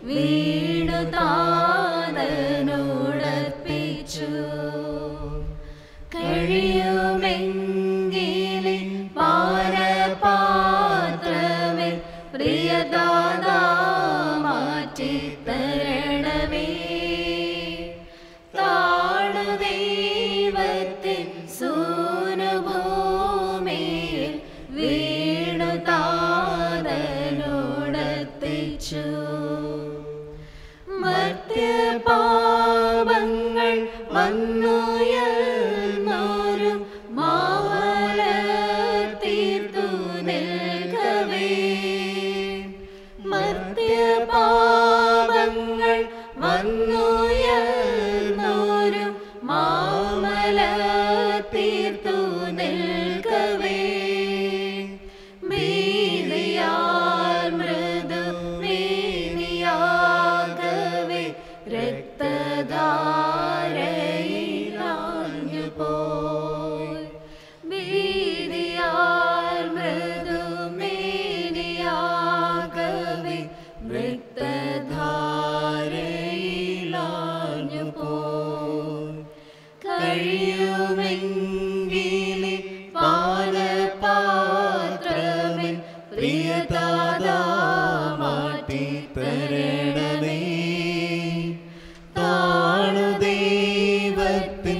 വീണു താതനോടർപ്പിച്ചു കഴിയുമെങ്കിലി പാനപാത്രമേ പ്രിയദാതാ മാറ്റി തരണമേ താണു ദൈവത്തിൻ സൂനുഭൂമിയിൽ വീണു താതനോടത്തിച്ചു മർത്യപാപങ്ങൾ വന്നുയർന്നോരും മാവല തീർത്തു നിൽക്കവേ മർത്യപാപങ്ങൾ വന്നുയർന്നോരും മാമല തീർത്തു നിൽക്കവേ ഭീതിയാൽ മൃദു ഭീതിയാകവേ രക്തധാരയിലാഞ്ഞു പോയി ഭീതിയാൽ മൃദു ഭീതിയാകവേ രക്തധാരയിലാഞ്ഞു പോയി കഴിയുമെങ്കിലി പാനപാത്രമേ പ്രിയതാതാ മാറ്റി തരണമേ താണു ദൈവത്തിൻ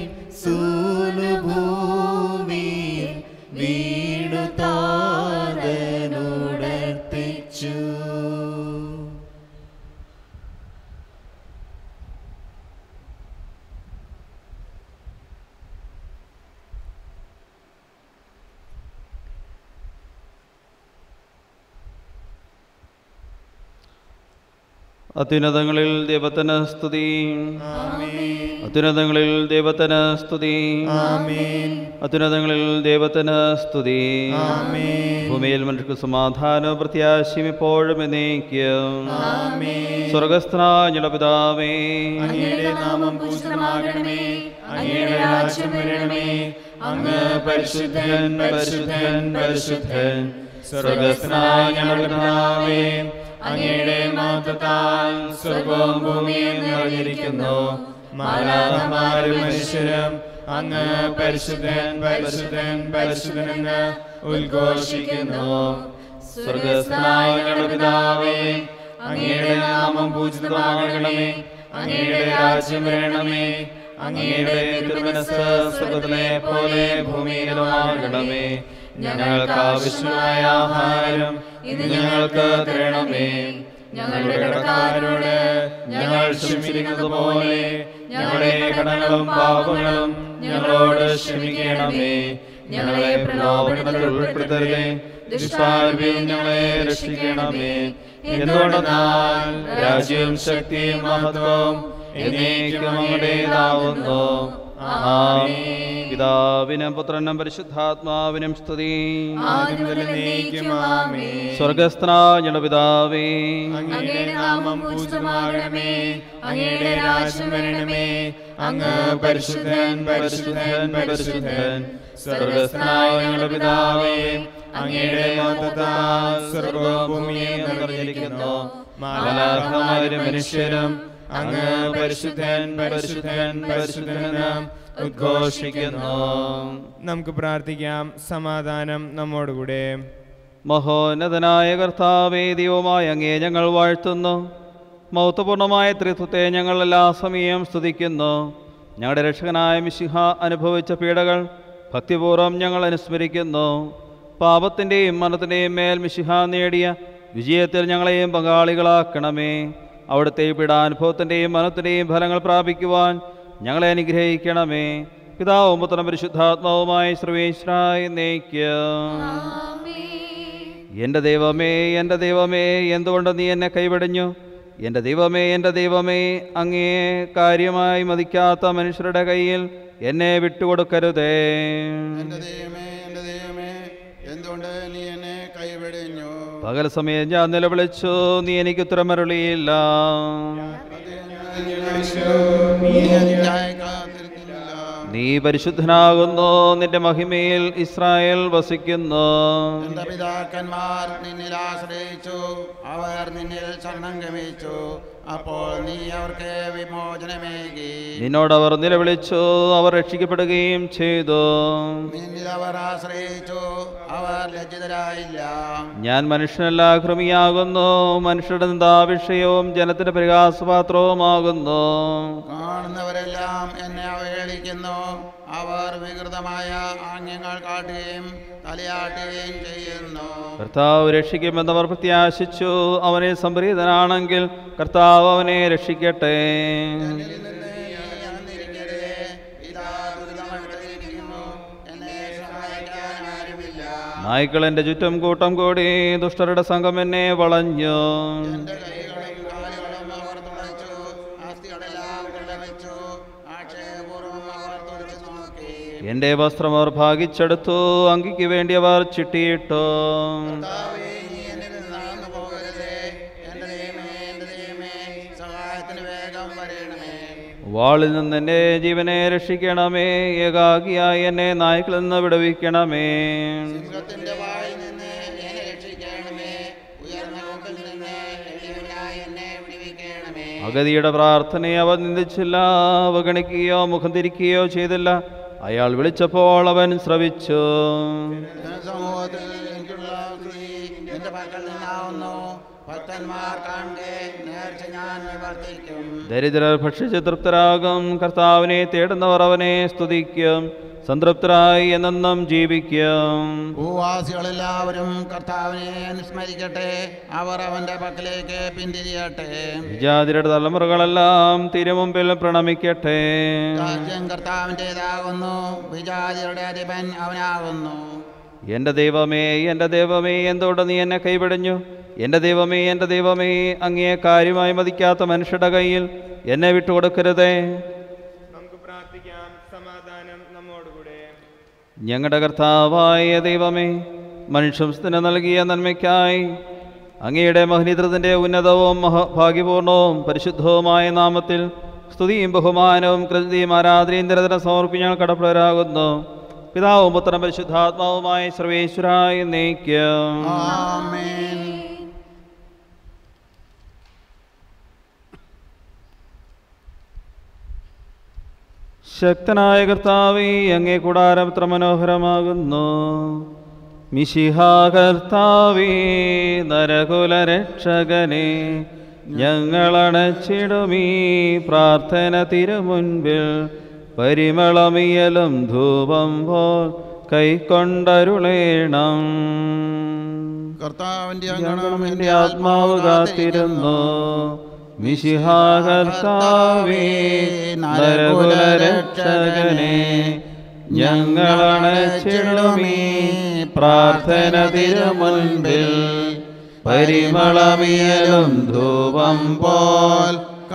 സൂനുഭൂമിയിൽ വീണു താതനോടർത്തിച്ചു അത്യുന്നതങ്ങളിൽ ദൈവത്തിന് സ്തുതി അത്യുന്നതങ്ങളിൽ ദൈവത്തിന് സ്തുതി അത്യുന്നതങ്ങളിൽ ദൈവത്തിന് സ്തുതി ഭൂമിയിൽ മനുഷ്യർക്ക് സമാധാനവും പ്രത്യാശയും എപ്പോഴും എന്നേക്കും സ്വർഗസ്ഥനായ പിതാവേ അങ്ങയുടെ നാമം പൂജിതമാകണമേ അങ്ങയുടെ രാജ്യം വരണമേ അങ്ങ് പരിശുദ്ധൻ പരിശുദ്ധൻ പരിശുദ്ധൻ സ്വർഗസ്ഥനായ ഞങ്ങളുടെ പിതാവേ അങ്ങയുടെ മഹത്വത്താൽ സ്വർഗവും ഭൂമിയും നിറഞ്ഞിരിക്കുന്നു മാലാഹമാരും മനുഷ്യരും അങ്ങ് പരിശുദ്ധൻ പരിശുദ്ധൻ പരിശുദ്ധനെന്ന് ഉദ്ഘോഷിക്കുന്നു സ്വർഗസ്ഥനായ ഞങ്ങളുടെ പിതാവേ അങ്ങയുടെ നാമം പൂജിതമാകണമേ അങ്ങയുടെ രാജ്യം വരണമേ അങ്ങയുടെ തിരുമനസ് സ്വർഗത്തിലെ പോലെ ഭൂമിയിലും ആകണമേ ഞങ്ങൾക്ക് ആവശ്യമായ ആഹാരം ഇത് ഞങ്ങൾക്ക് തരണമേ ഞങ്ങളുടെ കടക്കാരോട് ഞങ്ങൾ ക്ഷമിക്കുന്നത് പോലെ ഞങ്ങളുടെ കടങ്ങളും പാപങ്ങളും ഞങ്ങളോട് ക്ഷമിക്കണമേ ഞങ്ങളെ പ്രലോഭനത്തിൽ ഉൾപ്പെടുത്തരുതേ ദുഷ്ടാരൂപിയും ഞങ്ങളെ രക്ഷിക്കണമേ എന്തുകൊണ്ടെന്നാൽ രാജ്യവും ശക്തിയും മഹത്വവും എന്നേക്കും അങ്ങടേതാവുന്നു ആമേൻ പിതാവിനും പുത്രനും പരിശുദ്ധാത്മാവിനും സ്തുതി ആദ്യം മുതൽ എന്നേക്കും ആമേൻ സ്വർഗസ്ഥനായ പിതാവേ അങ്ങയുടെ നാമം പൂജിതമാകണമേ അങ്ങയുടെ രാജ്യം വരണമേ അങ്ങ് പരിശുദ്ധൻ പരിശുദ്ധൻ പരിശുദ്ധൻ സ്വർഗസ്ഥനായ ഞങ്ങളുടെ പിതാവേ അങ്ങയുടെ മഹത്വത്താൽ സ്വർഗവും ഭൂമിയും നിറഞ്ഞിരിക്കുന്നു മാലാഖമാരും മനുഷ്യരും അങ്ങ് പരിശുദ്ധൻ പരിശുദ്ധൻ പരിശുദ്ധനെന്ന് ഉദ്ഘോഷിക്കുന്നു നമുക്ക് പ്രാർത്ഥിക്കാം സമാധാനം നമ്മോടുകൂടെ മഹോന്നതനായ കർത്താവേ ദൈവമായ അങ്ങേ ഞങ്ങൾ വാഴ്ത്തുന്നു മൗത്തപൂർണമായ ത്രിത്വത്തെ ഞങ്ങൾ എല്ലാ സമയം സ്തുതിക്കുന്നു ഞങ്ങളുടെ രക്ഷകനായ മിശിഹ അനുഭവിച്ച പീഡകൾ ഭക്തിപൂർവ്വം ഞങ്ങൾ അനുസ്മരിക്കുന്നു പാപത്തിൻ്റെയും മരണത്തിൻ്റെയും മേൽ മിശിഹ നേടിയ വിജയത്തിൽ ഞങ്ങളെയും പങ്കാളികളാക്കണമേ അവിടുത്തെ പീഡാനുഭവത്തിൻ്റെയും മനത്തിൻ്റെയും ഫലങ്ങൾ പ്രാപിക്കുവാൻ ഞങ്ങളെ അനുഗ്രഹിക്കണമേ പിതാവും പുത്രനും പരിശുദ്ധാത്മാവുമായി സർവേശ്വരായി നയിക്കും എൻ്റെ ദൈവമേ എൻ്റെ ദൈവമേ എന്തുകൊണ്ട് നീ എന്നെ കൈവടിഞ്ഞു എൻ്റെ ദൈവമേ എൻ്റെ ദൈവമേ അങ്ങേ കാര്യമായി മതിക്കാത്ത മനുഷ്യരുടെ കയ്യിൽ എന്നെ വിട്ടുകൊടുക്കരുതേ എന്റെ ദൈവമേ എന്റെ ദൈവമേ എന്തുകൊണ്ട് നീ എന്നെ കൈവിടിഞ്ഞു പകൽ സമയം ഞാൻ നിലവിളിച്ചു നീ എനിക്ക് ഉത്തരമരുളിയില്ല നീ എനിക്കായി കാത്തിരുന്നില്ല നീ പരിശുദ്ധനാകുന്നു നിന്റെ മഹിമയിൽ ഇസ്രായേൽ വസിക്കുന്നു എന്റെ പിതാക്കന്മാർ നിന്നിൽ ആശ്രയിച്ചു അവർ നിന്നിൽ ശരണം ഗമിച്ചു അപ്പോൾ നീ അവർക്ക് വിമോചനമേകി നിന്നോട് അവർ നിലവിളിച്ചു അവർ രക്ഷിക്കപ്പെടുകയും ചെയ്തു നിന്നിൽ അവർ ആശ്രയിച്ചു അവർ ലജ്ജിതരായില്ല ഞാൻ മനുഷ്യനല്ല കൃമിയാകുന്നു മനുഷ്യരുടെ നിന്ദാവിഷയവും ജനത്തിന്റെ പരിഹാസപാത്രവുമാകുന്നു കാണുന്നവരെല്ലാം എന്നെ അവഹേളിക്കുന്നു അവർ വികൃതമായ ആംഗ്യങ്ങൾ കാട്ടുകയും തലയാട്ടുകയും ചെയ്യുന്നു കർത്താവ് രക്ഷിക്കുമെന്നവർ പ്രത്യാശിച്ചു അവനെ സംപ്രീതനാണെങ്കിൽ കർത്താവ് അവനെ രക്ഷിക്കട്ടെ എന്നിൽ നിന്ന് നീ അകന്നിരിക്കരുതേ. ഇതാ ദുരിതമടുത്തിരിക്കുന്നു. എന്നെ സഹായിക്കാൻ ആരുമില്ല. നായ്ക്കൾ എൻ്റെ ചുറ്റും കൂട്ടം കൂടി ദുഷ്ടരുടെ സംഘം എന്നെ വളഞ്ഞു എന്റെ കൈകളും കാലുകളും അവർ തുളച്ചു. അസ്ഥികളെല്ലാം കൊള്ളവെച്ചു. ആക്ഷേപപൂർവ്വം അവർ തുറച്ചു നോക്കി. എൻ്റെ വസ്ത്രം അവർ ഭാഗിച്ചെടുത്തു അങ്കിക്ക് വേണ്ടി അവർ ചിട്ടിയിട്ടു കർത്താവേ, നീ എന്നിൽ നിന്ന് അകന്നു പോകരുതേ. എന്റെ ദൈവമേ, എന്റെ ദൈവമേ, സഹായത്തിന് വേഗം വരണമേ വാളിൽ നിന്ന് എൻ്റെ ജീവനെ രക്ഷിക്കണമേ ഏകാകിയായി എന്നെ നായ്ക്കളിൽ നിന്ന് വിടുവിക്കണമേ സിംഹത്തിന്റെ വായിൽ നിന്ന് എന്നെ രക്ഷിക്കണമേ ഉയർന്ന കൊമ്പിൽ നിന്ന് എളിയവനായി എന്നെ വിടുവിക്കണമേ അഗതിയുടെ പ്രാർത്ഥനയെ അവൻ നിന്ദിച്ചില്ല അവഗണിക്കുകയോ മുഖം തിരിക്കുകയോ ചെയ്തില്ല അയാൾ വിളിച്ചപ്പോൾ അവൻ ശ്രവിച്ചു സമൂഹത്തിൽ എനിക്കുള്ള സ്ത്രീ എന്റെ പക്കൽ നിന്നാവുന്നു ഭക്തന്മാർ കാണെ നേർച്ച ഞാൻ നിവർത്തിക്കും ദരിദ്രർ ഭക്ഷിച്ച് തൃപ്തരാകും കർത്താവിനെ തേടുന്നവർ അവനെ സ്തുതിക്കും സംതൃപ്തരായി എന്നെന്നും ജീവിക്കും ഭൂവാസികളെല്ലാവരും കർത്താവിനെ അനുസ്മരിക്കട്ടെ അവർ അവന്റെ പക്കലേക്ക് പിന്തിരിയട്ടെ വിജാതിരുടെ തലമുറകളെല്ലാം തിരുമുമ്പിൽ പ്രണമിക്കട്ടെ രാജ്യം കർത്താവിൻ്റെതാകുന്നു വിജാതിയുടെ അധിപൻ അവനാകുന്നു എൻ്റെ ദൈവമേ എൻ്റെ ദൈവമേ എന്തുകൊണ്ട് നീ എന്നെ കൈപിടിഞ്ഞു എൻ്റെ ദൈവമേ എൻ്റെ ദൈവമേ അങ്ങയെ കാര്യമായി മതിക്കാത്ത മനുഷ്യരുടെ കയ്യിൽ എന്നെ വിട്ടുകൊടുക്കരുതേ നമുക്ക് പ്രാർത്ഥിക്കാം സമാധാനം നമ്മോടുകൂടെ ഞങ്ങളുടെ കർത്താവായ ദൈവമേ മനുഷ്യംസ്ഥന് നൽകിയ നന്മയ്ക്കായി അങ്ങയുടെ മഹനീതൃതിൻ്റെ ഉന്നതവും മഹ ഭാഗ്യപൂർണവും പരിശുദ്ധവുമായ നാമത്തിൽ സ്തുതിയും ബഹുമാനവും കൃതിയും ആരാധനയും നിരന്തരം സമർപ്പിച്ച് ഞങ്ങൾ കടപ്പുറരാകുന്നു പിതാവും പുത്രനും പരിശുദ്ധാത്മാവുമായ സർവേശ്വരായി നയിക്കും ആമേൻ ശക്തനായ കർത്താവേ അങ്ങേ കൂടാരം എത്ര മനോഹരമാകുന്നു മിശിഹ കർത്താവേ നരകുലരക്ഷകനെ ഞങ്ങളണച്ചിടുമീ പ്രാർത്ഥന തിരുമുൻപിൽ പരിമളമിയലും ധൂപം പോൽ കൈക്കൊണ്ടരുളേണം കർത്താവിന്റെ ഞങ്ങളും എൻ്റെ ആത്മാവ് കാത്തിരുന്നു മിശിഹാ കർത്താവേ നരകുലരക്ഷകനെ ഞങ്ങളണച്ചിടുമീ പ്രാർത്ഥന തിരുമുൻപിൽ പരിമളമിയലും ധൂപം പോൽ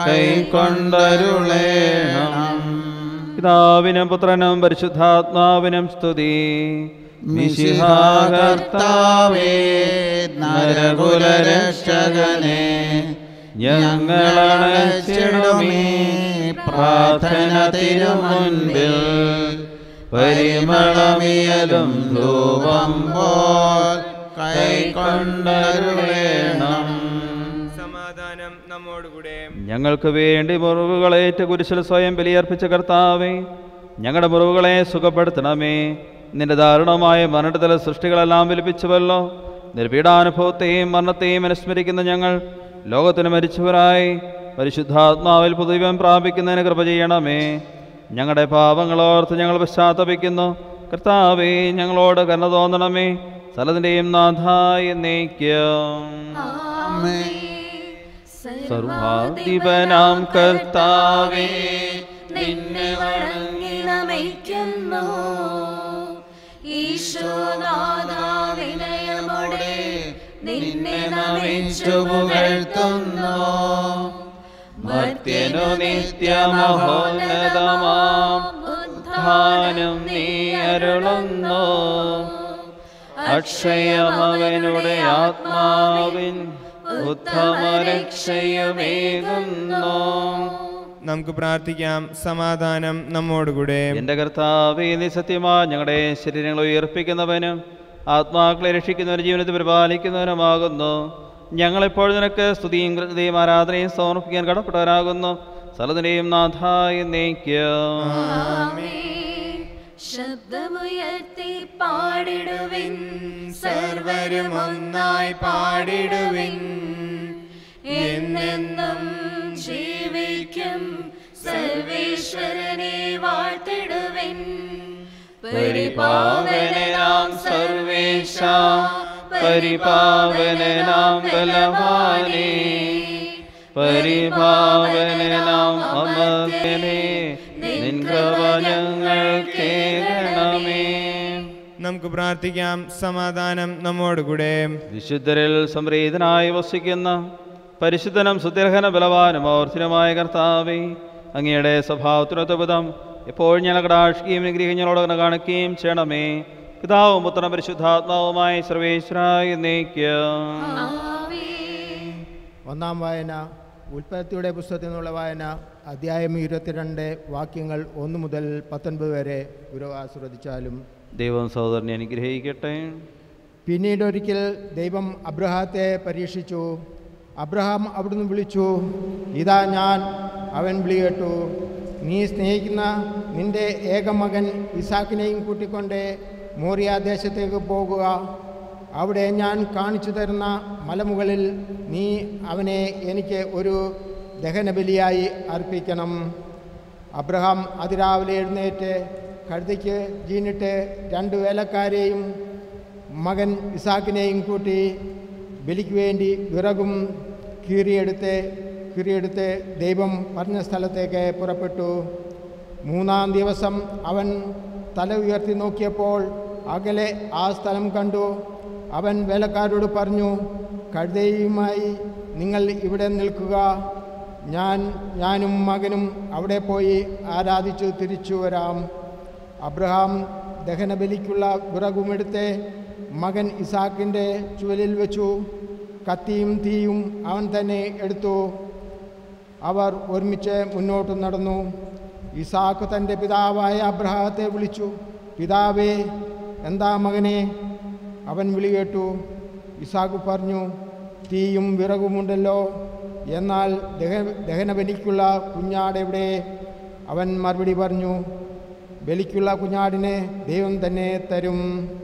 കൈക്കൊണ്ടരുളേണം പിതാവിനും പുത്രനും പരിശുദ്ധാത്മാവിനും സ്തുതി മിശിഹാ കർത്താവേ നരകുലരക്ഷകനെ ഞങ്ങളണച്ചിടുമീ പ്രാർത്ഥന തിരുമുൻപിൽ പരിമളമിയലും ധൂപം പോൽ കൈക്കൊണ്ടരുളേണം സമാധാനം നമ്മോടുകൂടെ ഞങ്ങൾക്ക് വേണ്ടി മുറിവുകളേറ്റ കുരിശിൽ സ്വയം ബലിയർപ്പിച്ച കർത്താവേ ഞങ്ങളുടെ മുറിവുകളെ സുഖപ്പെടുത്തണമേ നിന്റെ ദാരുണമായ മരണത്തിലെ സൃഷ്ടികളെല്ലാം വിലപിച്ചുവല്ലോ നിർപീഡാനുഭവത്തെയും മരണത്തെയും അനുസ്മരിക്കുന്ന ഞങ്ങൾ ലോകത്തിന് മരിച്ചവരായി പരിശുദ്ധാത്മാവിൽ പുതുവം പ്രാപിക്കുന്നതിന് കൃപ ചെയ്യണമേ ഞങ്ങളുടെ പാപങ്ങളോർത്ത് ഞങ്ങൾ പശ്ചാത്തപിക്കുന്നു കർത്താവേ ഞങ്ങളോട് കരുണ തോന്നണമേ സ്ഥലത്തിൻ്റെയും നാഥായി എന്നേക്കും സർവാധിപനാം കർത്താവേ നിന്നെ വണങ്ങി നമിക്കുന്നു ഈശോനാഥാ വിനയമോടെ നിന്നെ നമിച്ചു പുകഴ്ത്തുന്നു മർത്യനു നിത്യമഹോന്നതമാം ഉത്ഥാനം നീ അരുളുന്നു അക്ഷയമവനുടെ ആത്മാവിൻ ഉത്തമരക്ഷയുമേകുന്നു നമുക്ക് പ്രാർത്ഥിക്കാം സമാധാനം നമ്മോടുകൂടെ എന്റെ കർത്താവേ നീ സത്യമാ ഞങ്ങളുടെ ശരീരങ്ങളെ ഉയർപ്പിക്കുന്നവനും ആത്മാക്കളെ രക്ഷിക്കുന്നവനും ജീവിതത്തെ പരിപാലിക്കുന്നവനുമാകുന്നു ഞങ്ങളിപ്പോൾ നിനക്ക് സ്തുതിയും കൃതിയും ആരാധനയും സമർപ്പിക്കാൻ കടപ്പെട്ടവരാകുന്നു സ്ഥലത്തിൻ്റെയും നാഥായി നീക്കം ആമേൻ. ശബ്ദമുയർത്തി പാടിടുവിൻ സർവരും ഒന്നായി പാടിടുവിൻ എന്നെന്നും ജീവിക്കും സർവേശ്വരനെ വാഴ്ത്തിടുവിൻ പരിപാവനാം സർവേശ പരിപാവനാം ബലവാനേ പരിപാവനാം അമർത്യനേ നിൻ കൃപ ഞങ്ങൾ കേൾക്കണമേ നമുക്ക് പ്രാർത്ഥിക്കാം സമാധാനം നമ്മോടുകൂടെ വിശുദ്ധരിൽ സംപ്രീതനായി വസിക്കുന്ന പരിശുദ്ധനും സുദീർഘന ബലവാനും ഓർത്തിനുമായ കർത്താവേ അങ്ങയുടെ സ്വഭാവത്തിനൊത്തവിധം എപ്പോഴും ഞങ്ങൾ കടാക്ഷിക്കുകയും നിഗ്രഹിഞ്ഞങ്ങളോട് കാണിക്കുകയും ചെയ്യണമേ പിതാവും പുത്രനും പരിശുദ്ധാത്മാവുമായി സർവേശ്വരായി നീക്കം ആമേൻ ഒന്നാം വായന ഉൽപ്പത്തിയുടെ പുസ്തകത്തിൽ നിന്നുള്ള വായന അധ്യായം ഇരുപത്തിരണ്ട് വാക്യങ്ങൾ ഒന്ന് മുതൽ പത്തൊൻപത് വരെ ഗുരു ആസ്വദിച്ചാലും ദൈവം സഹോദരനെ അനുഗ്രഹിക്കട്ടെ പിന്നീട് ഒരിക്കൽ ദൈവം അബ്രഹാത്തെ പരീക്ഷിച്ചു അബ്രഹാം അവിടുന്ന് വിളിച്ചു ഇതാ ഞാൻ അവൻ വിളി കേട്ടു നീ സ്നേഹിക്കുന്ന നിന്റെ ഏകമകൻ ഇസാക്കിനെയും കൂട്ടിക്കൊണ്ട് മോറിയ ദേശത്തേക്ക് പോകുക അവിടെ ഞാൻ കാണിച്ചു തരുന്ന മലമുകളിൽ നീ അവനെ എനിക്ക് ഒരു ദഹനബലിയായി അർപ്പിക്കണം അബ്രഹാം അതിരാവിലെ എഴുന്നേറ്റ് കഴുതിക്ക് ജീനിട്ട് രണ്ട് വേലക്കാരെയും മകൻ ഇസാക്കിനെയും കൂട്ടി ബലിക്ക് വേണ്ടി വിറകും കീറിയെടുത്ത് കീറിയെടുത്ത് ദൈവം പറഞ്ഞ സ്ഥലത്തേക്ക് പുറപ്പെട്ടു മൂന്നാം ദിവസം അവൻ തല ഉയർത്തി നോക്കിയപ്പോൾ അകലെ ആ സ്ഥലം കണ്ടു അവൻ വേലക്കാരോട് പറഞ്ഞു കഴുതയുമായി നിങ്ങൾ ഇവിടെ നിൽക്കുക ഞാൻ ഞാനും മകനും അവിടെ പോയി ആരാധിച്ചു തിരിച്ചു വരാം അബ്രഹാം ദഹനബലിക്കുള്ള വിറകുമെടുത്ത് മകൻ ഇസാക്കിൻ്റെ ചുവലിൽ വെച്ചു കത്തിയും തീയും അവൻ തന്നെ എടുത്തു അവർ ഒരുമിച്ച് മുന്നോട്ട് നടന്നു ഇസാക്ക് തൻ്റെ പിതാവായ അബ്രഹാത്തെ വിളിച്ചു പിതാവേ എന്താ മകനെ അവൻ വിളി കേട്ടു ഇസാക്ക് പറഞ്ഞു തീയും വിറകുമുണ്ടല്ലോ എന്നാൽ ദഹ ദഹനബലിക്കുള്ള കുഞ്ഞാടെവിടെ അവൻ മറുപടി പറഞ്ഞു ബലിക്കുള്ള കുഞ്ഞാടിനെ ദൈവം തന്നെ തരും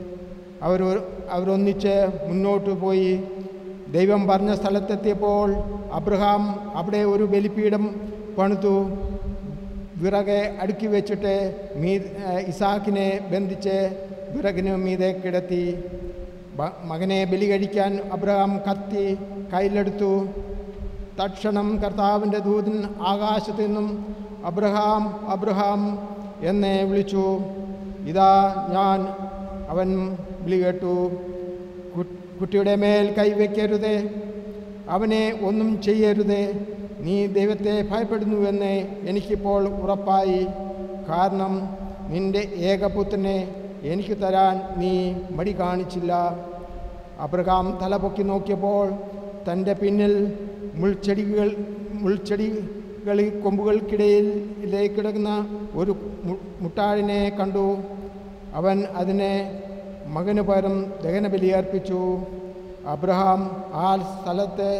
അവർ അവരൊന്നിച്ച് മുന്നോട്ട് പോയി ദൈവം പറഞ്ഞ സ്ഥലത്തെത്തിയപ്പോൾ അബ്രഹാം അവിടെ ഒരു ബലിപീഠം പണിതു വിറകെ അടുക്കി വെച്ചിട്ട് മീ ഏഹ് ഇസാക്കിനെ ബന്ധിച്ച് വിറകിന് മീതെ കിടത്തി ബ- മകനെ ബലി കഴിക്കാൻ അബ്രഹാം കത്തി കയ്യിലെടുത്തു തക്ഷണം കർത്താവിൻ്റെ ദൂതൻ ആകാശത്തു നിന്നും അബ്രഹാം അബ്രഹാം എന്നെ വിളിച്ചു ഇതാ ഞാൻ അവൻ വിളി കേട്ടു കു- കുട്ടിയുടെ മേൽ കൈവയ്ക്കരുതേ അവനെ ഒന്നും ചെയ്യരുതേ നീ ദൈവത്തെ ഭയപ്പെടുന്നുവെന്ന് എനിക്കിപ്പോൾ ഉറപ്പായി കാരണം നിന്റെ ഏകപുത്രനെ എനിക്ക് തരാൻ നീ മടി കാണിച്ചില്ല അബ്രഹാം തലപൊക്കി നോക്കിയപ്പോൾ തൻ്റെ പിന്നിൽ മുൾച്ചെടികൾ മുൾച്ചെടികളിൽ കൊമ്പുകൾക്കിടയിലേക്ക് കിടക്കുന്ന ഒരു മു- മുട്ടാടിനെ കണ്ടു അവൻ അതിനെ മകന് പകരം ദഹനബലി അർപ്പിച്ചു അബ്രഹാം ആ സ്ഥലത്ത്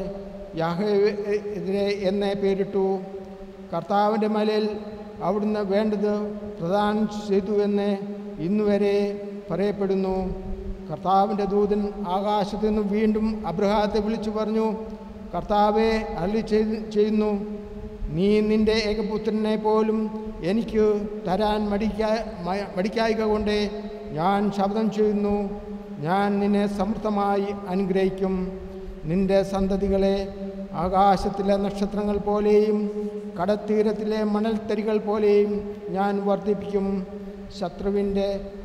യാഹെതിരെ എന്നെ പേരിട്ടു കർത്താവിൻ്റെ മലയിൽ അവിടുന്ന് വേണ്ടത് പ്രദാനം ചെയ്തു എന്ന് ഇന്നുവരെ പറയപ്പെടുന്നു കർത്താവിൻ്റെ ദൂതൻ ആകാശത്തു നിന്ന് വീണ്ടും അബ്രഹാത്തെ വിളിച്ചു പറഞ്ഞു കർത്താവെ അള്ളി ചെയ്ത് ചെയ്യുന്നു നീ നിന്റെ ഏകപുത്രനെ പോലും എനിക്ക് തരാൻ മടിക്കാ മ- മടിക്കായിക കൊണ്ട് ഞാൻ ശബ്ദം ചെയ്യുന്നു ഞാൻ നിന്നെ സമൃദ്ധമായി അനുഗ്രഹിക്കും നിന്റെ സന്തതികളെ ആകാശത്തിലെ നക്ഷത്രങ്ങൾ പോലെയും കടത്തീരത്തിലെ മണൽത്തരികൾ പോലെയും ഞാൻ വർദ്ധിപ്പിക്കും ശത്രുവിൻ്റെ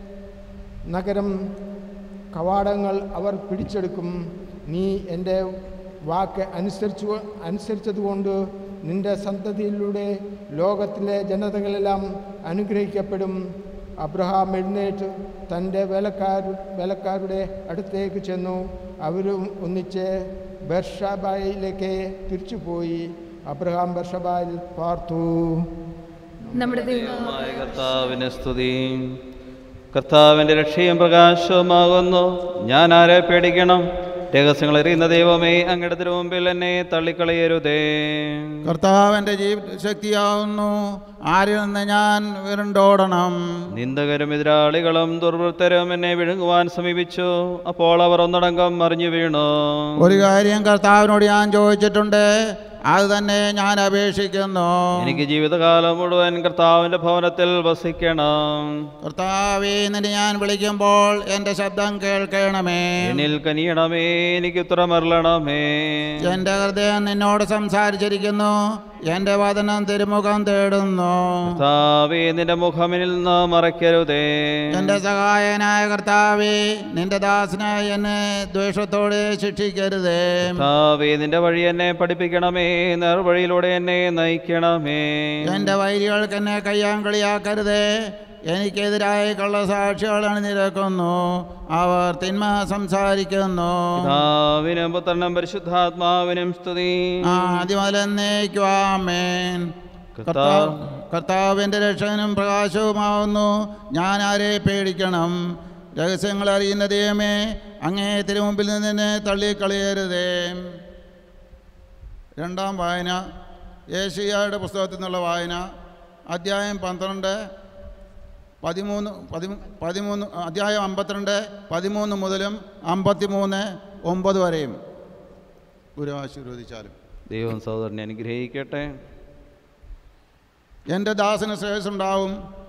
നഗരം കവാടങ്ങൾ അവർ പിടിച്ചെടുക്കും നീ എൻ്റെ വാക്ക് അനുസരിച്ചു അനുസരിച്ചതുകൊണ്ട് നിന്റെ സന്തതിയിലൂടെ ലോകത്തിലെ ജനതകളെല്ലാം അനുഗ്രഹിക്കപ്പെടും അബ്രഹാം എഴുന്നേറ്റ് തൻ്റെ വേലക്കാർ വേലക്കാരുടെ അടുത്തേക്ക് ചെന്നു അവരും ഒന്നിച്ച് ബർഷബായിലേക്ക് തിരിച്ചുപോയി അബ്രഹാം ബർഷബായിൽ പാർത്തു നമ്മുടെ ദൈവം ദൈവമായ കർത്താവിന് സ്തുതി കർത്താവിൻ്റെ രക്ഷയും പ്രകാശവുമാകുന്നു ഞാൻ ആരെ പേടിക്കണം രഹസ്യങ്ങൾ അറിയുന്ന ദൈവമേ അങ്ങയുടെ തിരുമുമ്പിൽ എന്നെ തള്ളിക്കളയരുതേ കർത്താവിൻ്റെ ജീവ ശക്തിയാവുന്നു ആരിൽ നിന്ന് ഞാൻ വിരണ്ടോടണം നിന്ദകരും എതിരാളികളും ദുർവൃത്തരും എന്നെ വിഴുങ്ങുവാൻ സമീപിച്ചു അപ്പോൾ അവർ ഒന്നടങ്കം മറിഞ്ഞു വീണു ഒരു കാര്യം കർത്താവിനോട് ഞാൻ ചോദിച്ചിട്ടുണ്ട് അത് തന്നെ ഞാൻ അപേക്ഷിക്കുന്നു എനിക്ക് ജീവിതകാലം മുഴുവൻ കർത്താവിന്റെ ഭവനത്തിൽ വസിക്കണം കർത്താവേ നിന്നെ ഞാൻ വിളിക്കുമ്പോൾ എൻ്റെ ശബ്ദം കേൾക്കണമേ എന്നിൽ കനിയണമേ എനിക്ക് ഉത്തരമരളണമേ എൻ്റെ ഹൃദയം നിന്നോട് സംസാരിച്ചിരിക്കുന്നു എൻ്റെ വചനം തിരുമുഖം തേടുന്നു കർത്താവേ നിന്റെ മുഖമിൽ നിന്ന് മറയ്ക്കരുതേ എൻ്റെ സഹായനായ കർത്താവേ നിന്റെ ദാസനായ എന്നെ ദ്വേഷത്തോടെ ശിക്ഷിക്കരുതേ കർത്താവേ നിന്റെ വഴി എന്നെ പഠിപ്പിക്കണമേ നേർവഴിയിലൂടെ എന്നെ നയിക്കണമേ എൻ്റെ വൈരികൾക്ക് എന്നെ കയ്യാങ്കളിയാക്കരുതേ എനിക്കെതിരായ കള്ളസാക്ഷികൾ അണിനിരക്കുന്നു അവർ തിന്മ സംസാരിക്കുന്നു പിതാവിനും പുത്രനും പരിശുദ്ധാത്മാവിനും സ്തുതി ആദ്യമലന്നേക്കുവാമേൻ കർത്താവ് കർത്താവിൻ്റെ രക്ഷകനും പ്രകാശവുമാവുന്നു ഞാൻ ആരെ പേടിക്കണം രഹസ്യങ്ങൾ അറിയുന്ന ദൈവമേ അങ്ങേ തിരുമുമ്പിൽ നിന്ന് എന്നെ തള്ളിക്കളയരുതേ രണ്ടാം വായന ഏഷ്യായുടെ പുസ്തകത്തിൽ നിന്നുള്ള വായന അധ്യായം പന്ത്രണ്ട് പതിമൂന്ന് പതിമൂ പതിമൂന്ന് അധ്യായം അമ്പത്തിരണ്ട് പതിമൂന്ന് മുതലും അമ്പത്തിമൂന്ന് ഒമ്പത് വരെയും ഗുരു ആശീർവദിച്ചാലും ദൈവം സഹോദരനെ അനുഗ്രഹിക്കട്ടെ എൻ്റെ ദാസന് ശ്രേയസ്സുണ്ടാവും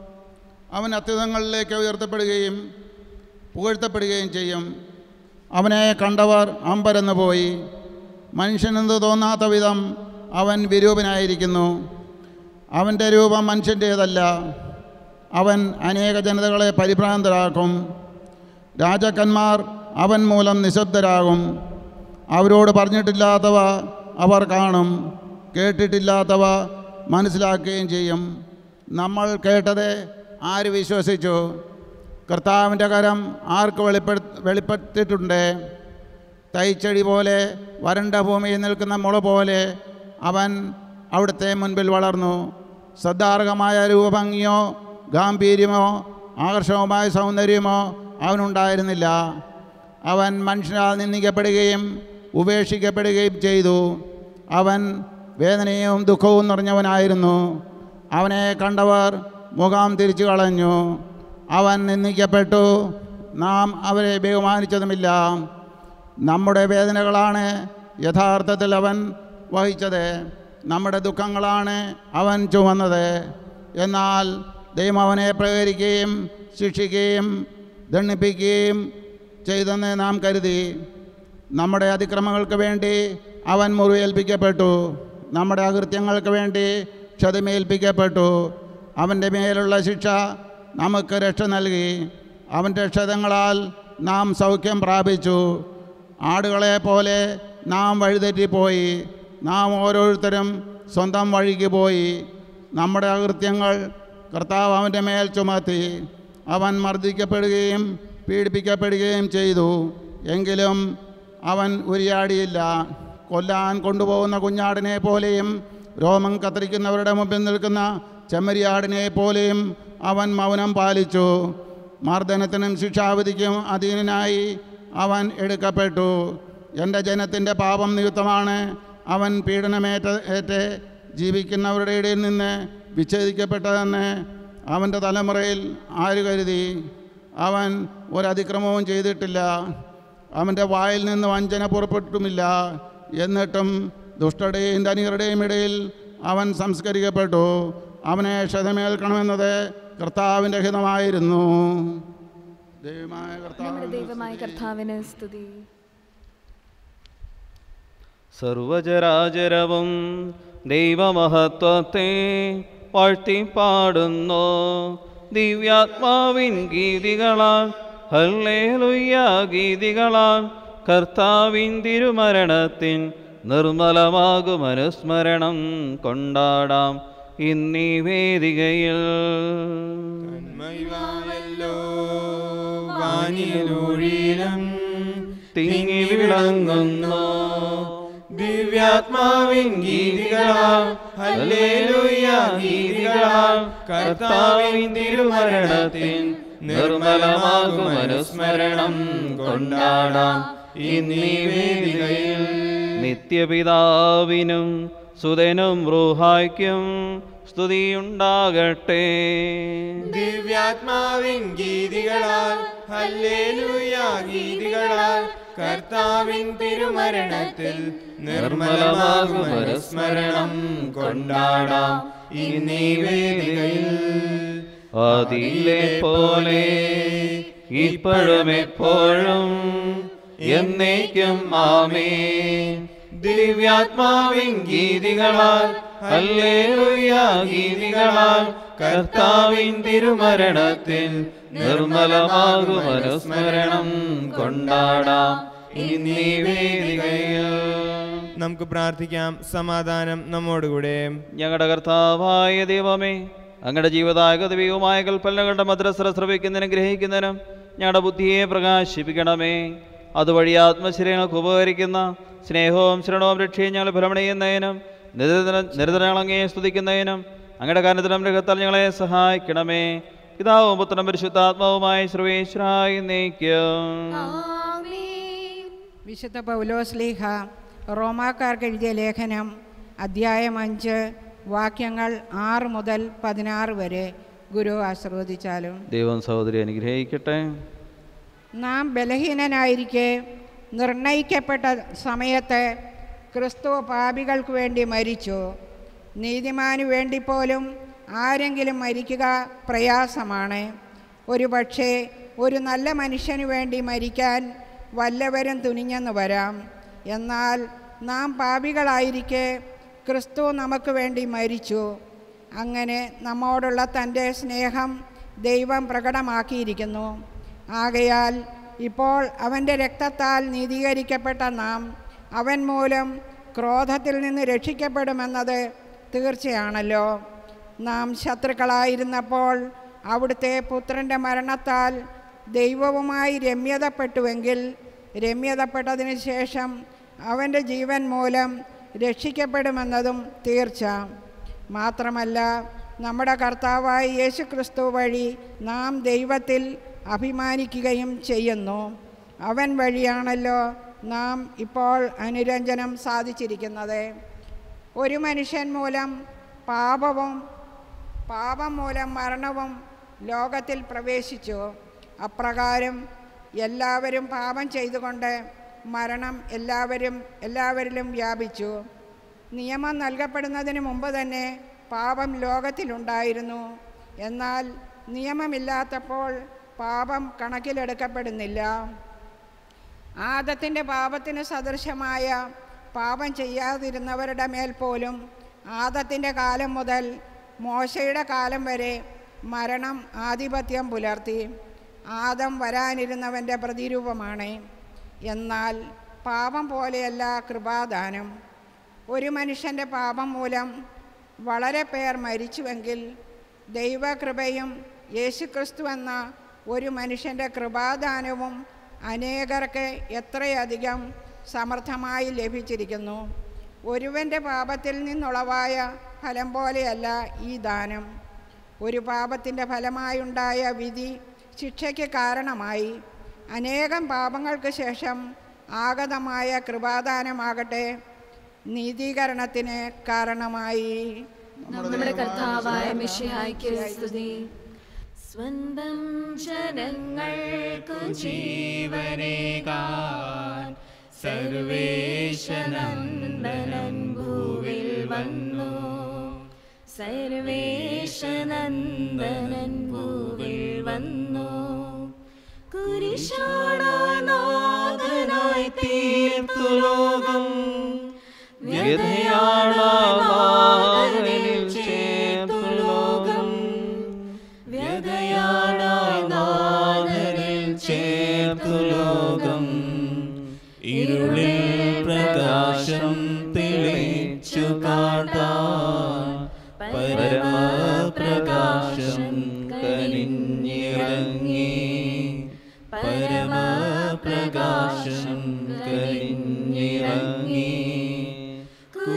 അവൻ അത്യുതങ്ങളിലേക്ക് ഉയർത്തപ്പെടുകയും പുകഴ്ത്തപ്പെടുകയും ചെയ്യും അവനെ കണ്ടവർ അമ്പരന്ന് പോയി മനുഷ്യനെന്ന് തോന്നാത്ത വിധം അവൻ വിരൂപനായിരിക്കുന്നു അവൻ്റെ രൂപം മനുഷ്യൻ്റേതല്ല അവൻ അനേക ജനതകളെ പരിഭ്രാന്തരാക്കും രാജാക്കന്മാർ അവൻ മൂലം നിശബ്ദരാകും അവരോട് പറഞ്ഞിട്ടില്ലാത്തവ അവർ കാണും കേട്ടിട്ടില്ലാത്തവ മനസ്സിലാക്കുകയും ചെയ്യും നമ്മൾ കേട്ടത് ആര് വിശ്വസിച്ചു കർത്താവിൻ്റെ കരം ആർക്ക് വെളിപ്പെടു വെളിപ്പെട്ടിട്ടുണ്ട് തൈച്ചെടി പോലെ വരണ്ട ഭൂമിയിൽ നിൽക്കുന്ന മുള പോലെ അവൻ അവിടുത്തെ മുൻപിൽ വളർന്നു ശ്രദ്ധാർഹമായ രൂപഭംഗിയോ ഗാംഭീര്യമോ ആകർഷകമായ സൗന്ദര്യമോ അവനുണ്ടായിരുന്നില്ല അവൻ മനുഷ്യനാൽ നിന്ദിക്കപ്പെടുകയും ഉപേക്ഷിക്കപ്പെടുകയും ചെയ്തു അവൻ വേദനയും ദുഃഖവും നിറഞ്ഞവനായിരുന്നു അവനെ കണ്ടവർ മുഖം തിരിച്ചു കളഞ്ഞു അവൻ നിന്ദിക്കപ്പെട്ടു നാം അവരെ ബഹുമാനിച്ചതുമില്ല നമ്മുടെ വേദനകളാണ് യഥാർത്ഥത്തിൽ അവൻ വഹിച്ചത് നമ്മുടെ ദുഃഖങ്ങളാണ് അവൻ ചുമന്നത് എന്നാൽ ദൈവം അവനെ പ്രകരിക്കുകയും ശിക്ഷിക്കുകയും ദണ്ഡിപ്പിക്കുകയും ചെയ്തെന്ന് നാം കരുതി നമ്മുടെ അതിക്രമങ്ങൾക്ക് വേണ്ടി അവൻ മുറിവേൽപ്പിക്കപ്പെട്ടു നമ്മുടെ അകൃത്യങ്ങൾക്ക് വേണ്ടി ക്ഷതമേൽപ്പിക്കപ്പെട്ടു അവൻ്റെ മേലുള്ള ശിക്ഷ നമുക്ക് രക്ഷ നൽകി അവൻ്റെ ക്ഷതങ്ങളാൽ നാം സൗഖ്യം പ്രാപിച്ചു ആടുകളെ പോലെ നാം വഴിതെറ്റിപ്പോയി നാം ഓരോരുത്തരും സ്വന്തം വഴിക്ക് പോയി നമ്മുടെ അകൃത്യങ്ങൾ കർത്താവ് അവൻ്റെ മേൽ ചുമത്തി അവൻ മർദ്ദിക്കപ്പെടുകയും പീഡിപ്പിക്കപ്പെടുകയും ചെയ്തു എങ്കിലും അവൻ ഉരിയാടിയില്ല കൊല്ലാൻ കൊണ്ടുപോകുന്ന കുഞ്ഞാടിനെ പോലെയും രോമം കത്തിരിക്കുന്നവരുടെ മുമ്പിൽ നിൽക്കുന്ന ചെമ്മരിയാടിനെ പോലെയും അവൻ മൗനം പാലിച്ചു മർദ്ദനത്തിനും ശിക്ഷാവിധിക്കും അധീനനായി അവൻ എടുക്കപ്പെട്ടു എൻ്റെ ജനത്തിൻ്റെ പാപം നിയുക്തമാണ് അവൻ പീഡനമേറ്റ ഏറ്റ് ജീവിക്കുന്നവരുടെ ഇടയിൽ നിന്ന് വിച്ഛേദിക്കപ്പെട്ടതെന്ന് അവൻ്റെ തലമുറയിൽ ആര് കരുതി അവൻ ഒരതിക്രമവും ചെയ്തിട്ടില്ല അവൻ്റെ വായിൽ നിന്ന് വഞ്ചന പുറപ്പെട്ടുമില്ല എന്നിട്ടും ദുഷ്ടരുടെയും ധനികരുടെയും ഇടയിൽ അവൻ സംസ്കരിക്കപ്പെട്ടു അവനെ ക്ഷതമേൽക്കണമെന്നത് കർത്താവിൻ്റെ ഹിതമായിരുന്നു ദൈവമായ നമ്മുടെ കർത്താവ് ദൈവമായ കർത്താവിന് സ്തുതി സർവചരാചരവും ദൈവമഹത്വത്തെ വാഴ്ത്തിപ്പാടുന്നു ദിവ്യാത്മാവിൻ ഗീതികളാൽ ഹല്ലേലുയ്യ ഗീതികളാൽ കർത്താവിൻ തിരുമരണത്തിൻ നിർമ്മലമാകും അനുസ്മരണം കൊണ്ടാടാം ഇന്നീ വേദികയിൽ നന്മയുവായല്ലോ വാനിലൂഴിലും തിങ്ങി വിളങ്ങുന്നു ദിവ്യാത്മാവിൻ ഗീതികളാൽ ഹല്ലേലൂയ ഗീതികളാൽ കർത്താവിൻ തിരുമരണത്തിൻ നിർമ്മലമാകും അനുസ്മരണം കൊണ്ടാടാം ഇന്നീ വേദികയിൽ നിത്യപിതാവിനും സുതനും റൂഹായ്ക്കും സ്തുതിയുണ്ടാകട്ടെ ദിവ്യാത്മാവിൻ ഗീതികളാൽ ഹല്ലേലൂയ ഗീതികളാൽ കർത്താവിൻ തിരുമരണത്തിൽ നിർമ്മലമാകും അനുസ്മരണം കൊണ്ടാടാം ഇന്നീ വേദികയിൽ അതിലെ പോലെ ഇപ്പോഴും എപ്പോഴും എന്നേക്കും ആമേ ദിവ്യാത്മാവിൻ ഗീതികളാൽ ഹല്ലേലൂയ ഗീതികളാൽ കർത്താവിൻ തിരുമരണത്തിൽ നിർമ്മലമാകും അനുസ്മരണം കൊണ്ടാടാം ഇന്നീ വേദികയിൽ നമുക്ക് പ്രാർത്ഥിക്കാം സമാധാനം നമ്മോടുകൂടെ ഞങ്ങളുടെ കർത്താവായ ദൈവമേ അങ്ങയുടെ ജീവദായക ദൈവമായ കൽപ്പനകളുടെ മദ്രസ്ര ശ്രവിക്കുന്നതിനും ഗ്രഹിക്കുന്നതിനും ഞങ്ങളുടെ ബുദ്ധിയെ പ്രകാശിപ്പിക്കണമേ അതുവഴി ആത്മശരീരങ്ങൾക്ക് ഉപകരിക്കുന്ന സ്നേഹവും ശരണവും രക്ഷയും ഞങ്ങൾ ഭ്രമണം ചെയ്യുന്നതിനും നിരന്തര നിരന്തരങ്ങളങ്ങയെ സ്തുതിക്കുന്നതിനും അങ്ങയുടെ കാരണത്തിനും രംഗത്താൽ ഞങ്ങളെ സഹായിക്കണമേ പിതാവും പുത്രനും പരിശുദ്ധാത്മാവുമായ സർവേശ്വരായി നയിക്കും ആമേൻ വിശുദ്ധ പൗലോസ്ലീഹ റോമാക്കാർക്ക് എഴുതിയ ലേഖനം അദ്ധ്യായം അഞ്ച് വാക്യങ്ങൾ ആറ് മുതൽ പതിനാറ് വരെ ഗുരു ആശീർവദിച്ചാലും ദൈവം സഹോദരി അനുഗ്രഹിക്കട്ടെ നാം ബലഹീനനായിരിക്കെ നിർണയിക്കപ്പെട്ട സമയത്ത് ക്രിസ്തു പാപികൾക്ക് വേണ്ടി മരിച്ചു നീതിമാനു വേണ്ടി പോലും ആരെങ്കിലും മരിക്കുക പ്രയാസമാണ് ഒരു പക്ഷേ ഒരു നല്ല മനുഷ്യന് വേണ്ടി മരിക്കാൻ വല്ലവരും തുനിഞ്ഞെന്ന് വരാം എന്നാൽ നാം പാപികളായിരിക്കെ ക്രിസ്തു നമുക്ക് വേണ്ടി മരിച്ചു അങ്ങനെ നമ്മോടുള്ള തൻ്റെ സ്നേഹം ദൈവം പ്രകടമാക്കിയിരിക്കുന്നു ആകയാൽ ഇപ്പോൾ അവൻ്റെ രക്തത്താൽ നീതീകരിക്കപ്പെട്ട നാം അവൻ മൂലം ക്രോധത്തിൽ നിന്ന് രക്ഷിക്കപ്പെടുമെന്നത് തീർച്ചയാണല്ലോ നാം ശത്രുക്കളായിരുന്നപ്പോൾ അവിടുത്തെ പുത്രൻ്റെ മരണത്താൽ ദൈവവുമായി രമ്യതപ്പെട്ടുവെങ്കിൽ രമ്യതപ്പെട്ടതിന് ശേഷം അവൻ്റെ ജീവൻ മൂലം രക്ഷിക്കപ്പെടുമെന്നതും തീർച്ച മാത്രമല്ല നമ്മുടെ കർത്താവായ യേശു ക്രിസ്തു വഴി നാം ദൈവത്തിൽ അഭിമാനിക്കുകയും ചെയ്യുന്നു അവൻ വഴിയാണല്ലോ നാം ഇപ്പോൾ അനുരഞ്ജനം സാധിച്ചിരിക്കുന്നത് ഒരു മനുഷ്യൻ മൂലം പാപവും പാപം മൂലം മരണവും ലോകത്തിൽ പ്രവേശിച്ചു അപ്രകാരം എല്ലാവരും പാപം ചെയ്തുകൊണ്ട് മരണം എല്ലാവരും എല്ലാവരിലും വ്യാപിച്ചു നിയമം നൽകപ്പെടുന്നതിന് മുമ്പ് തന്നെ പാപം ലോകത്തിലുണ്ടായിരുന്നു എന്നാൽ നിയമമില്ലാത്തപ്പോൾ പാപം കണക്കിലെടുക്കപ്പെടുന്നില്ല ആദത്തിൻ്റെ പാപത്തിന് സദൃശമായ പാപം ചെയ്യാതിരുന്നവരുടെ മേൽ പോലും ആദത്തിൻ്റെ കാലം മുതൽ മോശയുടെ കാലം വരെ മരണം ആധിപത്യം പുലർത്തി ആദം വരാനിരുന്നവൻ്റെ പ്രതിരൂപമാണ് എന്നാൽ പാപം പോലെയല്ല കൃപാദാനം ഒരു മനുഷ്യൻ്റെ പാപം മൂലം വളരെ പേർ മരിച്ചുവെങ്കിൽ ദൈവകൃപയും യേശുക്രിസ്തു എന്ന ഒരു മനുഷ്യൻ്റെ കൃപാദാനവും അനേകർക്ക് എത്രയധികം സമർത്ഥമായി ലഭിച്ചിരിക്കുന്നു ഒരുവൻ്റെ പാപത്തിൽ നിന്നുളവായ ഫലം പോലെയല്ല ഈ ദാനം ഒരു പാപത്തിൻ്റെ ഫലമായുണ്ടായ വിധി ശിക്ഷയ്ക്ക് കാരണമായി അനേകം പാപങ്ങൾക്ക് ശേഷം ആഗതമായ കൃപാദാനമാകട്ടെ നീതീകരണത്തിന് കാരണമായി നമ്മുടെ കർത്താവായ മിശിഹായ്ക്ക് സ്തുതി സ്വന്തം ജനങ്ങൾക്കു ജീവനേകാൻ സർവേശനന്ദനൻ ഭൂവിൽ വന്നു സർവേശനന്ദനൻ ഭൂവിൽ വന്നു കുരിശാടാനാഥനായി തീർത്തു ലോകം വ്യതയാണാഥനിൽ ചേർത്തു ലോകം വ്യതയാണായി നാഥനിൽ ചേർത്തു ലോകം ഇരുളിൽ പ്രകാശം തെളിച്ചു കാട്ടാൻ പരമപ്രകാശം കനിഞ്ഞിറങ്ങി പരമപ്രകാശം കനിഞ്ഞിറങ്ങി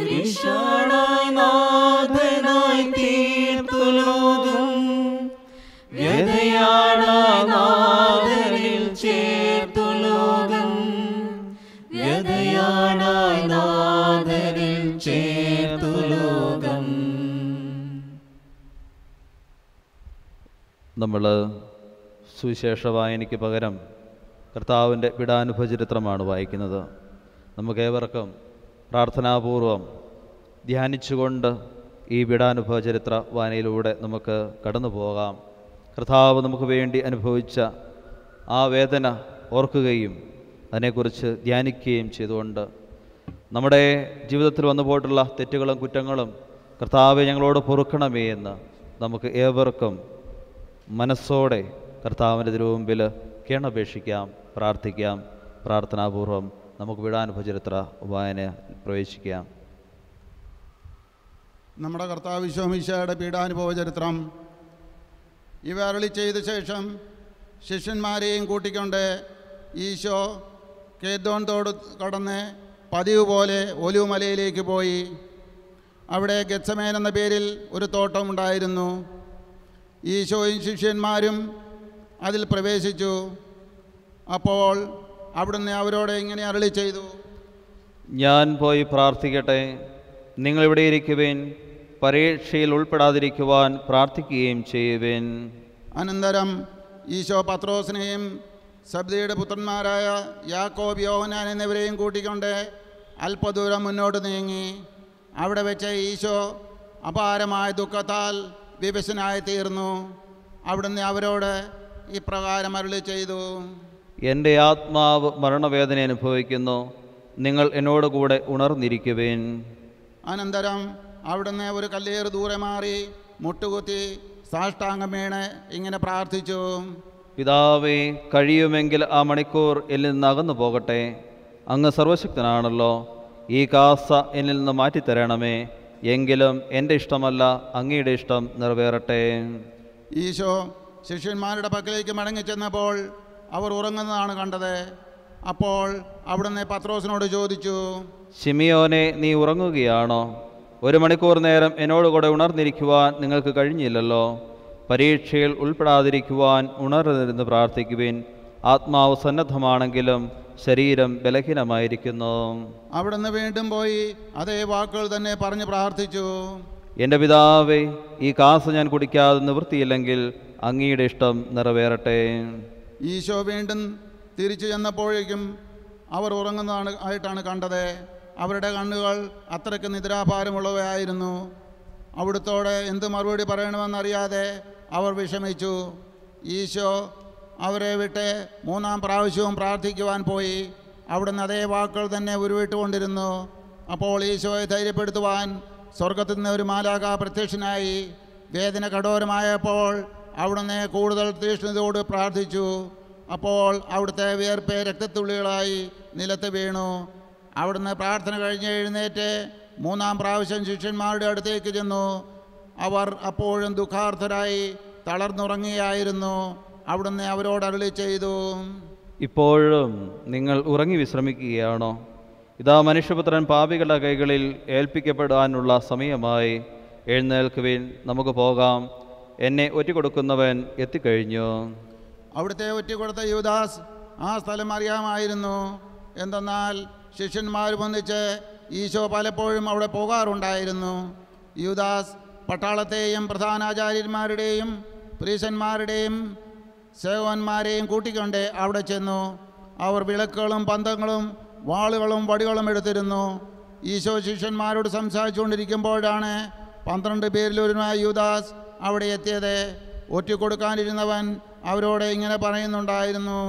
നമ്മൾ സുവിശേഷ വായനയ്ക്ക് പകരം കർത്താവിൻ്റെ പിടാനുഭവ ചരിത്രമാണ് വായിക്കുന്നത് നമുക്കേവർക്കും പ്രാർത്ഥനാപൂർവം ധ്യാനിച്ചുകൊണ്ട് ഈ പിടാനുഭവ ചരിത്ര വായനയിലൂടെ നമുക്ക് കടന്നു പോകാം കർത്താവ് നമുക്ക് വേണ്ടി അനുഭവിച്ച ആ വേദന ഓർക്കുകയും അതിനെക്കുറിച്ച് ധ്യാനിക്കുകയും ചെയ്തുകൊണ്ട് നമ്മുടെ ജീവിതത്തിൽ വന്നു പോയിട്ടുള്ള തെറ്റുകളും കുറ്റങ്ങളും കർത്താവെ ഞങ്ങളോട് പൊറുക്കണമേ എന്ന് നമുക്ക് ഏവർക്കും മനസ്സോടെ കർത്താവിൻ്റെ തിരുമുമ്പിൽ കേണപേക്ഷിക്കാം പ്രാർത്ഥിക്കാം പ്രാർത്ഥനാപൂർവം നമുക്ക് വിടാനുഭവ ചരിത്ര വായന പ്രവേശിക്കാം നമ്മുടെ കർത്താവ് വിശ്വമിശയുടെ പീഡാനുഭവ ചരിത്രം ഇവ അരളി ചെയ്ത ശേഷം ശിഷ്യന്മാരെയും കൂട്ടിക്കൊണ്ട് ഈശോ കേദോൻ തോട് കടന്ന് പതിവ് പോലെ ഒലുമലയിലേക്ക് പോയി അവിടെ ഗത്സമേൻ എന്ന പേരിൽ ഒരു തോട്ടമുണ്ടായിരുന്നു ഈശോയും ശിഷ്യന്മാരും അതിൽ പ്രവേശിച്ചു അപ്പോൾ അവിടുന്ന് അവരോട് ഇങ്ങനെ അരളി ചെയ്തു ഞാൻ പോയി പ്രാർത്ഥിക്കട്ടെ നിങ്ങളിവിടെ ഇരിക്കുവേൻ പരീക്ഷയിൽ ഉൾപ്പെടാതിരിക്കുവാൻ പ്രാർത്ഥിക്കുകയും ചെയ്യുവേൻ അനന്തരം ഈശോ പത്രോസിനെയും സബ്ദിയുടെ പുത്രന്മാരായ യാക്കോബ് യോഹനാൻ എന്നിവരെയും കൂട്ടിക്കൊണ്ട് അല്പദൂരം മുന്നോട്ട് നീങ്ങി അവിടെ വെച്ച് ഈശോ അപാരമായ ദുഃഖത്താൽ വിവശനായി തീർന്നു അവിടുന്ന് അവരോട് ഇപ്രകാരം അരുളി ചെയ്തു എൻ്റെ ആത്മാവ് മരണവേദന അനുഭവിക്കുന്നു നിങ്ങൾ എന്നോട് കൂടെ ഉണർന്നിരിക്കുവേൻ അനന്തരം അവിടുന്ന് ഒരു കല്ലേറ് ദൂരെ മാറി മുട്ടുകുത്തി സാഷ്ടാംഗം വീണ് ഇങ്ങനെ പ്രാർത്ഥിച്ചു പിതാവേ കഴിയുമെങ്കിൽ ആ മണിക്കൂർ എന്നിൽ നിന്ന് അകന്നു പോകട്ടെ അങ്ങ് സർവശക്തനാണല്ലോ ഈ കാസ എന്നിൽ നിന്ന് മാറ്റിത്തരണമേ എങ്കിലും എൻ്റെ ഇഷ്ടമല്ല അങ്ങയുടെ ഇഷ്ടം നിറവേറട്ടെ ഈശോ ശിഷ്യന്മാരുടെ പക്കലേക്ക് മടങ്ങിച്ചെന്നപ്പോൾ അവർ ഉറങ്ങുന്നതാണ് കണ്ടത് അപ്പോൾ അവിടുന്ന് പത്രോസിനോട് ചോദിച്ചു ഷിമിയോനെ നീ ഉറങ്ങുകയാണോ ഒരു മണിക്കൂർ നേരം എന്നോട് കൂടെ ഉണർന്നിരിക്കുവാൻ നിങ്ങൾക്ക് കഴിഞ്ഞില്ലല്ലോ പരീക്ഷയിൽ ഉൾപ്പെടാതിരിക്കുവാൻ ഉണർന്നിരുന്ന് പ്രാർത്ഥിക്കുവിൻ ആത്മാവ് സന്നദ്ധമാണെങ്കിലും ശരീരം ബലഹീനമായിരിക്കുന്നു അവിടുന്ന് വീണ്ടും പോയി അതേ വാക്കുകൾ തന്നെ പറഞ്ഞ് പ്രാർത്ഥിച്ചു എൻ്റെ പിതാവേ ഈ കാസ് ഞാൻ കുടിക്കാതെ നിവൃത്തിയില്ലെങ്കിൽ അങ്ങയുടെ ഇഷ്ടം നിറവേറട്ടെ ഈശോ വീണ്ടും തിരിച്ചു ചെന്നപ്പോഴേക്കും അവർ ഉറങ്ങുന്നതാണ് ആയിട്ടാണ് കണ്ടത് അവരുടെ കണ്ണുകൾ അത്രയ്ക്ക് നിദ്രാഭാരമുള്ളവയായിരുന്നു അവിടുത്തോടെ എന്ത് മറുപടി പറയണമെന്നറിയാതെ അവർ വിഷമിച്ചു ഈശോ അവരെ വിട്ട് മൂന്നാം പ്രാവശ്യവും പ്രാർത്ഥിക്കുവാൻ പോയി അവിടുന്ന് അതേ വാക്കുകൾ തന്നെ ഉരുവിട്ടുകൊണ്ടിരുന്നു അപ്പോൾ ഈശോയെ ധൈര്യപ്പെടുത്തുവാൻ സ്വർഗത്തിൽ നിന്ന് ഒരു മാലാക പ്രത്യക്ഷനായി വേദന കഠോരമായപ്പോൾ അവിടുന്ന് കൂടുതൽ തീഷ്ണതയോട് പ്രാർത്ഥിച്ചു അപ്പോൾ അവിടുത്തെ വിയർപ്പ് രക്തത്തുള്ളികളായി നിലത്ത് വീണു അവിടുന്ന് പ്രാർത്ഥന കഴിഞ്ഞ് എഴുന്നേറ്റ് മൂന്നാം പ്രാവശ്യം ശിഷ്യന്മാരുടെ അടുത്തേക്ക് ചെന്നു അവർ അപ്പോഴും ദുഃഖാർത്ഥരായി തളർന്നുറങ്ങിയായിരുന്നു അവിടുന്ന് അവരോട് അരുളി ചെയ്തു ഇപ്പോഴും നിങ്ങൾ ഉറങ്ങി വിശ്രമിക്കുകയാണോ ഇതാ മനുഷ്യപുത്രൻ പാപികളുടെ കൈകളിൽ ഏൽപ്പിക്കപ്പെടാനുള്ള സമയമായി എഴുന്നേൽക്കുവിൻ നമുക്ക് പോകാം എന്നെ ഒറ്റിക്കൊടുക്കുന്നവൻ എത്തിക്കഴിഞ്ഞു അവിടുത്തെ ഒറ്റ യുദാസ് ആ സ്ഥലം അറിയാമായിരുന്നു എന്തെന്നാൽ ശിഷ്യന്മാർ ഒന്നിച്ച് ഈശോ പലപ്പോഴും അവിടെ പോകാറുണ്ടായിരുന്നു യുദാസ് പട്ടാളത്തെയും പ്രധാനാചാര്യന്മാരുടെയും പുരുഷന്മാരുടെയും സേവന്മാരെയും കൂട്ടിക്കൊണ്ട് അവിടെ ചെന്നു അവർ വിളക്കുകളും പന്തങ്ങളും വാളുകളും വടികളും എടുത്തിരുന്നു ഈശോ ശിഷ്യന്മാരോട് സംസാരിച്ചുകൊണ്ടിരിക്കുമ്പോഴാണ് പന്ത്രണ്ട് പേരിലൊരുനായ യുദാസ് അവിടെ എത്തിയത് ഒറ്റിക്കൊടുക്കാനിരുന്നവൻ അവരോട് ഇങ്ങനെ പറയുന്നുണ്ടായിരുന്നു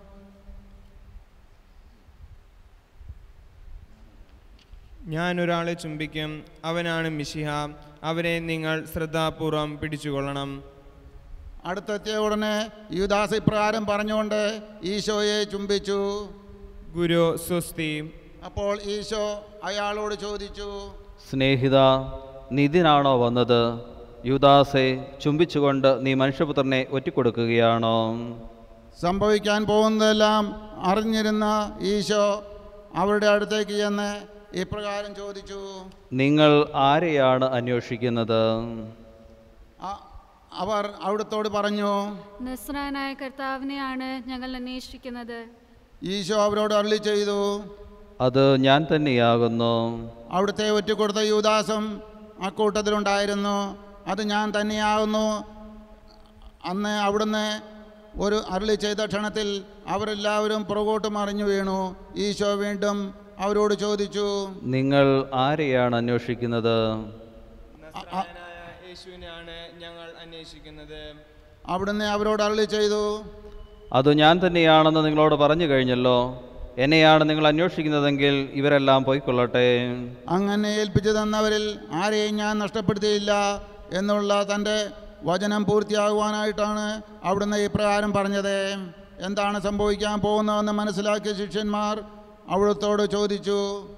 ഞാൻ ഒരാളെ ചുംബിക്കും അവനാണ് മിശിഹ അവരെ നിങ്ങൾ ശ്രദ്ധാപൂർവം പിടിച്ചുകൊള്ളണം അടുത്തെത്തിയ ഉടനെ യുദാസ് ഇപ്രകാരം പറഞ്ഞുകൊണ്ട് ഈശോയെ ചുംബിച്ചു ഗുരു സ്വസ്തി അപ്പോൾ ഈശോ അയാളോട് ചോദിച്ചു സ്നേഹിത നിതിനാണോ വന്നത് യുദാസെ ചുംബിച്ചുകൊണ്ട് നീ മനുഷ്യപുത്രനെ ഒറ്റിക്കൊടുക്കുകയാണോ സംഭവിക്കാൻ പോകുന്നതെല്ലാം അറിഞ്ഞിരുന്ന ഈശോ അവരുടെ അടുത്തേക്ക് ചെന്ന് ഇപ്രകാരം ചോദിച്ചു നിങ്ങൾ ആരെയാണ് അന്വേഷിക്കുന്നത് അ- അവർ അവിടുത്തോട് പറഞ്ഞു നസ്രാനായ കർത്താവിനെയാണ് ഞങ്ങൾ അന്വേഷിക്കുന്നത് ഈശോ അവരോട് അരളി ചെയ്തു അത് ഞാൻ തന്നെയാകുന്നു അവിടുത്തെ ഒറ്റക്കൊടുത്ത യുദാസും അക്കൂട്ടത്തിലുണ്ടായിരുന്നു അത് ഞാൻ തന്നെയാകുന്നു അന്ന് അവിടുന്ന് ഒരു അരുളി ചെയ്ത ക്ഷണത്തിൽ അവരെല്ലാവരും പുറകോട്ട് മറിഞ്ഞു വീണു ഈശോ വീണ്ടും അവരോട് ചോദിച്ചു നിങ്ങൾ ആരെയാണ് അന്വേഷിക്കുന്നത് നസ്രായനായ യേശുവിനെയാണ് ഞങ്ങൾ അന്വേഷിക്കുന്നത് അവിടുന്ന് അവരോട് അരുളി ചെയ്തു അത് ഞാൻ തന്നെയാണെന്ന് നിങ്ങളോട് പറഞ്ഞു കഴിഞ്ഞല്ലോ എന്നെയാണ് നിങ്ങൾ അന്വേഷിക്കുന്നതെങ്കിൽ ഇവരെല്ലാം പോയിക്കൊള്ളട്ടെ അങ്ങനെ ഏൽപ്പിച്ചു തന്നവരിൽ ആരെയും ഞാൻ നഷ്ടപ്പെടുത്തിയില്ല എന്നുള്ള തൻ്റെ വചനം പൂർത്തിയാകുവാനായിട്ടാണ് അവിടുന്ന് ഇപ്രകാരം പറഞ്ഞത് എന്താണ് സംഭവിക്കാൻ പോകുന്നതെന്ന് മനസ്സിലാക്കിയ ശിഷ്യന്മാർ അവിടുത്തോട് ചോദിച്ചു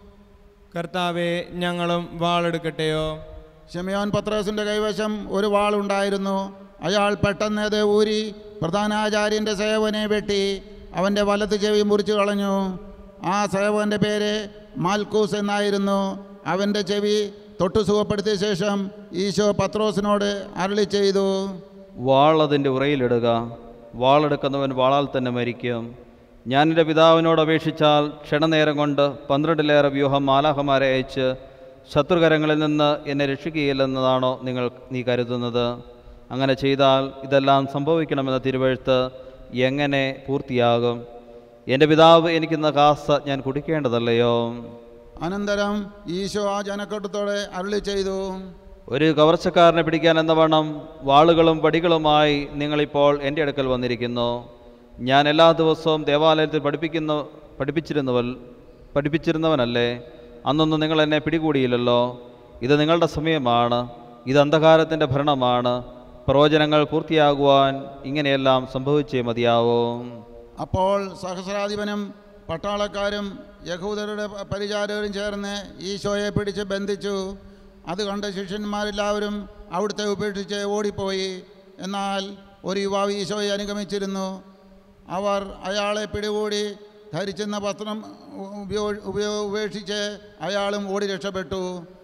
കർത്താവെ ഞങ്ങളും വാളെടുക്കട്ടെയോ ഷെമിയോൻ പത്രോസിൻ്റെ കൈവശം ഒരു വാളുണ്ടായിരുന്നു അയാൾ പെട്ടെന്ന് അത് ഊരി പ്രധാനാചാര്യൻ്റെ സേവനെ വെട്ടി അവൻ്റെ വലത്ത് ചെവി മുറിച്ചു കളഞ്ഞു ആ സേവകൻ്റെ പേര് മാൽക്കൂസ് എന്നായിരുന്നു അവൻ്റെ ചെവി തൊട്ടു സുഖപ്പെടുത്തിയ ശേഷം ഈശോ പത്രോസിനോട് അരളി ചെയ്തു വാൾ അതിൻ്റെ ഉറയിലിടുക വാളെടുക്കുന്നവൻ വാളാൽ തന്നെ മരിക്കും ഞാൻ എൻ്റെ പിതാവിനോട് അപേക്ഷിച്ചാൽ ക്ഷണനേരം കൊണ്ട് പന്ത്രണ്ടിലേറെ വ്യൂഹം മാലാഹമാരെ അയച്ച് ശത്രുകരങ്ങളിൽ നിന്ന് എന്നെ രക്ഷിക്കുകയില്ലെന്നതാണോ നിങ്ങൾ നീ കരുതുന്നത് അങ്ങനെ ചെയ്താൽ ഇതെല്ലാം സംഭവിക്കണമെന്ന തിരുവഴുത്ത് എങ്ങനെ പൂർത്തിയാകും എൻ്റെ പിതാവ് എനിക്കുന്ന കാസ ഞാൻ കുടിക്കേണ്ടതല്ലയോ അനന്തരം ഈശോ ആ ജനക്കൂട്ടത്തോടെ അരുളി ചെയ്തു ഒരു കവർച്ചക്കാരനെ പിടിക്കാൻ എന്ന വണ്ണം വാളുകളും വടികളുമായി നിങ്ങളിപ്പോൾ എൻ്റെ അടുക്കൽ വന്നിരിക്കുന്നു ഞാൻ എല്ലാ ദിവസവും ദേവാലയത്തിൽ പഠിപ്പിക്കുന്ന പഠിപ്പിച്ചിരുന്നവൽ പഠിപ്പിച്ചിരുന്നവനല്ലേ അന്നൊന്നും നിങ്ങൾ എന്നെ പിടികൂടിയില്ലല്ലോ ഇത് നിങ്ങളുടെ സമയമാണ് ഇത് അന്ധകാരത്തിൻ്റെ ഭരണമാണ് പ്രവചനങ്ങൾ പൂർത്തിയാകുവാൻ ഇങ്ങനെയെല്ലാം സംഭവിച്ചേ മതിയാവോ അപ്പോൾ സഹസ്രാധിപനും പട്ടാളക്കാരും യഹൂദരുടെ പ- പരിചാരകരും ചേർന്ന് ഈശോയെ പിടിച്ച് ബന്ധിച്ചു അത് കണ്ട ശിഷ്യന്മാരെല്ലാവരും അവിടുത്തെ ഉപേക്ഷിച്ച് ഓടിപ്പോയി എന്നാൽ ഒരു യുവാവ് ഈശോയെ അനുഗമിച്ചിരുന്നു അവർ അയാളെ പിടികൂടി ധരിച്ചിരുന്ന വസ്ത്രം ഉപയോ ഉപയോ ഉപേക്ഷിച്ച് അയാളും ഓടി രക്ഷപ്പെട്ടു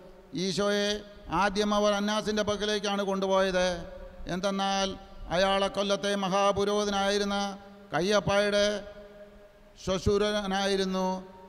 ഈശോയെ ആദ്യം അവർ അന്നാസിൻ്റെ പക്കലേക്കാണ് കൊണ്ടുപോയത് എന്തെന്നാൽ അയാളെ കൊല്ലത്തെ മഹാപുരോഹിതനായിരുന്ന കയ്യപ്പായുടെ ശ്വശൂരനായിരുന്നു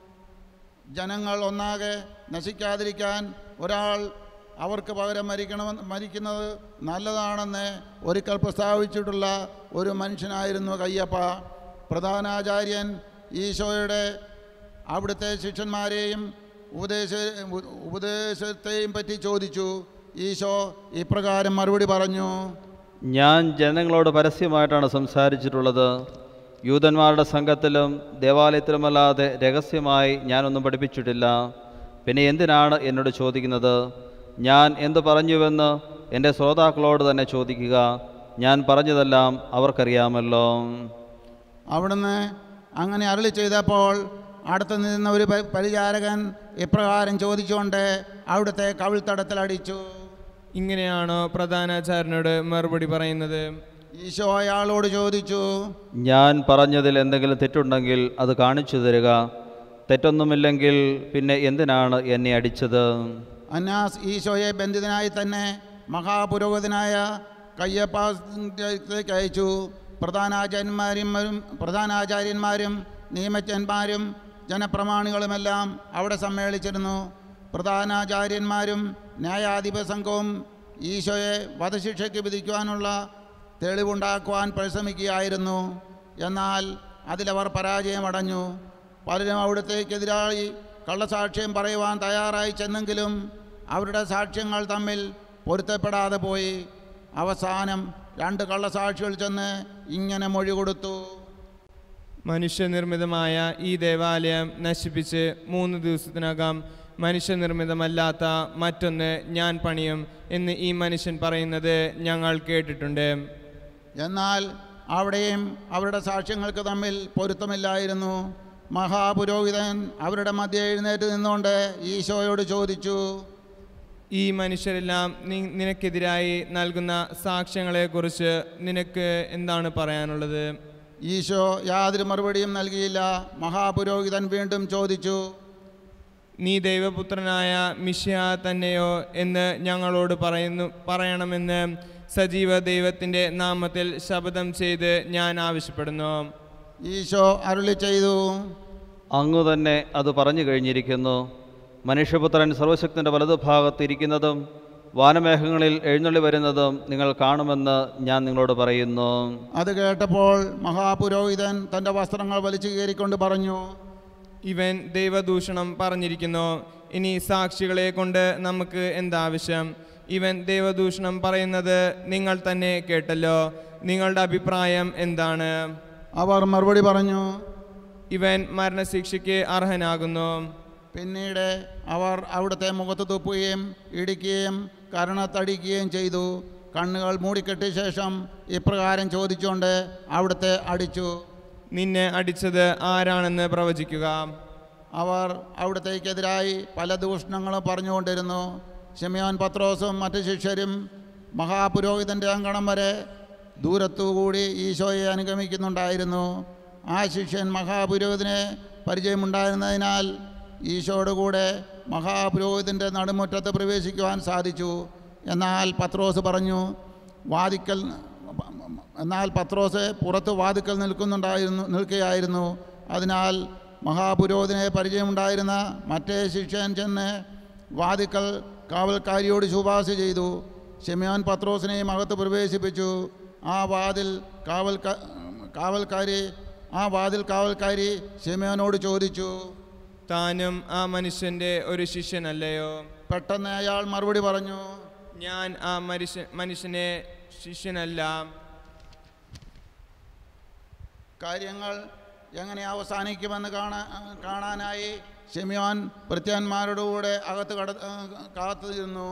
ജനങ്ങൾ ഒന്നാകെ നശിക്കാതിരിക്കാൻ ഒരാൾ അവർക്ക് പകരം മരിക്കണമെന്ന് മരിക്കുന്നത് നല്ലതാണെന്ന് ഒരിക്കൽ പ്രസ്താവിച്ചിട്ടുള്ള ഒരു മനുഷ്യനായിരുന്നു കയ്യപ്പ പ്രധാനാചാര്യൻ ഈശോയുടെ അവിടുത്തെ ശിഷ്യന്മാരെയും ഉപദേശ ഉപദേശത്തെയും പറ്റി ചോദിച്ചു ഈശോ ഇപ്രകാരം മറുപടി പറഞ്ഞു ഞാൻ ജനങ്ങളോട് പരസ്യമായിട്ടാണ് സംസാരിച്ചിട്ടുള്ളത് യൂതന്മാരുടെ സംഘത്തിലും ദേവാലയത്തിലുമല്ലാതെ രഹസ്യമായി ഞാനൊന്നും പഠിപ്പിച്ചിട്ടില്ല പിന്നെ എന്തിനാണ് എന്നോട് ചോദിക്കുന്നത് ഞാൻ എന്ത് പറഞ്ഞുവെന്ന് എൻ്റെ ശ്രോതാക്കളോട് തന്നെ ചോദിക്കുക ഞാൻ പറഞ്ഞതെല്ലാം അവർക്കറിയാമല്ലോ അവിടുന്ന് അങ്ങനെ അരളി ചെയ്തപ്പോൾ അടുത്ത് നിന്ന ഒരു പ- പരിചാരകൻ ഇപ്രകാരം ചോദിച്ചുകൊണ്ട് അവിടുത്തെ കവിൾത്തടത്തിൽ അടിച്ചു ഇങ്ങനെയാണോ പ്രധാനാചാര്യനോട് മറുപടി പറയുന്നത് ഈശോ അയാളോട് ചോദിച്ചു ഞാൻ പറഞ്ഞതിൽ എന്തെങ്കിലും തെറ്റുണ്ടെങ്കിൽ അത് കാണിച്ചു തരിക തെറ്റൊന്നുമില്ലെങ്കിൽ പിന്നെ എന്തിനാണ് എന്നെ അടിച്ചത് അന്നാസ് ഈശോയെ ബന്ധിതനായി തന്നെ മഹാപുരോഹിതനായ കയ്യപ്പാസിലേക്ക് അയച്ചു പ്രധാനാചാര്യന്മാരും പ്രധാനാചാര്യന്മാരും നിയമജ്ഞന്മാരും ജനപ്രമാണികളുമെല്ലാം അവിടെ സമ്മേളിച്ചിരുന്നു പ്രധാനാചാര്യന്മാരും ന്യായാധിപ സംഘവും ഈശോയെ വധശിക്ഷയ്ക്ക് വിധിക്കുവാനുള്ള തെളിവുണ്ടാക്കുവാൻ പരിശ്രമിക്കുകയായിരുന്നു എന്നാൽ അതിലവർ പരാജയമടഞ്ഞു പലരും അവിടത്തേക്കെതിരായി കള്ളസാക്ഷ്യം പറയുവാൻ തയ്യാറായി ചെന്നെങ്കിലും അവരുടെ സാക്ഷ്യങ്ങൾ തമ്മിൽ പൊരുത്തപ്പെടാതെ പോയി അവസാനം രണ്ട് കള്ളസാക്ഷികൾ ചെന്ന് ഇങ്ങനെ മൊഴി കൊടുത്തു മനുഷ്യനിർമ്മിതമായ ഈ ദേവാലയം നശിപ്പിച്ച് മൂന്ന് ദിവസത്തിനകം മനുഷ്യനിർമ്മിതമല്ലാത്ത മറ്റൊന്ന് ഞാൻ പണിയും എന്ന് ഈ മനുഷ്യൻ പറയുന്നത് ഞങ്ങൾ കേട്ടിട്ടുണ്ട് എന്നാൽ അവിടെയും അവരുടെ സാക്ഷ്യങ്ങൾക്ക് തമ്മിൽ പൊരുത്തമില്ലായിരുന്നു മഹാപുരോഹിതൻ അവരുടെ മധ്യ എഴുന്നേറ്റ് നിന്നുകൊണ്ട് ഈശോയോട് ചോദിച്ചു ഈ മനുഷ്യരെല്ലാം നി- നിനക്കെതിരായി നൽകുന്ന സാക്ഷ്യങ്ങളെക്കുറിച്ച് നിനക്ക് എന്താണ് പറയാനുള്ളത് ഈശോ യാതൊരു മറുപടിയും നൽകിയില്ല മഹാപുരോഹിതൻ വീണ്ടും ചോദിച്ചു നീ ദൈവപുത്രനായ മിഷ്യ തന്നെയോ എന്ന് ഞങ്ങളോട് പറയുന്നു പറയണമെന്ന് സജീവ ദൈവത്തിൻ്റെ നാമത്തിൽ ശപഥം ചെയ്ത് ഞാൻ ആവശ്യപ്പെടുന്നു ഈശോ അരുളി ചെയ്തു അങ്ങു തന്നെ അത് പറഞ്ഞു കഴിഞ്ഞിരിക്കുന്നു മനുഷ്യപുത്രൻ സർവശക്തൻ്റെ വലതുഭാഗത്ത് ഇരിക്കുന്നതും വാനമേഘങ്ങളിൽ എഴുന്നള്ളി വരുന്നതും നിങ്ങൾ കാണുമെന്ന് ഞാൻ നിങ്ങളോട് പറയുന്നു അത് കേട്ടപ്പോൾ മഹാപുരോഹിതൻ തൻ്റെ വസ്ത്രങ്ങൾ വലിച്ചു കീറിക്കൊണ്ട് പറഞ്ഞു ഇവൻ ദൈവദൂഷണം പറഞ്ഞിരിക്കുന്നു ഇനി സാക്ഷികളെ കൊണ്ട് നമുക്ക് എന്താവശ്യം ഇവൻ ദൈവദൂഷണം പറയുന്നത് നിങ്ങൾ തന്നെ കേട്ടല്ലോ നിങ്ങളുടെ അഭിപ്രായം എന്താണ് അവർ മറുപടി പറഞ്ഞു ഇവൻ മരണശിക്ഷയ്ക്ക് അർഹനാകുന്നു പിന്നീട് അവർ അവിടുത്തെ മുഖത്ത് തുപ്പുകയും ഇടിക്കുകയും കരണത്തടിക്കുകയും ചെയ്തു കണ്ണുകൾ മൂടിക്കെട്ടിയ ശേഷം ഇപ്രകാരം ചോദിച്ചുകൊണ്ട് അവിടുത്തെ അടിച്ചു നിന്നെ അടിച്ചത് ആരാണെന്ന് പ്രവചിക്കുക അവർ അവിടത്തേക്കെതിരായി പല ദൂഷണങ്ങളും പറഞ്ഞുകൊണ്ടിരുന്നു ഷെമിയോൻ പത്രോസും മറ്റു ശിഷ്യരും മഹാപുരോഹിതൻ്റെ അങ്കണം വരെ ദൂരത്തുകൂടി ഈശോയെ അനുഗമിക്കുന്നുണ്ടായിരുന്നു ആ ശിഷ്യൻ മഹാപുരോഹിതനെ പരിചയമുണ്ടായിരുന്നതിനാൽ ഈശോയുടെ കൂടെ മഹാപുരോഹിതൻ്റെ നടുമുറ്റത്ത് പ്രവേശിക്കുവാൻ സാധിച്ചു എന്നാൽ പത്രോസ് പറഞ്ഞു വാദിക്കൽ എന്നാൽ പത്രോസ് പുറത്ത് വാതിക്കൽ നിൽക്കുന്നുണ്ടായിരുന്നു നിൽക്കുകയായിരുന്നു അതിനാൽ മഹാപുരോഹിതനെ പരിചയമുണ്ടായിരുന്ന മറ്റേ ശിഷ്യൻ ചെന്ന് വാതിക്കൽ കാവൽക്കാരിയോട് ശുപാർശ ചെയ്തു ഷെമിയോൻ പത്രോസിനെയും അകത്ത് പ്രവേശിപ്പിച്ചു ആ വാതിൽ കാവൽക്ക കാവൽക്കാരി ആ വാതിൽ കാവൽക്കാരി ഷെമിയോനോട് ചോദിച്ചു താനും ആ മനുഷ്യന്റെ ഒരു ശിഷ്യനല്ലയോ പെട്ടെന്ന് അയാൾ മറുപടി പറഞ്ഞു ഞാൻ ആ മനുഷ്യ മനുഷ്യനെ ശിഷ്യനല്ല കാര്യങ്ങൾ എങ്ങനെ അവസാനിക്കുമെന്ന് കാണാ കാണാനായി ഷെമിയോൻ ഭൃത്യന്മാരുടെ കൂടെ അകത്ത് കട കാത്തുനിന്നു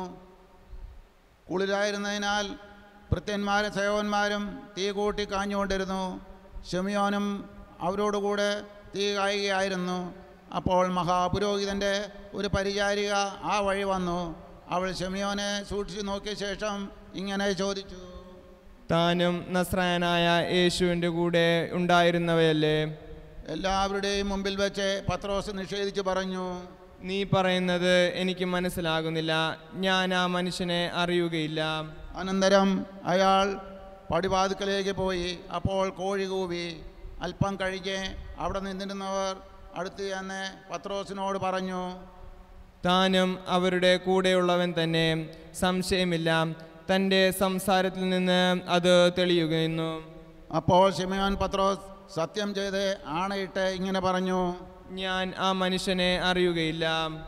കുളിരായിരുന്നതിനാൽ ഭൃത്യന്മാരും സേവന്മാരും തീ കൂട്ടി കാഞ്ഞുകൊണ്ടിരുന്നു ഷെമിയോനും അവരോടുകൂടെ തീ കായുകയായിരുന്നു അപ്പോൾ മഹാപുരോഹിതൻ്റെ ഒരു പരിചാരിക ആ വഴി വന്നു അവൾ ഷെമിയോനെ സൂക്ഷിച്ചു നോക്കിയ ശേഷം ഇങ്ങനെ ചോദിച്ചു താനും നസ്രായനായ യേശുവിൻ്റെ കൂടെ ഉണ്ടായിരുന്നവയല്ലേ എല്ലാവരുടെയും മുമ്പിൽ വെച്ച് പത്രോസ് നിഷേധിച്ചു പറഞ്ഞു നീ പറയുന്നത് എനിക്ക് മനസ്സിലാകുന്നില്ല ഞാൻ ആ മനുഷ്യനെ അറിയുകയില്ല അനന്തരം അയാൾ പടിവാതിക്കലേക്ക് പോയി അപ്പോൾ കോഴി കൂവി അല്പം കഴിഞ്ഞ് അവിടെ നിന്നിരുന്നവർ അടുത്ത് ചെന്ന് പത്രോസിനോട് പറഞ്ഞു താനും അവരുടെ കൂടെയുള്ളവൻ തന്നെ സംശയമില്ല തൻ്റെ സംസാരത്തിൽ നിന്ന് അത് തെളിയുകയുന്നു അപ്പോൾ ഷിമയോൻ പത്രോസ് സത്യം ചെയ്ത് ആണയിട്ട് ഇങ്ങനെ പറഞ്ഞു ഞാൻ ആ മനുഷ്യനെ അറിയുകയില്ല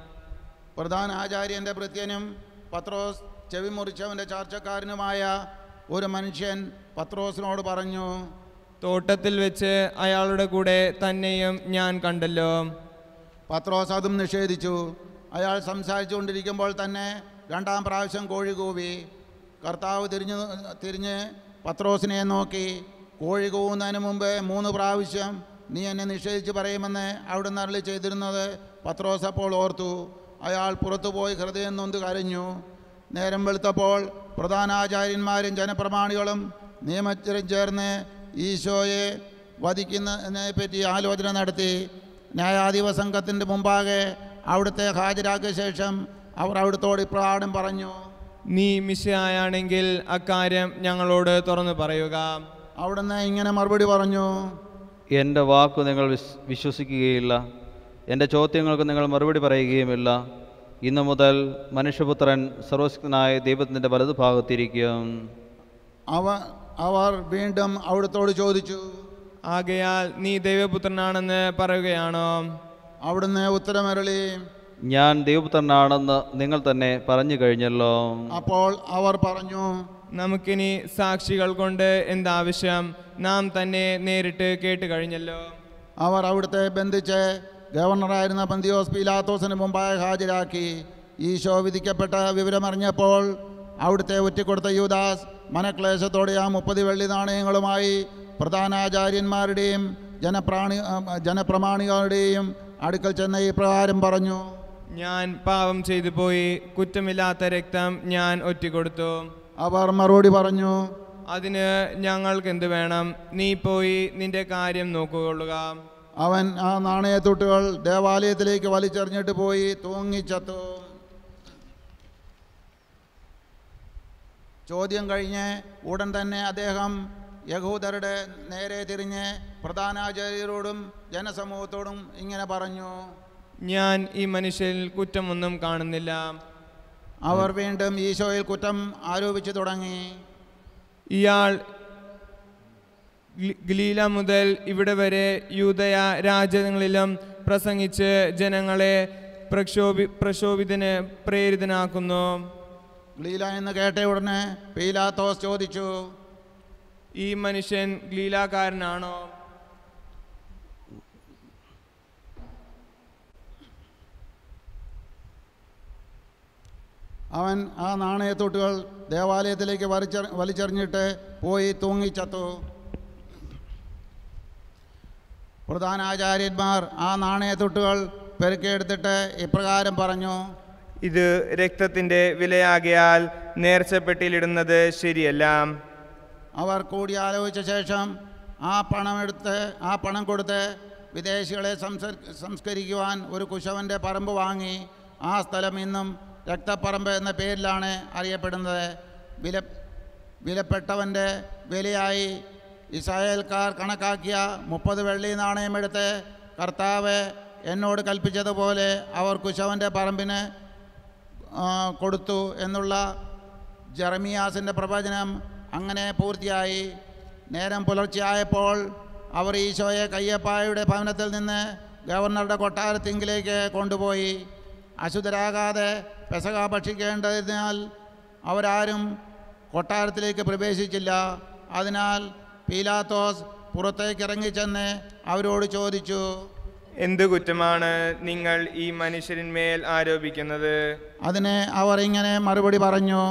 പ്രധാന ആചാര്യൻ്റെ ഭൃത്യനും പത്രോസ് ചെവി മുറിച്ചവൻ്റെ ചാർച്ചക്കാരനുമായ ഒരു മനുഷ്യൻ പത്രോസിനോട് പറഞ്ഞു തോട്ടത്തിൽ വെച്ച് അയാളുടെ കൂടെ തന്നെയും ഞാൻ കണ്ടല്ലോ പത്രോസ് അതും നിഷേധിച്ചു അയാൾ സംസാരിച്ചുകൊണ്ടിരിക്കുമ്പോൾ തന്നെ രണ്ടാം പ്രാവശ്യം കോഴി കൂവി കർത്താവ് തിരിഞ്ഞു തിരിഞ്ഞ് പത്രോസിനെ നോക്കി കോഴി കൂവുന്നതിന് മുമ്പ് മൂന്ന് പ്രാവശ്യം നീ എന്നെ നിഷേധിച്ച് പറയുമെന്ന് അവിടുന്ന് അരളി ചെയ്തിരുന്നത് പത്രോസ് അപ്പോൾ ഓർത്തു അയാൾ പുറത്തുപോയി ഹൃദയം നൊന്ത് കരഞ്ഞു നേരം വെളുത്തപ്പോൾ പ്രധാനാചാര്യന്മാരും ജനപ്രമാണികളും നിയമജ്ഞരും ചേർന്ന് ഈശോയെ വധിക്കുന്നതിനെ പറ്റി ആലോചന നടത്തി ന്യായാധിപ സംഘത്തിൻ്റെ മുമ്പാകെ അവിടുത്തെ ഹാജരാക്കിയ ശേഷം അവർ അവിടുത്തോട് ഇപ്രകാരം പറഞ്ഞു നീ മിശയാണെങ്കിൽ അക്കാര്യം ഞങ്ങളോട് തുറന്നു പറയുക അവിടുന്ന് ഇങ്ങനെ മറുപടി പറഞ്ഞു എൻ്റെ വാക്കു നിങ്ങൾ വിസ് വിശ്വസിക്കുകയില്ല എൻ്റെ ചോദ്യങ്ങൾക്ക് നിങ്ങൾ മറുപടി പറയുകയുമില്ല ഇന്നു മുതൽ മനുഷ്യപുത്രൻ സർവശക്തനായ ദൈവത്തിൻ്റെ വലതുഭാഗത്തിരിക്കും അവ അവർ വീണ്ടും അവിടുത്തോട് ചോദിച്ചു ആകയാൽ നീ ദൈവപുത്രനാണെന്ന് പറയുകയാണോ അവിടുന്ന് ഉത്തരമരളി ഞാൻ ദൈവപുത്രനാണെന്ന് നിങ്ങൾ തന്നെ പറഞ്ഞു കഴിഞ്ഞല്ലോ അപ്പോൾ അവർ പറഞ്ഞു നമുക്കിനി സാക്ഷികൾ കൊണ്ട് എന്താവശ്യം നാം തന്നെ നേരിട്ട് കേട്ട് കഴിഞ്ഞല്ലോ അവർ അവിടുത്തെ ബന്ധിച്ച് ഗവർണറായിരുന്ന പന്തിയോസ് പീലാത്തോസിന് മുമ്പായി ഹാജരാക്കി ഈശോ വിധിക്കപ്പെട്ട വിവരമറിഞ്ഞപ്പോൾ അവിടുത്തെ ഒറ്റിക്കൊടുത്ത യൂദാസ് മനക്ലേശത്തോടെ ആ മുപ്പത് വെള്ളി നാണയങ്ങളുമായി പ്രധാനാചാര്യന്മാരുടെയും ജനപ്രാണി ആ, ജനപ്രമാണികളുടെയും അടുക്കൽ ചെന്ന് ഈ പ്രകാരം പറഞ്ഞു ഞാൻ പാപം ചെയ്തു പോയി കുറ്റമില്ലാത്ത രക്തം ഞാൻ ഒറ്റിക്കൊടുത്തു അവർ മറുപടി പറഞ്ഞു അതിന് ഞങ്ങൾക്ക് എന്ത് വേണം നീ പോയി നിന്റെ കാര്യം നോക്കുകൊള്ളുക അവൻ ആ നാണയത്തുട്ടുകൾ ദേവാലയത്തിലേക്ക് വലിച്ചെറിഞ്ഞിട്ട് പോയി തൂങ്ങിച്ചത്തു ചോദ്യം കഴിഞ്ഞ് ഉടൻ തന്നെ അദ്ദേഹം യഹൂദരുടെ നേരെ തിരിഞ്ഞ് പ്രധാനാചാര്യരോടും ജനസമൂഹത്തോടും ഇങ്ങനെ പറഞ്ഞു ഞാൻ ഈ മനുഷ്യരിൽ കുറ്റമൊന്നും കാണുന്നില്ല അവർ വീണ്ടും ഈശോയിൽ കുറ്റം ആരോപിച്ചു തുടങ്ങി ഇയാൾ ഗലി- ഗലീല മുതൽ ഇവിടെ വരെ യൂതയ രാജ്യങ്ങളിലും പ്രസംഗിച്ച് ജനങ്ങളെ പ്രക്ഷോഭി പ്രക്ഷോഭിതന് പ്രേരിതനാക്കുന്നു ലീല എന്ന് കേട്ട ഉടനെ പീലാത്തോസ് ചോദിച്ചു ഈ മനുഷ്യൻ ഗലീലാക്കാരനാണോ അവൻ ആ നാണയത്തൊട്ടുകൾ ദേവാലയത്തിലേക്ക് വലിച്ചെ വലിച്ചെറിഞ്ഞിട്ട് പോയി തൂങ്ങിച്ചത്തു പ്രധാനാചാര്യന്മാർ ആ നാണയത്തൊട്ടുകൾ പെരുക്കിയെടുത്തിട്ട് ഇപ്രകാരം പറഞ്ഞു ഇത് രക്തത്തിന്റെ വിലയാകിയാൽ നേർച്ചപ്പെട്ടിലിടുന്നത് ശരിയല്ല അവർ കൂടിയാലോചിച്ച ശേഷം ആ പണമെടുത്ത് ആ പണം കൊടുത്ത് വിദേശികളെ സംസ- സംസ്കരിക്കുവാൻ ഒരു കുശവൻ്റെ പറമ്പ് വാങ്ങി ആ സ്ഥലം ഇന്നും രക്തപ്പറമ്പ് എന്ന പേരിലാണ് അറിയപ്പെടുന്നത് വില വിലപ്പെട്ടവൻ്റെ വിലയായി ഇസ്രായേൽക്കാർ കണക്കാക്കിയ മുപ്പത് വെള്ളി നാണയമെടുത്ത് കർത്താവ് എന്നോട് കൽപ്പിച്ചതുപോലെ അവർ കുശവൻ്റെ പറമ്പിന് ആ, കൊടുത്തു എന്നുള്ള ജെറമിയാസിൻ്റെ പ്രവചനം അങ്ങനെ പൂർത്തിയായി നേരം പുലർച്ചെയായപ്പോൾ അവർ ഈശോയെ കയ്യപ്പായുടെ ഭവനത്തിൽ നിന്ന് ഗവർണറുടെ കൊട്ടാരത്തിങ്കിലേക്ക് കൊണ്ടുപോയി അശുദ്ധരാകാതെ പെസക ഭക്ഷിക്കേണ്ടതിനാൽ അവരാരും കൊട്ടാരത്തിലേക്ക് പ്രവേശിച്ചില്ല അതിനാൽ പീലാത്തോസ് പുറത്തേക്ക് ഇറങ്ങിച്ചെന്ന് അവരോട് ചോദിച്ചു എന്തു കുറ്റമാണ് നിങ്ങൾ ഈ മനുഷ്യരിന്മേൽ ആരോപിക്കുന്നത് അതിന് അവർ ഇങ്ങനെ മറുപടി പറഞ്ഞു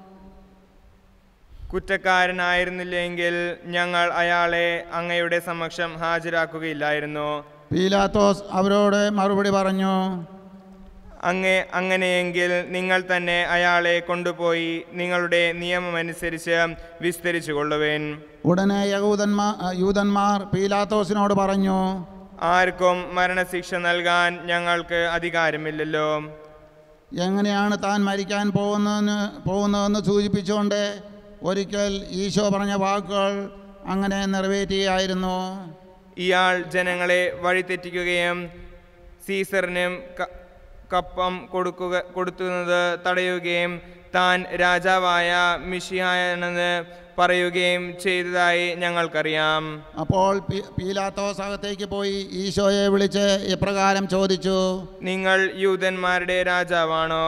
കുറ്റക്കാരനായിരുന്നില്ലെങ്കിൽ ഞങ്ങൾ അയാളെ അങ്ങയുടെ സമക്ഷം ഹാജരാക്കുകയില്ലായിരുന്നു പീലാത്തോസ് അവരോട് മറുപടി പറഞ്ഞു അങ്ങേ അങ്ങനെയെങ്കിൽ നിങ്ങൾ തന്നെ അയാളെ കൊണ്ടുപോയി നിങ്ങളുടെ നിയമമനുസരിച്ച് വിസ്തരിച്ചു കൊള്ളുവേൻ ഉടനെ യഹൂദന്മാർ യൂതന്മാർ പീലാത്തോസിനോട് പറഞ്ഞു ആർക്കും മരണശിക്ഷ നൽകാൻ ഞങ്ങൾക്ക് അധികാരമില്ലല്ലോ എങ്ങനെയാണ് താൻ മരിക്കാൻ പോകുന്നതെന്ന് പോകുന്നതെന്ന് സൂചിപ്പിച്ചുകൊണ്ട് ഒരിക്കൽ ഈശോ പറഞ്ഞ വാക്കുകൾ അങ്ങനെ നിറവേറ്റുകയായിരുന്നു ഇയാൾ ജനങ്ങളെ വഴിതെറ്റിക്കുകയും സീസറിനും ക- കപ്പം കൊടുക്കുക കൊടുത്തുന്നത് തടയുകയും താൻ രാജാവായ മിഷിയാണെന്ന് പറയുകയും ചെയ്തതായി ഞങ്ങൾക്കറിയാം അപ്പോൾ പി- പീലാത്തോസ് അകത്തേക്ക് പോയി ഈശോയെ വിളിച്ച് ഇപ്രകാരം ചോദിച്ചു നിങ്ങൾ യൂതന്മാരുടെ രാജാവാണോ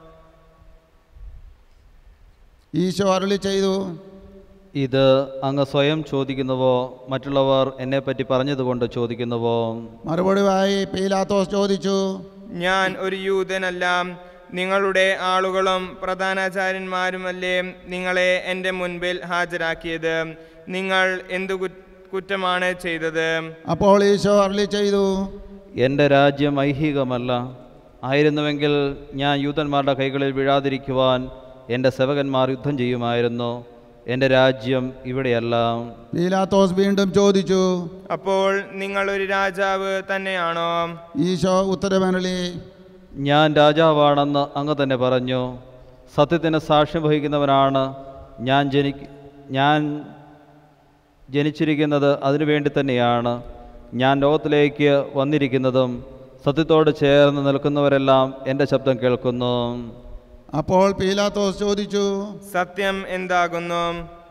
ഈശോ അരുളി ചെയ്തു ഇത് അങ്ങ് സ്വയം ചോദിക്കുന്നുവോ മറ്റുള്ളവർ എന്നെപ്പറ്റി പറഞ്ഞതുകൊണ്ട് ചോദിക്കുന്നുവോ മറുപടിയായി പീലാത്തോസ് ചോദിച്ചു ഞാൻ ഒരു യൂതനല്ല നിങ്ങളുടെ ആളുകളും പ്രധാനാചാര്യന്മാരുമല്ലേ നിങ്ങളെ എൻ്റെ മുൻപിൽ ഹാജരാക്കിയത് നിങ്ങൾ എന്തു കു- കുറ്റമാണ് ചെയ്തത് അപ്പോൾ ഈശോ അരുളി ചെയ്തു എൻ്റെ രാജ്യം ഐഹികമല്ല ആയിരുന്നുവെങ്കിൽ ഞാൻ യൂതന്മാരുടെ കൈകളിൽ വീഴാതിരിക്കുവാൻ എൻ്റെ സേവകന്മാർ യുദ്ധം ചെയ്യുമായിരുന്നു എൻ്റെ രാജ്യം ഇവിടെയല്ല പീലാത്തോസ് വീണ്ടും ചോദിച്ചു അപ്പോൾ നിങ്ങളൊരു രാജാവ് തന്നെയാണോ ഈശോ ഉത്തരവരുളി ഞാൻ രാജാവാണെന്ന് അങ്ങ് തന്നെ പറഞ്ഞു സത്യത്തിന് സാക്ഷ്യം വഹിക്കുന്നവനാണ് ഞാൻ ജനി ഞാൻ ജനിച്ചിരിക്കുന്നത് അതിനുവേണ്ടി തന്നെയാണ് ഞാൻ ലോകത്തിലേക്ക് വന്നിരിക്കുന്നതും സത്യത്തോട് ചേർന്ന് നിൽക്കുന്നവരെല്ലാം എൻ്റെ ശബ്ദം കേൾക്കുന്നു അപ്പോൾ പീലാത്തോസ് ചോദിച്ചു സത്യം എന്താകുന്നു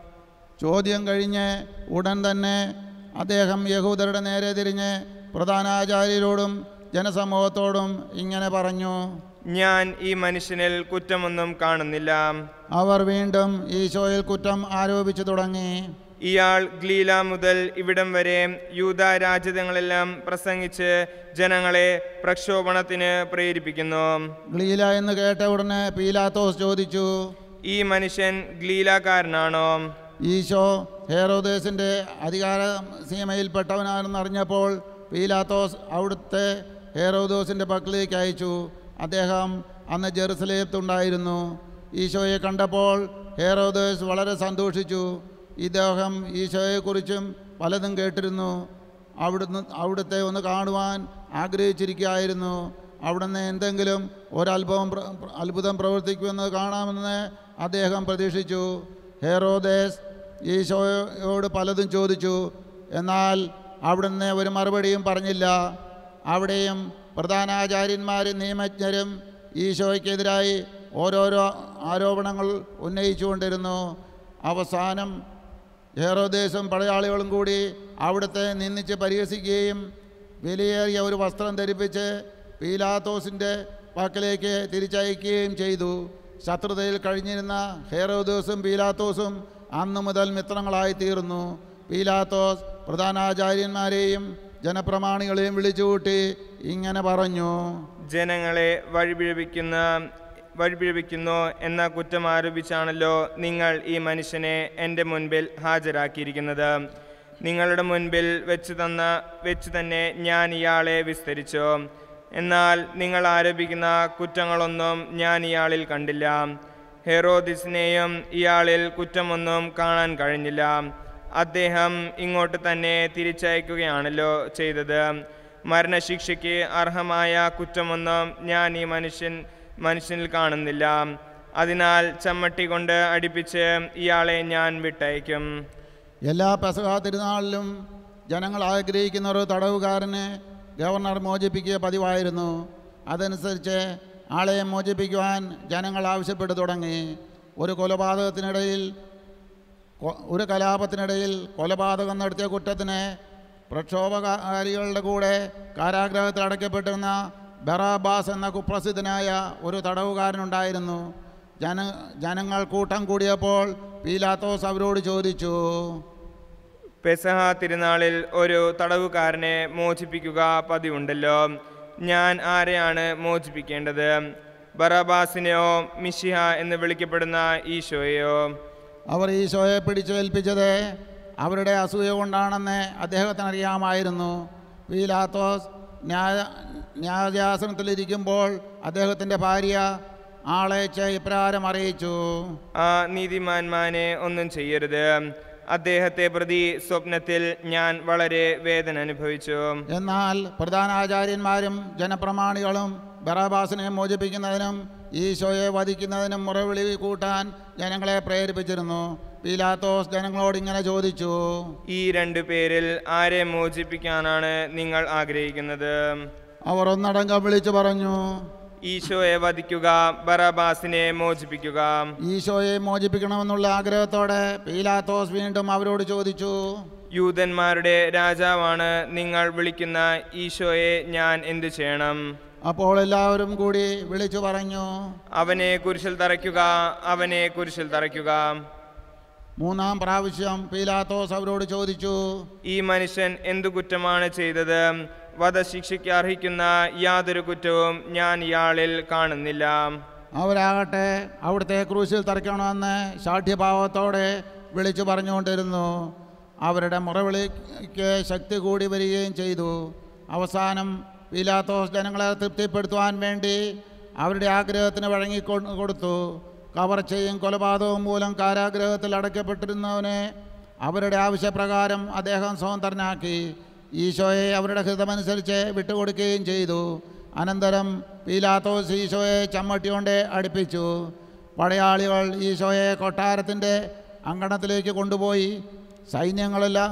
ചോദ്യം കഴിഞ്ഞ് ഉടൻ തന്നെ അദ്ദേഹം യഹൂദരുടെ നേരെ തിരിഞ്ഞ് പ്രധാനാചാര്യരോടും ജനസമൂഹത്തോടും ഇങ്ങനെ പറഞ്ഞു ഞാൻ ഈ മനുഷ്യനിൽ കുറ്റമൊന്നും കാണുന്നില്ല അവർ വീണ്ടും ഈശോയിൽ കുറ്റം ആരോപിച്ചു തുടങ്ങി ഇയാൾ ഗ്ലീല മുതൽ ഇവിടം വരെ യൂത രാജ്യങ്ങളെല്ലാം പ്രസംഗിച്ച് ജനങ്ങളെ പ്രക്ഷോഭണത്തിന് പ്രേരിപ്പിക്കുന്നു ഗ്ലീല എന്ന് കേട്ട ഉടനെ പീലാത്തോസ് ചോദിച്ചു ഈ മനുഷ്യൻ ഗ്ലീലക്കാരനാണോ ഈശോ ഹേറോദേസിൻ്റെ അധികാര സീമയിൽപ്പെട്ടവനാണെന്ന് അറിഞ്ഞപ്പോൾ പീലാത്തോസ് അവിടുത്തെ ഹേറോദോസിൻ്റെ പക്കലേക്ക് അയച്ചു അദ്ദേഹം അന്ന് ജെറുസലേത്തുണ്ടായിരുന്നു ഈശോയെ കണ്ടപ്പോൾ ഹേറോദേസ് വളരെ സന്തോഷിച്ചു ഇദ്ദേഹം ഈശോയെക്കുറിച്ചും പലതും കേട്ടിരുന്നു അവിടുന്ന് അവിടുത്തെ ഒന്ന് കാണുവാൻ ആഗ്രഹിച്ചിരിക്കുകയായിരുന്നു അവിടുന്ന് എന്തെങ്കിലും ഒരത്ഭുതം പ്ര- പ്ര- അത്ഭുതം പ്രവർത്തിക്കുമെന്ന് കാണാമെന്ന് അദ്ദേഹം പ്രതീക്ഷിച്ചു ഹെറോദേസ് ഈശോയോട് പലതും ചോദിച്ചു എന്നാൽ അവിടുന്ന് ഒരു മറുപടിയും പറഞ്ഞില്ല അവിടെയും പ്രധാനാചാര്യന്മാരും നിയമജ്ഞരും ഈശോയ്ക്കെതിരായി ഓരോരോ ആരോപണങ്ങൾ ഉന്നയിച്ചുകൊണ്ടിരുന്നു അവസാനം ഹേറോദേശം പടയാളികളും കൂടി അവിടുത്തെ നിന്ദിച്ച് പരിഹസിക്കുകയും വിലയേറിയ ഒരു വസ്ത്രം ധരിപ്പിച്ച് പീലാത്തോസിൻ്റെ വാക്കിലേക്ക് തിരിച്ചയക്കുകയും ചെയ്തു ശത്രുതയിൽ കഴിഞ്ഞിരുന്ന ഹേറോദോസും പീലാത്തോസും അന്നു മുതൽ മിത്രങ്ങളായി തീർന്നു പീലാത്തോസ് പ്രധാനാചാര്യന്മാരെയും ജനപ്രമാണികളെയും വിളിച്ചുകൂട്ടി ഇങ്ങനെ പറഞ്ഞു ജനങ്ങളെ വഴിപിഴപ്പിക്കുന്ന വഴിപിഴപ്പിക്കുന്നു എന്ന കുറ്റം ആരോപിച്ചാണല്ലോ നിങ്ങൾ ഈ മനുഷ്യനെ എൻ്റെ മുൻപിൽ ഹാജരാക്കിയിരിക്കുന്നത് നിങ്ങളുടെ മുൻപിൽ വെച്ച് തന്ന വെച്ച് തന്നെ ഞാൻ ഇയാളെ വിസ്തരിച്ചു എന്നാൽ നിങ്ങൾ ആരോപിക്കുന്ന കുറ്റങ്ങളൊന്നും ഞാൻ ഇയാളിൽ കണ്ടില്ല ഹെറോദിസിനെയും ഇയാളിൽ കുറ്റമൊന്നും കാണാൻ കഴിഞ്ഞില്ല അദ്ദേഹം ഇങ്ങോട്ട് തന്നെ തിരിച്ചയക്കുകയാണല്ലോ ചെയ്തത് മരണശിക്ഷയ്ക്ക് അർഹമായ കുറ്റമൊന്നും ഞാൻ ഈ മനുഷ്യൻ മനുഷ്യനിൽ കാണുന്നില്ല അതിനാൽ ചമ്മട്ടി കൊണ്ട് അടിപ്പിച്ച് ഇയാളെ ഞാൻ വിട്ടയക്കും എല്ലാ പെസഹ തിരുനാളിലും ജനങ്ങൾ ആഗ്രഹിക്കുന്ന ഒരു തടവുകാരനെ ഗവർണർ മോചിപ്പിക്കുക പതിവായിരുന്നു അതനുസരിച്ച് ആളെ മോചിപ്പിക്കുവാൻ ജനങ്ങൾ ആവശ്യപ്പെട്ടു തുടങ്ങി ഒരു കൊലപാതകത്തിനിടയിൽ കൊ- ഒരു കലാപത്തിനിടയിൽ കൊലപാതകം നടത്തിയ കുറ്റത്തിന് പ്രക്ഷോഭകാരികളുടെ കൂടെ കാരാഗ്രഹത്തിൽ അടയ്ക്കപ്പെട്ടിരുന്ന ബറാബാസ് എന്ന കുപ്രസിദ്ധനായ ഒരു തടവുകാരനുണ്ടായിരുന്നു ജന ജനങ്ങൾ കൂട്ടം കൂടിയപ്പോൾ പീലാത്തോസ് അവരോട് ചോദിച്ചു പെസഹ തിരുനാളിൽ ഒരു തടവുകാരനെ മോചിപ്പിക്കുക പതിവുണ്ടല്ലോ ഞാൻ ആരെയാണ് മോചിപ്പിക്കേണ്ടത് ബറാബാസിനെയോ മിഷിഹ എന്ന് വിളിക്കപ്പെടുന്ന ഈശോയെയോ അവർ ഈശോയെ പിടിച്ചേൽപ്പിച്ചത് അവരുടെ അസൂയ കൊണ്ടാണെന്ന് അദ്ദേഹത്തിന് അറിയാമായിരുന്നു പീലാത്തോസ് ന്യായ ന്യായാസനത്തിലിരിക്കുമ്പോൾ അദ്ദേഹത്തിൻ്റെ ഭാര്യ ആളയച്ച് ഇപ്രകാരം അറിയിച്ചു ആ നീതിമാന്മാനെ ഒന്നും ചെയ്യരുത് അദ്ദേഹത്തെ പ്രതി സ്വപ്നത്തിൽ ഞാൻ വളരെ വേദന അനുഭവിച്ചു എന്നാൽ പ്രധാനാചാര്യന്മാരും ജനപ്രമാണികളും ബറാബാസിനെ മോചിപ്പിക്കുന്നതിനും ഈശോയെ വധിക്കുന്നതിനും മുറവിളി കൂട്ടാൻ ജനങ്ങളെ പ്രേരിപ്പിച്ചിരുന്നു പീലാത്തോസ് ജനങ്ങളോട് ഇങ്ങനെ ചോദിച്ചു ഈ രണ്ടു പേരിൽ ആരെ മോചിപ്പിക്കാനാണ് നിങ്ങൾ ആഗ്രഹിക്കുന്നത് അവർ ഒന്നടങ്കം വിളിച്ചു പറഞ്ഞു ഈശോയെ വധിക്കുക ബറാബാസിനെ മോചിപ്പിക്കുക ഈശോയെ മോചിപ്പിക്കണമെന്നുള്ള ആഗ്രഹത്തോടെ പീലാത്തോസ് വീണ്ടും അവരോട് ചോദിച്ചു യൂതന്മാരുടെ രാജാവാണ് നിങ്ങൾ വിളിക്കുന്ന ഈശോയെ ഞാൻ എന്തു ചെയ്യണം അപ്പോൾ എല്ലാവരും കൂടി വിളിച്ചു പറഞ്ഞു അവനെ കുരിശിൽ തറയ്ക്കുക അവനെ കുരിശിൽ തറയ്ക്കുക മൂന്നാം പ്രാവശ്യം പീലാത്തോസ് അവരോട് ചോദിച്ചു ഈ മനുഷ്യൻ എന്തു കുറ്റമാണ് ചെയ്തത് വധശിക്ഷയ്ക്ക് അർഹിക്കുന്ന യാതൊരു കുറ്റവും ഞാൻ ഇയാളിൽ കാണുന്നില്ല അവരാകട്ടെ അവിടുത്തെ ക്രൂശിൽ തറയ്ക്കണമെന്ന് ശാഠ്യഭാവത്തോടെ വിളിച്ചു പറഞ്ഞുകൊണ്ടിരുന്നു അവരുടെ മുറവിളിക്ക് ശക്തി കൂടി വരികയും ചെയ്തു അവസാനം പീലാത്തോസ് ജനങ്ങളെ തൃപ്തിപ്പെടുത്തുവാൻ വേണ്ടി അവരുടെ ആഗ്രഹത്തിന് വഴങ്ങി കൊ- കൊടുത്തു കവർച്ചയും കൊലപാതകവും മൂലം കാരാഗ്രഹത്തിൽ അടയ്ക്കപ്പെട്ടിരുന്നവനെ അവരുടെ ആവശ്യപ്രകാരം അദ്ദേഹം സ്വതന്ത്രനാക്കി ഈശോയെ അവരുടെ ഹിതമനുസരിച്ച് വിട്ടുകൊടുക്കുകയും ചെയ്തു അനന്തരം പീലാത്തോസ് ഈശോയെ ചമ്മട്ടി കൊണ്ട് അടുപ്പിച്ചു പടയാളികൾ ഈശോയെ കൊട്ടാരത്തിൻ്റെ അങ്കണത്തിലേക്ക് കൊണ്ടുപോയി സൈന്യങ്ങളെല്ലാം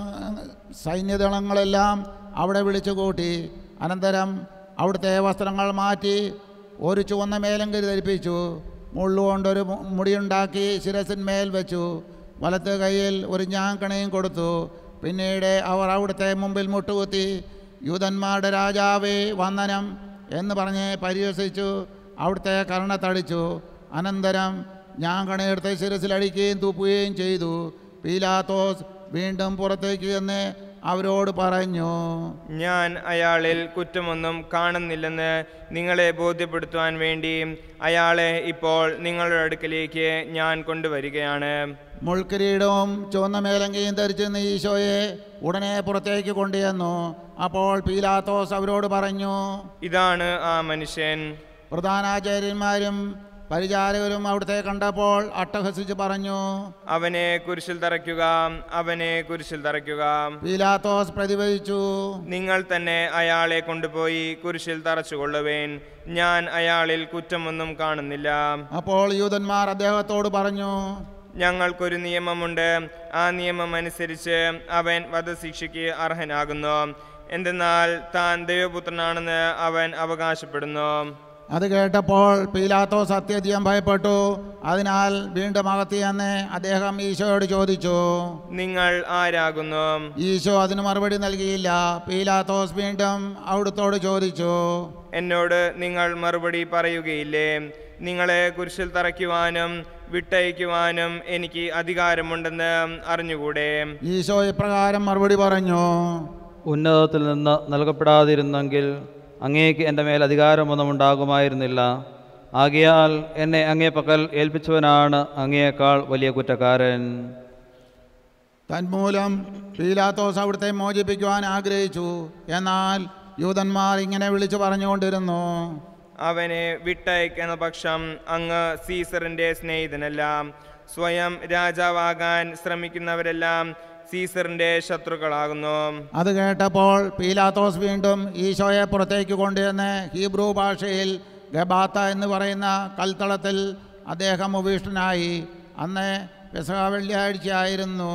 സൈന്യദളങ്ങളെല്ലാം അവിടെ വിളിച്ചു കൂട്ടി അനന്തരം അവിടുത്തെ വസ്ത്രങ്ങൾ മാറ്റി ഒരു ചുവന്ന മേലങ്കരി ധരിപ്പിച്ചു മുള്ളുകൊണ്ടൊരു മു- മുടിയുണ്ടാക്കി ശിരസിന്മേൽ വെച്ചു വലത്ത് കൈയിൽ ഒരു ഞാങ്കണയും കൊടുത്തു പിന്നീട് അവർ അവിടുത്തെ മുമ്പിൽ മുട്ടുകുത്തി യൂതന്മാരുടെ രാജാവേ വന്ദനം എന്ന് പറഞ്ഞ് പരിഹസിച്ചു അവിടുത്തെ കർണത്തടിച്ചു അനന്തരം ഞാങ്കണയെടുത്ത് ശിരസിലടിക്കുകയും തൂപ്പുകയും ചെയ്തു പീലാത്തോസ് വീണ്ടും പുറത്തേക്ക് ചെന്ന് അവരോട് പറഞ്ഞു ഞാൻ അയാളിൽ കുറ്റമൊന്നും കാണുന്നില്ലെന്ന് നിങ്ങളെ ബോധ്യപ്പെടുത്തുവാൻ വേണ്ടി അയാളെ ഇപ്പോൾ നിങ്ങളുടെ അടുക്കലേക്ക് ഞാൻ കൊണ്ടുവരികയാണ് മുൾക്കിരീടവും ചുവന്ന മേലങ്കയും ധരിച്ചിരുന്ന ഈശോയെ ഉടനെ പുറത്തേക്ക് കൊണ്ടുവന്നു അപ്പോൾ പീലാത്തോസ് അവരോട് പറഞ്ഞു ഇതാണ് ആ മനുഷ്യൻ പ്രധാനാചാര്യന്മാരും പരിചാരകരും അവിടുത്തെ കണ്ടപ്പോൾ അട്ടഹസിച്ച് പറഞ്ഞു അവനെ കുരിശിൽ തറയ്ക്കുക അവനെ കുരിശിൽ തറയ്ക്കുക പീലാത്തോസ് പ്രതിവദിച്ചു നിങ്ങൾ തന്നെ അയാളെ കൊണ്ടുപോയി കുരിശിൽ തറച്ചുകൊള്ളുവേൻ ഞാൻ അയാളിൽ കുറ്റമൊന്നും കാണുന്നില്ല അപ്പോൾ യൂതന്മാർ അദ്ദേഹത്തോട് പറഞ്ഞു ഞങ്ങൾക്കൊരു നിയമമുണ്ട് ആ നിയമം അനുസരിച്ച് അവൻ വധശിക്ഷയ്ക്ക് അർഹനാകുന്നു എന്തെന്നാൽ താൻ ദൈവപുത്രനാണെന്ന് അവൻ അവകാശപ്പെടുന്നു അത് കേട്ടപ്പോൾ പീലാത്തോസ് അത്യധികം ഭയപ്പെട്ടു അതിനാൽ വീണ്ടും അകത്തിയെന്ന് അദ്ദേഹം ഈശോയോട് ചോദിച്ചു നിങ്ങൾ ആരാകുന്നു ഈശോ അതിന് മറുപടി നൽകിയില്ല പീലാത്തോസ് വീണ്ടും അവിടുത്തോട് ചോദിച്ചു എന്നോട് നിങ്ങൾ മറുപടി പറയുകയില്ലേ നിങ്ങളെ കുരിശിൽ തറയ്ക്കുവാനും വിട്ടയക്കുവാനും എനിക്ക് അധികാരമുണ്ടെന്ന് അറിഞ്ഞുകൂടെ ഈശോ ഇപ്രകാരം മറുപടി പറഞ്ഞു ഉന്നതത്തിൽ നിന്ന് നൽകപ്പെടാതിരുന്നെങ്കിൽ അങ്ങേക്ക് എൻ്റെ മേൽ അധികാരമൊന്നും ഉണ്ടാകുമായിരുന്നില്ല ആകയാൽ എന്നെ അങ്ങേ പക്കൽ ഏൽപ്പിച്ചവനാണ് അങ്ങയേക്കാൾ വലിയ കുറ്റക്കാരൻ തന്മൂലം പീലാത്തോസ് അവിടുത്തെ മോചിപ്പിക്കുവാൻ ആഗ്രഹിച്ചു എന്നാൽ യൂതന്മാർ ഇങ്ങനെ വിളിച്ചു പറഞ്ഞുകൊണ്ടിരുന്നു അവനെ വിട്ടയക്കുന്ന പക്ഷം അങ്ങ് സീസറിന്റെ സ്നേഹിതനല്ല സ്വയം രാജാവാകാൻ ശ്രമിക്കുന്നവരെല്ലാം സീസറിന്റെ ശത്രുക്കളാകുന്നു അത് കേട്ടപ്പോൾ പീലാത്തോസ് വീണ്ടും ഈശോയെ പുറത്തേക്ക് കൊണ്ടുവന്ന് ഹീബ്രു ഭാഷയിൽ ഗബാത്ത എന്ന് പറയുന്ന കൽത്തളത്തിൽ അദ്ദേഹം ഉപവിഷ്ടനായി അന്ന് പെസഹ വെള്ളിയാഴ്ചയായിരുന്നു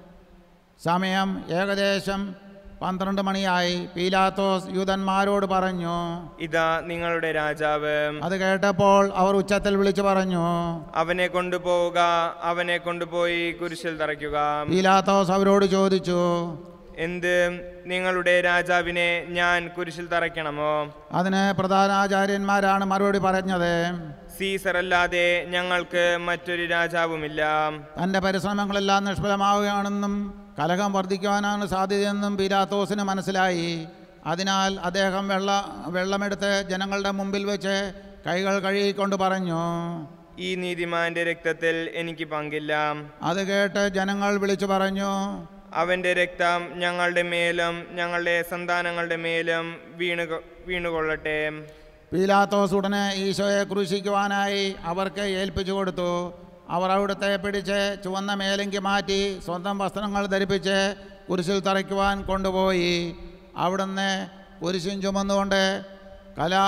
സമയം ഏകദേശം പന്ത്രണ്ട് മണിയായി പീലാത്തോസ് യൂതന്മാരോട് പറഞ്ഞു ഇതാ നിങ്ങളുടെ രാജാവ് അത് കേട്ടപ്പോൾ അവർ ഉച്ചത്തിൽ വിളിച്ചു പറഞ്ഞു അവനെ കൊണ്ടുപോവുക അവനെ കൊണ്ടുപോയി കുരിശിൽ തറയ്ക്കുക പീലാത്തോസ് അവരോട് ചോദിച്ചു എന്ത് നിങ്ങളുടെ രാജാവിനെ ഞാൻ കുരിശിൽ തറയ്ക്കണമോ അതിന് പ്രധാനാചാര്യന്മാരാണ് മറുപടി പറഞ്ഞത് സീസർ അല്ലാതെ ഞങ്ങൾക്ക് മറ്റൊരു രാജാവുമില്ല തൻ്റെ പരിശ്രമങ്ങളെല്ലാം നിഷ്ഫലമാവുകയാണെന്നും കലഹം വർദ്ധിക്കുവാനാണ് സാധ്യതയെന്നും പീലാത്തോസിന് മനസ്സിലായി അതിനാൽ അദ്ദേഹം വെള്ള വെള്ളമെടുത്ത് ജനങ്ങളുടെ മുമ്പിൽ വെച്ച് കൈകൾ കഴുകിക്കൊണ്ട് പറഞ്ഞു ഈ നീതിമാന്റെ രക്തത്തിൽ എനിക്ക് പങ്കില്ല അത് കേട്ട് ജനങ്ങൾ വിളിച്ചു പറഞ്ഞു അവന്റെ രക്തം ഞങ്ങളുടെ മേലും ഞങ്ങളുടെ സന്താനങ്ങളുടെ മേലും വീണു വീണുകൊള്ളട്ടെ പീലാത്തോസ് ഉടനെ ഈശോയെ ക്രൂശിക്കുവാനായി അവർക്ക് ഏൽപ്പിച്ചു കൊടുത്തു അവർ അവിടുത്തെ പിടിച്ച് ചുവന്ന മേലങ്കി മാറ്റി സ്വന്തം വസ്ത്രങ്ങൾ ധരിപ്പിച്ച് കുരിശിൽ തറയ്ക്കുവാൻ കൊണ്ടുപോയി അവിടുന്ന് കുരിശും ചുമന്നുകൊണ്ട് കലാ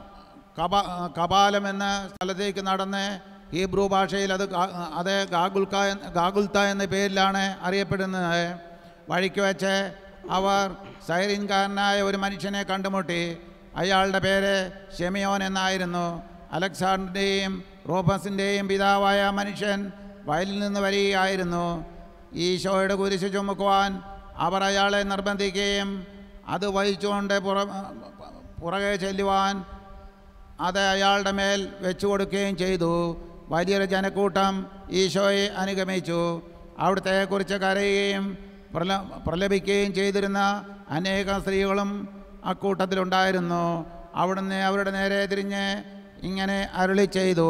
കപ കപാലം എന്ന സ്ഥലത്തേക്ക് നടന്ന് ഹീബ്രു ഭാഷയിൽ അത് ഗാ- അത് ഗാഗുൽക്ക എന്ന്- ഗാഗുൽത്ത എന്ന പേരിലാണ് അറിയപ്പെടുന്നത് വഴിക്ക് വെച്ച് അവർ സൈറിൻകാരനായ ഒരു മനുഷ്യനെ കണ്ടുമുട്ടി അയാളുടെ പേര് ഷെമിയോൻ എന്നായിരുന്നു അലക്സാണ്ടറിൻ്റെയും റോബസിൻ്റെയും പിതാവായ ആ മനുഷ്യൻ വയലിൽ നിന്ന് വരികയായിരുന്നു ഈശോയുടെ കുരിശ് ചുമക്കുവാൻ അവർ അയാളെ നിർബന്ധിക്കുകയും അത് വഹിച്ചുകൊണ്ട് പുറ പുറകെ ചെല്ലുവാൻ അത് അയാളുടെ മേൽ വെച്ചു കൊടുക്കുകയും ചെയ്തു വലിയൊരു ജനക്കൂട്ടം ഈശോയെ അനുഗമിച്ചു അവിടുത്തെ കുറിച്ച് കരയുകയും പ്രല പ്രലപിക്കുകയും ചെയ്തിരുന്ന അനേകം സ്ത്രീകളും അക്കൂട്ടത്തിലുണ്ടായിരുന്നു അവിടുന്ന് അവരുടെ നേരെ തിരിഞ്ഞ് ഇങ്ങനെ അരുളി ചെയ്തു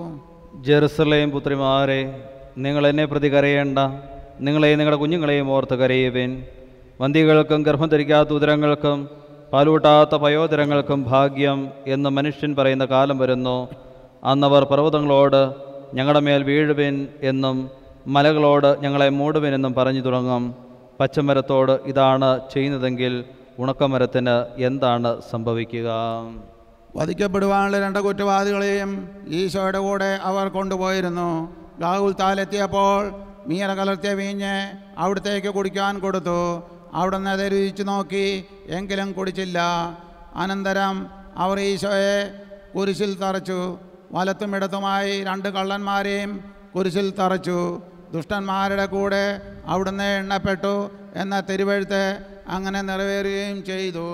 ജെറുസലേം പുത്രിമാരെ നിങ്ങൾ എന്നെ പ്രതി കരയേണ്ട നിങ്ങളെയും നിങ്ങളുടെ കുഞ്ഞുങ്ങളെയും ഓർത്ത് കരയുവിൻ വന്തികൾക്കും ഗർഭം ധരിക്കാത്ത ഉദരങ്ങൾക്കും പാലൂട്ടാത്ത പയോദരങ്ങൾക്കും ഭാഗ്യം എന്ന് മനുഷ്യൻ പറയുന്ന കാലം വരുന്നു അന്നവർ പർവ്വതങ്ങളോട് ഞങ്ങളുടെ മേൽ വീഴുവിൻ എന്നും മലകളോട് ഞങ്ങളെ മൂടുവിൻ എന്നും പറഞ്ഞു തുടങ്ങും പച്ചമരത്തോട് ഇതാണ് ചെയ്യുന്നതെങ്കിൽ ഉണക്കമരത്തിന് എന്താണ് സംഭവിക്കുക വധിക്കപ്പെടുവാനുള്ള രണ്ട് കുറ്റവാദികളെയും ഈശോയുടെ കൂടെ അവർ കൊണ്ടുപോയിരുന്നു ഗാകുൽത്താലെത്തിയപ്പോൾ മീര കലർത്തിയ വീഞ്ഞ് അവിടത്തേക്ക് കുടിക്കാൻ കൊടുത്തു അവിടുന്ന് അത് രുചിച്ചു നോക്കി എങ്കിലും കുടിച്ചില്ല അനന്തരം അവർ ഈശോയെ കുരിശിൽ തറച്ചു വലത്തും ഇടത്തുമായി രണ്ട് കള്ളന്മാരെയും കുരിശിൽ തറച്ചു ദുഷ്ടന്മാരുടെ കൂടെ അവിടുന്ന് എണ്ണപ്പെട്ടു എന്ന തിരുവഴുത്ത് അങ്ങനെ നിറവേറുകയും ചെയ്തു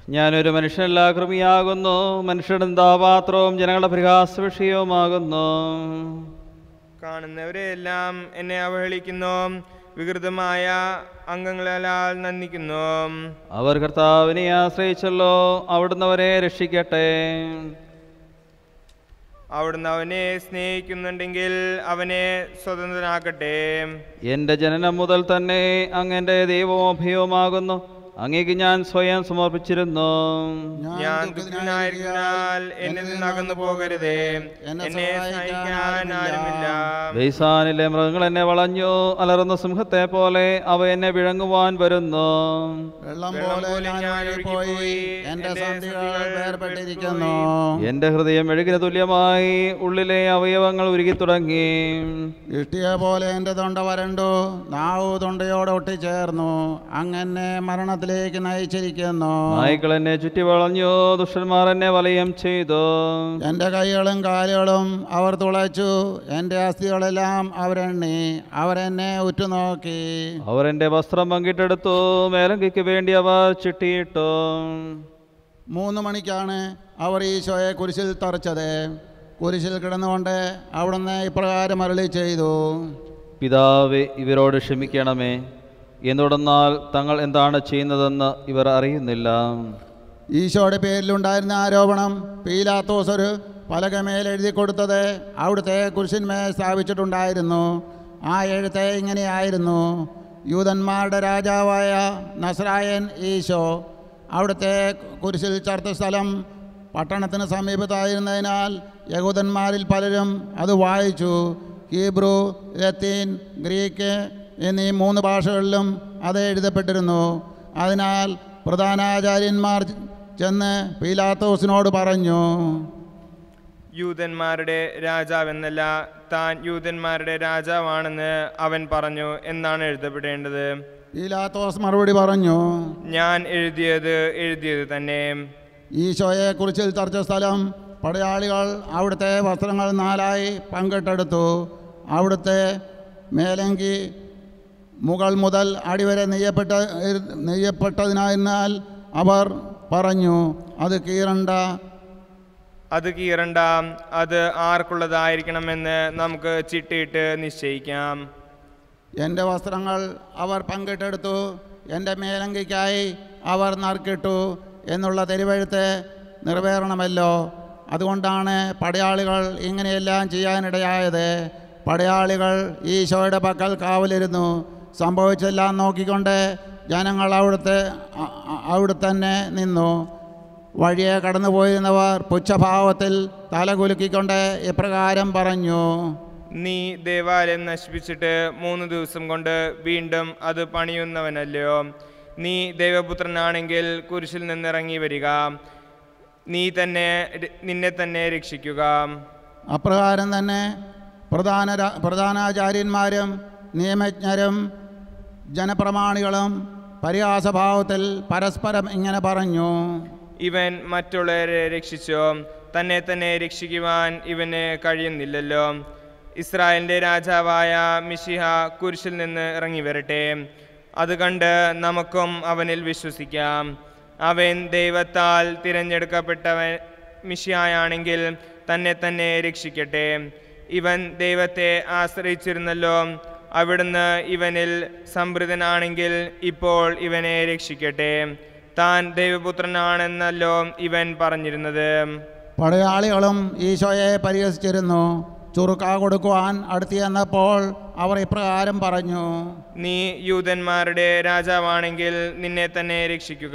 ഞാനൊരു മനുഷ്യനല്ല കൃമിയാകുന്നു മനുഷ്യരുടെ ദാപാത്രവും ജനങ്ങളുടെ പരിഹാസ വിഷയവുമാകുന്നു കാണുന്നവരെല്ലാം എന്നെ അവഹേളിക്കുന്നു വികൃതമായ അംഗങ്ങളാൽ നന്ദിക്കുന്നു അവർ കർത്താവിനെ ആശ്രയിച്ചല്ലോ അവിടുന്ന് അവരെ രക്ഷിക്കട്ടെ അവിടുന്ന് അവനെ സ്നേഹിക്കുന്നുണ്ടെങ്കിൽ അവനെ സ്വതന്ത്രനാക്കട്ടെ എൻ്റെ ജനനം മുതൽ തന്നെ അങ്ങൻ്റെ ദൈവവും അഭയവുമാകുന്നു അങ്ങേക്ക് ഞാൻ സ്വയം സമർപ്പിച്ചിരുന്നു ഞാൻ ദുഃഖിതനായിരിക്കനാൽ എന്നിൽ നിന്ന് അകന്നു പോകരുതേ എന്നെ സഹായിക്കാൻ ആരുമില്ല ബൈസാനിലെ മൃഗങ്ങൾ എന്നെ വളഞ്ഞു അലറുന്ന സിംഹത്തെ പോലെ അവ എന്നെ വിഴങ്ങുവാൻ വരുന്നു വെള്ളം പോലെ ഞാൻ ഒഴുകിപ്പോയി എൻ്റെ സന്ധികൾ വേർപെട്ടിരിക്കുന്നു എൻ്റെ ഹൃദയം മെഴുകിന് തുല്യമായി ഉള്ളിലെ അവയവങ്ങൾ ഉരുകി തുടങ്ങി ഇഷ്ടിയെ പോലെ എൻ്റെ തൊണ്ട വരണ്ടു നാവു തൊണ്ടയോടെ ഒട്ടിച്ചേർന്നു അങ്ങനെ മരണത്തിലേക്ക് നയിച്ചിരിക്കുന്നു നായ്ക്കൾ എന്നെ ചുറ്റി വളഞ്ഞു ദുഷ്ടന്മാർ എന്നെ വലയം ചെയ്തു എൻ്റെ കൈകളും കാലുകളും അവർ തുളച്ചു എൻ്റെ അസ്ഥികളെല്ലാം അവരെണ്ണി അവരെന്നെ ഉറ്റുനോക്കി അവർ എൻ്റെ വസ്ത്രം പങ്കിട്ടെടുത്തു മേലങ്കിക്ക് വേണ്ടി അവർ ചിട്ടിയിട്ടു മൂന്ന് മണിക്കാണ് അവർ ഈശോയെ കുരിശിൽ തറച്ചത് കുരിശിൽ കിടന്നുകൊണ്ട് അവിടുന്ന് ഇപ്രകാരം അരളി ചെയ്തു പിതാവേ ഇവരോട് ക്ഷമിക്കണമേ എന്തുടർന്നാൽ തങ്ങൾ എന്താണ് ചെയ്യുന്നതെന്ന് ഇവർ അറിയുന്നില്ല ഈശോയുടെ പേരിലുണ്ടായിരുന്ന ആരോപണം പീലാത്തോസ് ഒരു പലകമേൽ എഴുതി കൊടുത്തത് അവിടുത്തെ കുരിശിന്മേൽ സ്ഥാപിച്ചിട്ടുണ്ടായിരുന്നു ആ എഴുത്ത് ഇങ്ങനെയായിരുന്നു യൂതന്മാരുടെ രാജാവായ നസ്രായൻ ഈശോ അവിടുത്തെ കുരിശിൽ ചർത്ത സ്ഥലം പട്ടണത്തിന് സമീപത്തായിരുന്നതിനാൽ യഹൂദന്മാരിൽ പലരും അത് വായിച്ചു ഹീബ്രു ലത്തീൻ ഗ്രീക്ക് എന്നീ മൂന്ന് ഭാഷകളിലും അത് എഴുതപ്പെട്ടിരുന്നു അതിനാൽ പ്രധാനാചാര്യന്മാർ ചെന്ന് പീലാത്തോസിനോട് പറഞ്ഞു യൂതന്മാരുടെ രാജാവെന്നല്ല താൻ യൂതന്മാരുടെ രാജാവാണെന്ന് അവൻ പറഞ്ഞു എന്നാണ് എഴുതപ്പെടേണ്ടത് പീലാത്തോസ് മറുപടി പറഞ്ഞു ഞാൻ എഴുതിയത് എഴുതിയത് തന്നെ ഈശോയെ കുറിച്ചിൽ തറച്ച സ്ഥലം പടയാളികൾ അവിടുത്തെ വസ്ത്രങ്ങൾ നാലായി പങ്കിട്ടെടുത്തു അവിടുത്തെ മേലങ്കി മുകൾ മുതൽ അടിവരെ നെയ്യപ്പെട്ട നെയ്യപ്പെട്ടതിനാൽ അവർ പറഞ്ഞു അത് കീറണ്ട അത് കീറണ്ട അത് ആർക്കുള്ളതായിരിക്കണമെന്ന് നമുക്ക് ചിട്ടിയിട്ട് നിശ്ചയിക്കാം എൻ്റെ വസ്ത്രങ്ങൾ അവർ പങ്കിട്ടെടുത്തു എൻ്റെ മേലങ്കിക്കായി അവർ നറുക്കിട്ടു എന്നുള്ള തെരുവെഴുത്ത് നിറവേറണമല്ലോ അതുകൊണ്ടാണ് പടയാളികൾ ഇങ്ങനെയെല്ലാം ചെയ്യാനിടയായത് പടയാളികൾ ഈശോയുടെ പക്കൽ കാവലിരുന്നു സംഭവിച്ചെല്ലാം നോക്കിക്കൊണ്ട് ജനങ്ങൾ അവിടുത്തെ അ- അ- അവിടെ തന്നെ നിന്നു വഴിയെ കടന്നു പോയിരുന്നവർ പുച്ഛഭാവത്തിൽ തലകുലുക്കിക്കൊണ്ട് ഇപ്രകാരം പറഞ്ഞു നീ ദേവാലയം നശിപ്പിച്ചിട്ട് മൂന്ന് ദിവസം കൊണ്ട് വീണ്ടും അത് പണിയുന്നവനല്ലയോ നീ ദൈവപുത്രനാണെങ്കിൽ കുരിശിൽ നിന്നിറങ്ങി വരിക നീ തന്നെ നിന്നെ തന്നെ രക്ഷിക്കുക അപ്രകാരം തന്നെ പ്രധാന രാ- പ്രധാനാചാര്യന്മാരും നിയമജ്ഞരും ജനപ്രമാണികളും പരിഹാസഭാവത്തിൽ പരസ്പരം ഇങ്ങനെ പറഞ്ഞു ഇവൻ മറ്റുള്ളവരെ രക്ഷിച്ചോ തന്നെ തന്നെ രക്ഷിക്കുവാൻ ഇവന് കഴിയുന്നില്ലല്ലോ ഇസ്രായേലിന്റെ രാജാവായ മിഷിഹ കുരിശിൽ നിന്ന് ഇറങ്ങി വരട്ടെ അത് കണ്ട് നമുക്കും അവനിൽ വിശ്വസിക്കാം അവൻ ദൈവത്താൽ തിരഞ്ഞെടുക്കപ്പെട്ടവൻ മിഷിയായാണെങ്കിൽ തന്നെ തന്നെ രക്ഷിക്കട്ടെ ഇവൻ ദൈവത്തെ ആശ്രയിച്ചിരുന്നല്ലോ അവിടുന്ന് ഇവനിൽ സംഭൃതനാണെങ്കിൽ ഇപ്പോൾ ഇവനെ രക്ഷിക്കട്ടെ താൻ ദൈവപുത്രനാണെന്നല്ലോ ഇവൻ പറഞ്ഞിരുന്നത് പടയാളികളും ഈശോയെ പരിഹസിച്ചിരുന്നു ചുറുക്ക കൊടുക്കുവാൻ അടുത്ത് ചെന്നപ്പോൾ അവർ ഇപ്രകാരം പറഞ്ഞു നീ യൂതന്മാരുടെ രാജാവാണെങ്കിൽ നിന്നെ തന്നെ രക്ഷിക്കുക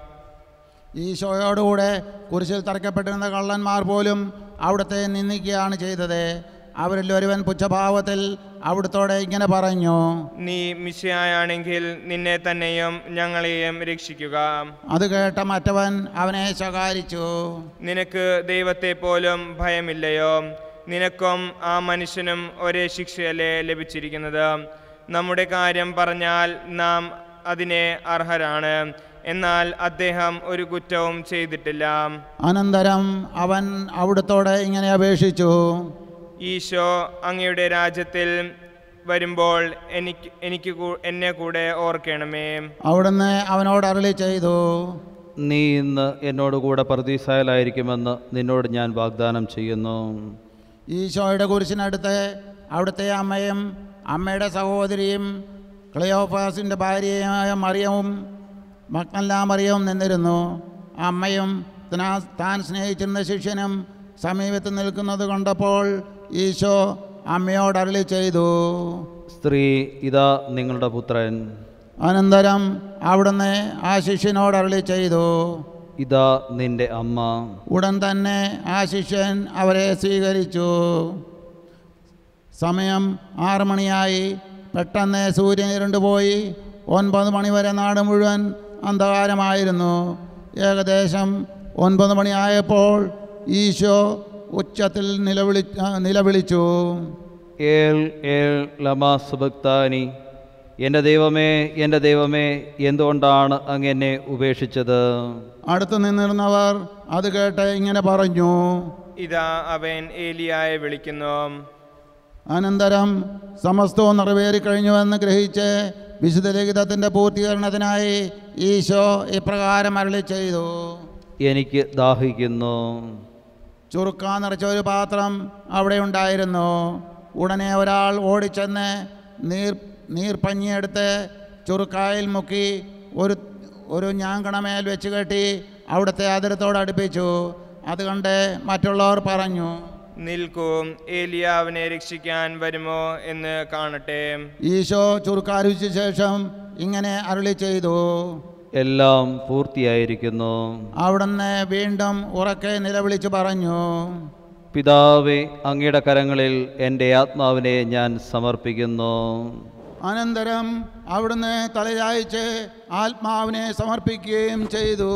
ഈശോയോടുകൂടെ കുരിശിൽ തറയ്ക്കപ്പെട്ടിരുന്ന കള്ളന്മാർ പോലും അവിടുത്തെ നിന്ദിക്കുകയാണ് ചെയ്തത് അവരിൽ ഒരുവൻ പുച്ഛഭാവത്തിൽ അവിടുത്തോടെ ഇങ്ങനെ പറഞ്ഞു നീ മിശയായാണെങ്കിൽ നിന്നെ തന്നെയും ഞങ്ങളെയും രക്ഷിക്കുക അത് കേട്ട മറ്റവൻ അവനെ ശകാരിച്ചു നിനക്ക് ദൈവത്തെ പോലും ഭയമില്ലയോ നിനക്കും ആ മനുഷ്യനും ഒരേ ശിക്ഷയല്ലേ ലഭിച്ചിരിക്കുന്നത് നമ്മുടെ കാര്യം പറഞ്ഞാൽ നാം അതിനെ അർഹരാണ് എന്നാൽ അദ്ദേഹം ഒരു കുറ്റവും ചെയ്തിട്ടില്ല അനന്തരം അവൻ അവിടുത്തോടെ ഇങ്ങനെ അപേക്ഷിച്ചു ഈശോ അങ്ങയുടെ രാജ്യത്തിൽ വരുമ്പോൾ എനിക്ക് എനിക്ക് കൂ- എന്നെ കൂടെ ഓർക്കണമേ അവിടുന്ന് അവനോട് അരളി ചെയ്തു നീ ഇന്ന് എന്നോട് കൂടെ പർദീസായാലായിരിക്കുമെന്ന് നിന്നോട് ഞാൻ വാഗ്ദാനം ചെയ്യുന്നു ഈശോയുടെ കുരിശിനടുത്ത് അവിടുത്തെ അമ്മയും അമ്മയുടെ സഹോദരിയും ക്ലയോഫാസിൻ്റെ ഭാര്യയായ മറിയവും മക്നല്ലാ മറിയവും നിന്നിരുന്നു അമ്മയും തനാ- താൻ സ്നേഹിച്ചിരുന്ന ശിഷ്യനും സമീപത്ത് നിൽക്കുന്നത് കണ്ടപ്പോൾ ഈശോ അമ്മയോട് അരളി ചെയ്തു സ്ത്രീ ഇതാ നിങ്ങളുടെ പുത്രൻ അനന്തരം അവിടുന്ന് ആ ശിഷ്യനോട് അരളി ചെയ്തു ഇതാ നിന്റെ അമ്മ ഉടൻ തന്നെ ആ ശിഷ്യൻ അവരെ സ്വീകരിച്ചു സമയം ആറ് മണിയായി പെട്ടെന്ന് സൂര്യൻ ഇരുണ്ടുപോയി ഒൻപത് മണി വരെ നാട് മുഴുവൻ അന്ധകാരമായിരുന്നു ഏകദേശം ഒൻപത് മണിയായപ്പോൾ ഈശോ ഉച്ചത്തിൽ നിലവിളി ആ, നിലവിളിച്ചു ഏൽ ഏൽ ലമാ സുബക്താനി എൻ്റെ ദൈവമേ എൻ്റെ ദൈവമേ എന്തുകൊണ്ടാണ് അങ്ങ് എന്നെ ഉപേക്ഷിച്ചത് അടുത്ത് നിന്നിരുന്നവർ അത് കേട്ട് ഇങ്ങനെ പറഞ്ഞു ഇതാ അവൻ ഏലിയായെ വിളിക്കുന്നു അനന്തരം സമസ്തവും നിറവേറിക്കഴിഞ്ഞുവെന്ന് ഗ്രഹിച്ച് വിശുദ്ധ ലിഖിതത്തിൻ്റെ പൂർത്തീകരണത്തിനായി ഈശോ ഇപ്രകാരം അരളി ചെയ്തു എനിക്ക് ദാഹിക്കുന്നു ചുറുക്കാൻ നിറച്ച ഒരു പാത്രം അവിടെ ഉണ്ടായിരുന്നു ഉടനെ ഒരാൾ ഓടിച്ചെന്ന് നീർ നീർപ്പഞ്ഞിയെടുത്ത് ചുറുക്കായിൽ മുക്കി ഒരു ഒരു ഞാങ്കണമേൽ വെച്ച് കെട്ടി അവിടുത്തെ അതിരത്തോട് അടുപ്പിച്ചു അത് കണ്ട് മറ്റുള്ളവർ പറഞ്ഞു നിൽക്കൂ ഏലിയാവിനെ രക്ഷിക്കാൻ വരുമോ എന്ന് കാണട്ടെ ഈശോ ചുറുക്കാരുച്ച ശേഷം ഇങ്ങനെ അരുളി ചെയ്തു എല്ലാം പൂർത്തിയായിരിക്കുന്നു അവിടുന്ന് വീണ്ടും ഉറക്കെ നിലവിളിച്ചു പറഞ്ഞു പിതാവേ അങ്ങയുടെ കരങ്ങളിൽ എൻ്റെ ആത്മാവിനെ ഞാൻ സമർപ്പിക്കുന്നു അനന്തരം അവിടുന്ന് തലയായിച്ച് ആത്മാവിനെ സമർപ്പിക്കുകയും ചെയ്തു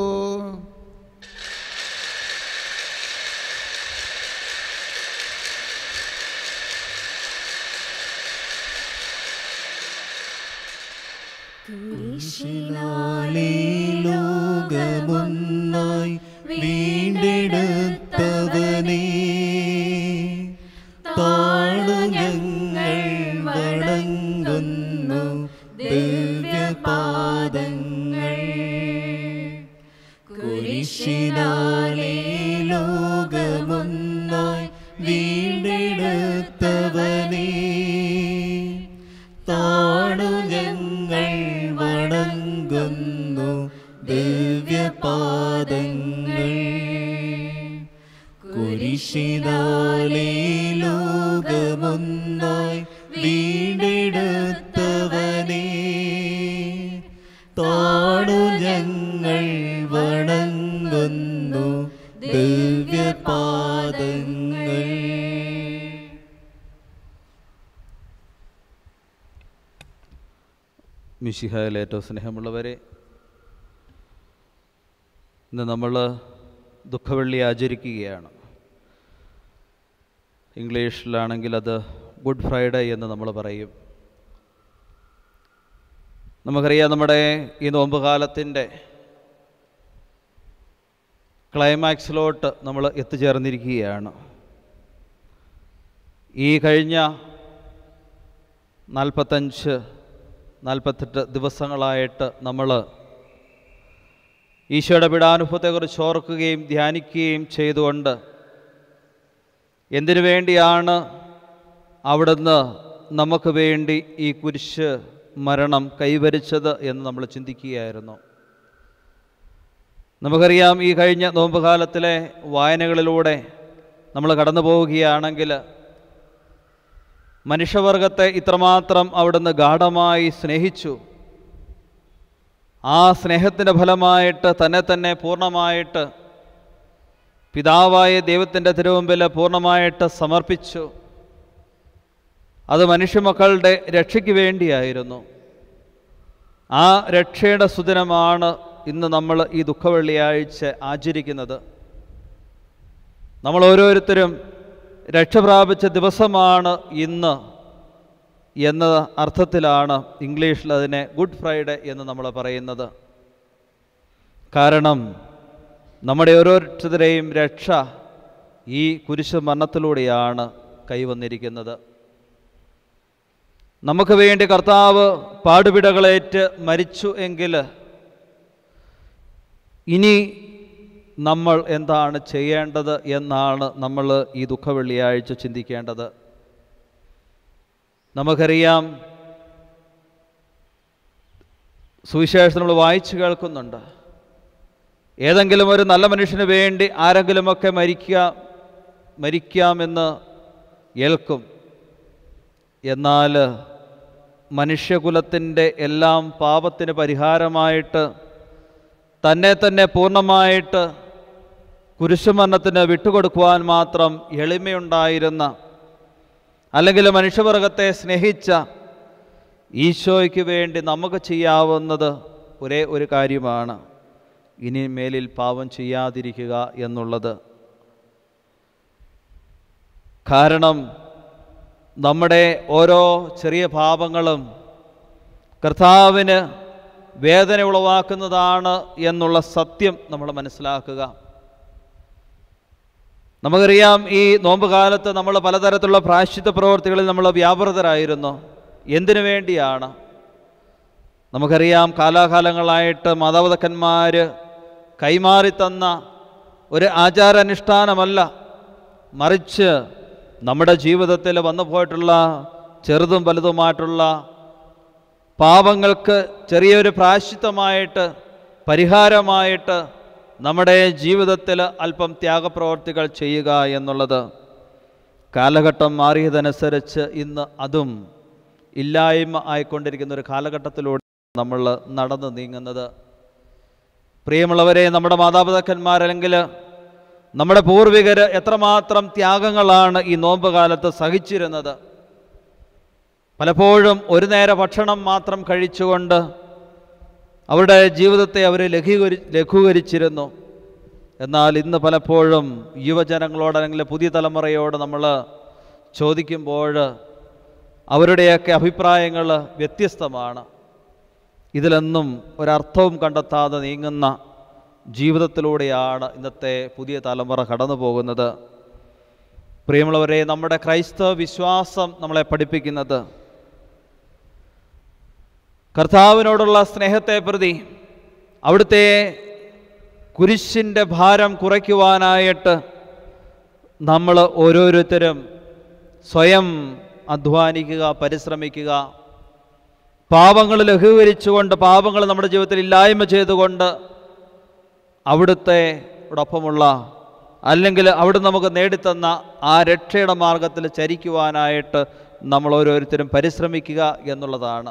കുരിശിലാലേ ലോകമൊന്നായി വീണ്ടെടുത്തവനേ താണു ഞങ്ങൾ വണങ്ങുന്നു ദിവ്യപാദങ്ങൾ കുരിശിനാലേ ലോകമൊന്നായി വീണ്ടെടുത്തവനേ താണു ഞങ്ങൾ വണങ്ങുന്നു ദിവ്യപാദങ്ങൾ കുരിശിനാലേ ലോകമൊന്നായി വീണ്ടെടുത്തവനേ താണു ഞങ്ങൾ വണങ്ങുന്നു ദിവ്യപാദങ്ങൾ മിഷിഹായിൽ ഏറ്റവും സ്നേഹമുള്ളവരെ ഇന്ന് നമ്മൾ ദുഃഖവെള്ളി ആചരിക്കുകയാണ് ഇംഗ്ലീഷിലാണെങ്കിൽ അത് ഗുഡ് ഫ്രൈഡേ എന്ന് നമ്മൾ പറയും നമുക്കറിയാം നമ്മുടെ ഈ നോമ്പ് കാലത്തിൻ്റെ ക്ലൈമാക്സിലോട്ട് നമ്മൾ എത്തിച്ചേർന്നിരിക്കുകയാണ് ഈ കഴിഞ്ഞ നാൽപ്പത്തഞ്ച് നാൽപ്പത്തെട്ട് ദിവസങ്ങളായിട്ട് നമ്മൾ ഈശോയുടെ പീഡാനുഭവത്തെക്കുറിച്ച് ഓർക്കുകയും ധ്യാനിക്കുകയും ചെയ്തുകൊണ്ട് എന്തിനു വേണ്ടിയാണ് അവിടുന്ന് നമുക്ക് വേണ്ടി ഈ കുരിശ് മരണം കൈവരിച്ചത് എന്ന് നമ്മൾ ചിന്തിക്കുകയായിരുന്നു നമുക്കറിയാം ഈ കഴിഞ്ഞ നോമ്പ് കാലത്തിലെ വായനകളിലൂടെ നമ്മൾ കടന്നു പോവുകയാണെങ്കിൽ മനുഷ്യവർഗത്തെ ഇത്രമാത്രം അവിടുന്ന് ഗാഠമായി സ്നേഹിച്ചു ആ സ്നേഹത്തിൻ്റെ ഫലമായിട്ട് തന്നെ തന്നെ പൂർണ്ണമായിട്ട് പിതാവായ ദൈവത്തിൻ്റെ തിരുമുമ്പിൽ പൂർണ്ണമായിട്ട് സമർപ്പിച്ചു അത് മനുഷ്യമക്കളുടെ രക്ഷയ്ക്ക് വേണ്ടിയായിരുന്നു ആ രക്ഷയുടെ സുദിനമാണ് ഇന്ന് നമ്മൾ ഈ ദുഃഖവെള്ളിയാഴ്ച ആചരിക്കുന്നത് നമ്മൾ ഓരോരുത്തരും രക്ഷ പ്രാപിച്ച ദിവസമാണ് ഇന്ന് എന്ന അർത്ഥത്തിലാണ് ഇംഗ്ലീഷിൽ അതിനെ ഗുഡ് ഫ്രൈഡേ എന്ന് നമ്മൾ പറയുന്നത് കാരണം നമ്മുടെ ഓരോരുത്തരുടെയും രക്ഷ ഈ കുരിശ് മരണത്തിലൂടെയാണ് കൈവന്നിരിക്കുന്നത് നമുക്ക് വേണ്ടി കർത്താവ് പാടുപിടകളേറ്റ് മരിച്ചു എങ്കിൽ ഇനി നമ്മൾ എന്താണ് ചെയ്യേണ്ടത് എന്നാണ് നമ്മൾ ഈ ദുഃഖ വെള്ളിയാഴ്ച ചിന്തിക്കേണ്ടത് നമുക്കറിയാം സുവിശേഷം നമ്മൾ വായിച്ചു കേൾക്കുന്നുണ്ട് ഏതെങ്കിലും ഒരു നല്ല മനുഷ്യന് വേണ്ടി ആരെങ്കിലുമൊക്കെ മരിക്കുക മരിക്കാമെന്ന് ഏൽക്കും എന്നാൽ മനുഷ്യകുലത്തിൻ്റെ എല്ലാം പാപത്തിന് പരിഹാരമായിട്ട് തന്നെ തന്നെ പൂർണ്ണമായിട്ട് കുരിശുമരണത്തിന് വിട്ടുകൊടുക്കുവാൻ മാത്രം എളിമയുണ്ടായിരുന്ന അല്ലെങ്കിൽ മനുഷ്യവർഗത്തെ സ്നേഹിച്ച ഈശോയ്ക്ക് വേണ്ടി നമുക്ക് ചെയ്യാവുന്നത് ഒരേ ഒരു കാര്യമാണ് ഇനി മേലിൽ പാപം ചെയ്യാതിരിക്കുക എന്നുള്ളത് കാരണം നമ്മുടെ ഓരോ ചെറിയ പാപങ്ങളും കർത്താവിന് വേദന ഉളവാക്കുന്നതാണ് എന്നുള്ള സത്യം നമ്മൾ മനസ്സിലാക്കുക നമുക്കറിയാം ഈ നോമ്പ് കാലത്ത് നമ്മൾ പലതരത്തിലുള്ള പ്രായശ്ചിത്ത പ്രവർത്തികളിൽ നമ്മൾ വ്യാപൃതരായിരുന്നു എന്തിനു വേണ്ടിയാണ് നമുക്കറിയാം കാലാകാലങ്ങളായിട്ട് മാതാപിതാക്കന്മാർ കൈമാറി തന്ന ഒരു ആചാരാനുഷ്ഠാനമല്ല മറിച്ച് നമ്മുടെ ജീവിതത്തിൽ വന്നു പോയിട്ടുള്ള ചെറുതും വലുതുമായിട്ടുള്ള പാപങ്ങൾക്ക് ചെറിയൊരു പ്രായശ്ചിത്തമായിട്ട് പരിഹാരമായിട്ട് നമ്മുടെ ജീവിതത്തിൽ അല്പം ത്യാഗപ്രവർത്തികൾ ചെയ്യുക എന്നുള്ളത് കാലഘട്ടം മാറിയതനുസരിച്ച് ഇന്ന് അതും ഇല്ലായ്മ ആയിക്കൊണ്ടിരിക്കുന്ന ഒരു കാലഘട്ടത്തിലൂടെ നമ്മൾ നടന്നു നീങ്ങുന്നത് പ്രിയമുള്ളവരെ നമ്മുടെ മാതാപിതാക്കന്മാരല്ലെങ്കിൽ നമ്മുടെ പൂർവികർ എത്രമാത്രം ത്യാഗങ്ങളാണ് ഈ നോമ്പ് കാലത്ത് സഹിച്ചിരുന്നത് പലപ്പോഴും ഒരു നേര ഭക്ഷണം മാത്രം കഴിച്ചുകൊണ്ട് അവരുടെ ജീവിതത്തെ അവർ ലഘൂകരി ലഘൂകരിച്ചിരുന്നു എന്നാൽ ഇന്ന് പലപ്പോഴും യുവജനങ്ങളോട് അല്ലെങ്കിൽ പുതിയ തലമുറയോട് നമ്മൾ ചോദിക്കുമ്പോൾ അവരുടെയൊക്കെ അഭിപ്രായങ്ങൾ വ്യത്യസ്തമാണ് ഇതിലൊന്നും ഒരർത്ഥവും കണ്ടെത്താതെ നീങ്ങുന്ന ജീവിതത്തിലൂടെയാണ് ഇന്നത്തെ പുതിയ തലമുറ കടന്നു പോകുന്നത് പ്രിയമുള്ളവരെ നമ്മുടെ ക്രൈസ്തവ വിശ്വാസം നമ്മളെ പഠിപ്പിക്കുന്നത് കർത്താവിനോടുള്ള സ്നേഹത്തെ പ്രതി അവിടുത്തെ കുരിശിൻ്റെ ഭാരം കുറയ്ക്കുവാനായിട്ട് നമ്മൾ ഓരോരുത്തരും സ്വയം അധ്വാനിക്കുക പരിശ്രമിക്കുക പാപങ്ങൾ ലഘൂകരിച്ചുകൊണ്ട് പാപങ്ങൾ നമ്മുടെ ജീവിതത്തിൽ ഇല്ലായ്മ ചെയ്തുകൊണ്ട് അവിടുത്തെ ഒപ്പമുള്ള അല്ലെങ്കിൽ അവിടെ നമുക്ക് നേടിത്തന്ന ആ രക്ഷയുടെ മാർഗത്തിൽ ചരിക്കുവാനായിട്ട് നമ്മൾ ഓരോരുത്തരും പരിശ്രമിക്കുക എന്നുള്ളതാണ്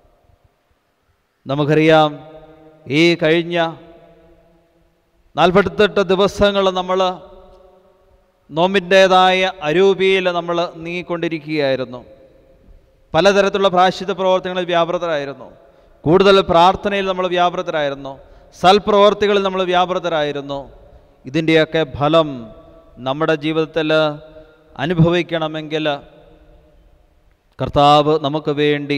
നമുക്കറിയാം ഈ കഴിഞ്ഞ നാൽപ്പത്തെട്ട് ദിവസങ്ങൾ നമ്മൾ നോമ്പിൻ്റേതായ അരൂപിയിൽ നമ്മൾ നീങ്ങിക്കൊണ്ടിരിക്കുകയായിരുന്നു പലതരത്തിലുള്ള പ്രാശ്ചിത പ്രവർത്തനങ്ങളിൽ വ്യാപൃതരായിരുന്നു കൂടുതൽ പ്രാർത്ഥനയിൽ നമ്മൾ വ്യാപൃതരായിരുന്നു സൽപ്രവർത്തികളിൽ നമ്മൾ വ്യാപൃതരായിരുന്നു ഇതിൻ്റെയൊക്കെ ഫലം നമ്മുടെ ജീവിതത്തിൽ അനുഭവിക്കണമെങ്കിൽ കർത്താവ് നമുക്ക് വേണ്ടി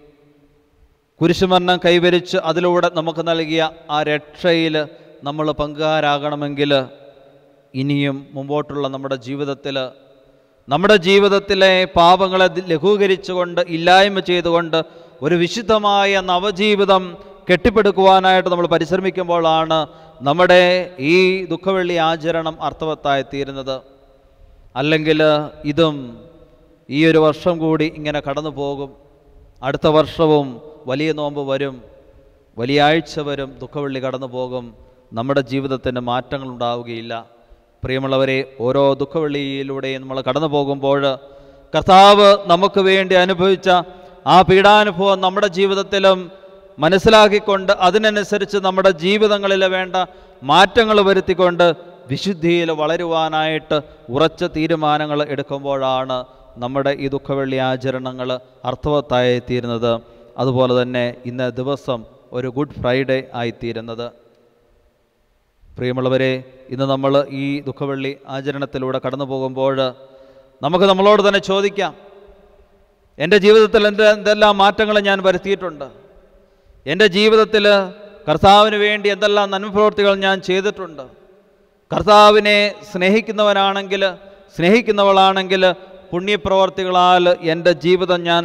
കുരിശുമരണം കൈവരിച്ച് അതിലൂടെ നമുക്ക് നൽകിയ ആ രക്ഷയിൽ നമ്മൾ പങ്കുകാരാകണമെങ്കിൽ ഇനിയും മുമ്പോട്ടുള്ള നമ്മുടെ ജീവിതത്തിൽ നമ്മുടെ ജീവിതത്തിലെ പാപങ്ങളെ ദി- ലഘൂകരിച്ചുകൊണ്ട് ഇല്ലായ്മ ചെയ്തുകൊണ്ട് ഒരു വിശുദ്ധമായ നവജീവിതം കെട്ടിപ്പടുക്കുവാനായിട്ട് നമ്മൾ പരിശ്രമിക്കുമ്പോഴാണ് നമ്മുടെ ഈ ദുഃഖവെള്ളി ആചരണം അർത്ഥവത്തായി തീരുന്നത് അല്ലെങ്കിൽ ഇതും ഈ ഒരു വർഷം കൂടി ഇങ്ങനെ കടന്നു പോകും അടുത്ത വർഷവും വലിയ നോമ്പ് വരും വലിയ ആഴ്ച വരും ദുഃഖവെള്ളി കടന്നു പോകും നമ്മുടെ ജീവിതത്തിന് മാറ്റങ്ങൾ ഉണ്ടാവുകയില്ല പ്രിയമുള്ളവരെ ഓരോ ദുഃഖവെള്ളിയിലൂടെയും നമ്മൾ കടന്നു പോകുമ്പോൾ കർത്താവ് നമുക്ക് വേണ്ടി അനുഭവിച്ച ആ പീഡാനുഭവം നമ്മുടെ ജീവിതത്തിലും മനസ്സിലാക്കിക്കൊണ്ട് അതിനനുസരിച്ച് നമ്മുടെ ജീവിതങ്ങളിൽ വേണ്ട മാറ്റങ്ങൾ വരുത്തിക്കൊണ്ട് വിശുദ്ധിയിൽ വളരുവാനായിട്ട് ഉറച്ച തീരുമാനങ്ങൾ എടുക്കുമ്പോഴാണ് നമ്മുടെ ഈ ദുഃഖവെള്ളി ആചരണങ്ങൾ അർത്ഥവത്തായി തീരുന്നത് അതുപോലെ തന്നെ ഇന്ന് ദിവസം ഒരു ഗുഡ് ഫ്രൈഡേ ആയിത്തീരുന്നത് പ്രിയമുള്ളവരെ ഇന്ന് നമ്മൾ ഈ ദുഃഖവെള്ളി ആചരണത്തിലൂടെ കടന്നു പോകുമ്പോൾ നമുക്ക് നമ്മളോട് തന്നെ ചോദിക്കാം എൻ്റെ ജീവിതത്തിൽ എൻ്റെ എന്തെല്ലാം മാറ്റങ്ങൾ ഞാൻ വരുത്തിയിട്ടുണ്ട് എൻ്റെ ജീവിതത്തിൽ കർത്താവിന് വേണ്ടി എന്തെല്ലാം നന്മപ്രവർത്തികൾ ഞാൻ ചെയ്തിട്ടുണ്ട് കർത്താവിനെ സ്നേഹിക്കുന്നവനാണെങ്കിൽ സ്നേഹിക്കുന്നവളാണെങ്കിൽ പുണ്യപ്രവർത്തികളാൽ എൻ്റെ ജീവിതം ഞാൻ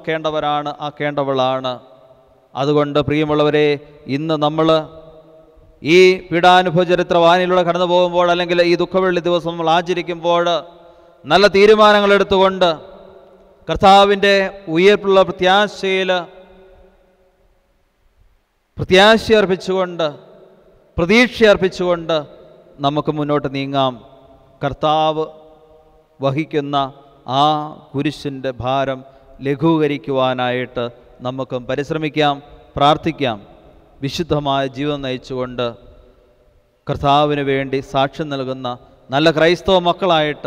ഫലപുഷ്ടമാക്കേണ്ടവരാണ് ആക്കേണ്ടവളാണ് അതുകൊണ്ട് പ്രിയമുള്ളവരെ ഇന്ന് നമ്മൾ ഈ പീഡാനുഭവ ചരിത്രവാനിലൂടെ കടന്നു പോകുമ്പോൾ അല്ലെങ്കിൽ ഈ ദുഃഖവെള്ളി ദിവസം നമ്മൾ ആചരിക്കുമ്പോൾ നല്ല തീരുമാനങ്ങൾ എടുത്തുകൊണ്ട് കർത്താവിൻ്റെ ഉയർപ്പുള്ള പ്രത്യാശയിൽ പ്രത്യാശ അർപ്പിച്ചുകൊണ്ട് പ്രതീക്ഷ അർപ്പിച്ചുകൊണ്ട് നമുക്ക് മുന്നോട്ട് നീങ്ങാം കർത്താവ് വഹിക്കുന്ന ആ കുരിശിൻ്റെ ഭാരം ലഘൂകരിക്കുവാനായിട്ട് നമുക്കും പരിശ്രമിക്കാം പ്രാർത്ഥിക്കാം വിശുദ്ധമായ ജീവിതം നയിച്ചുകൊണ്ട് കർത്താവിന് വേണ്ടി സാക്ഷ്യം നൽകുന്ന നല്ല ക്രൈസ്തവ മക്കളായിട്ട്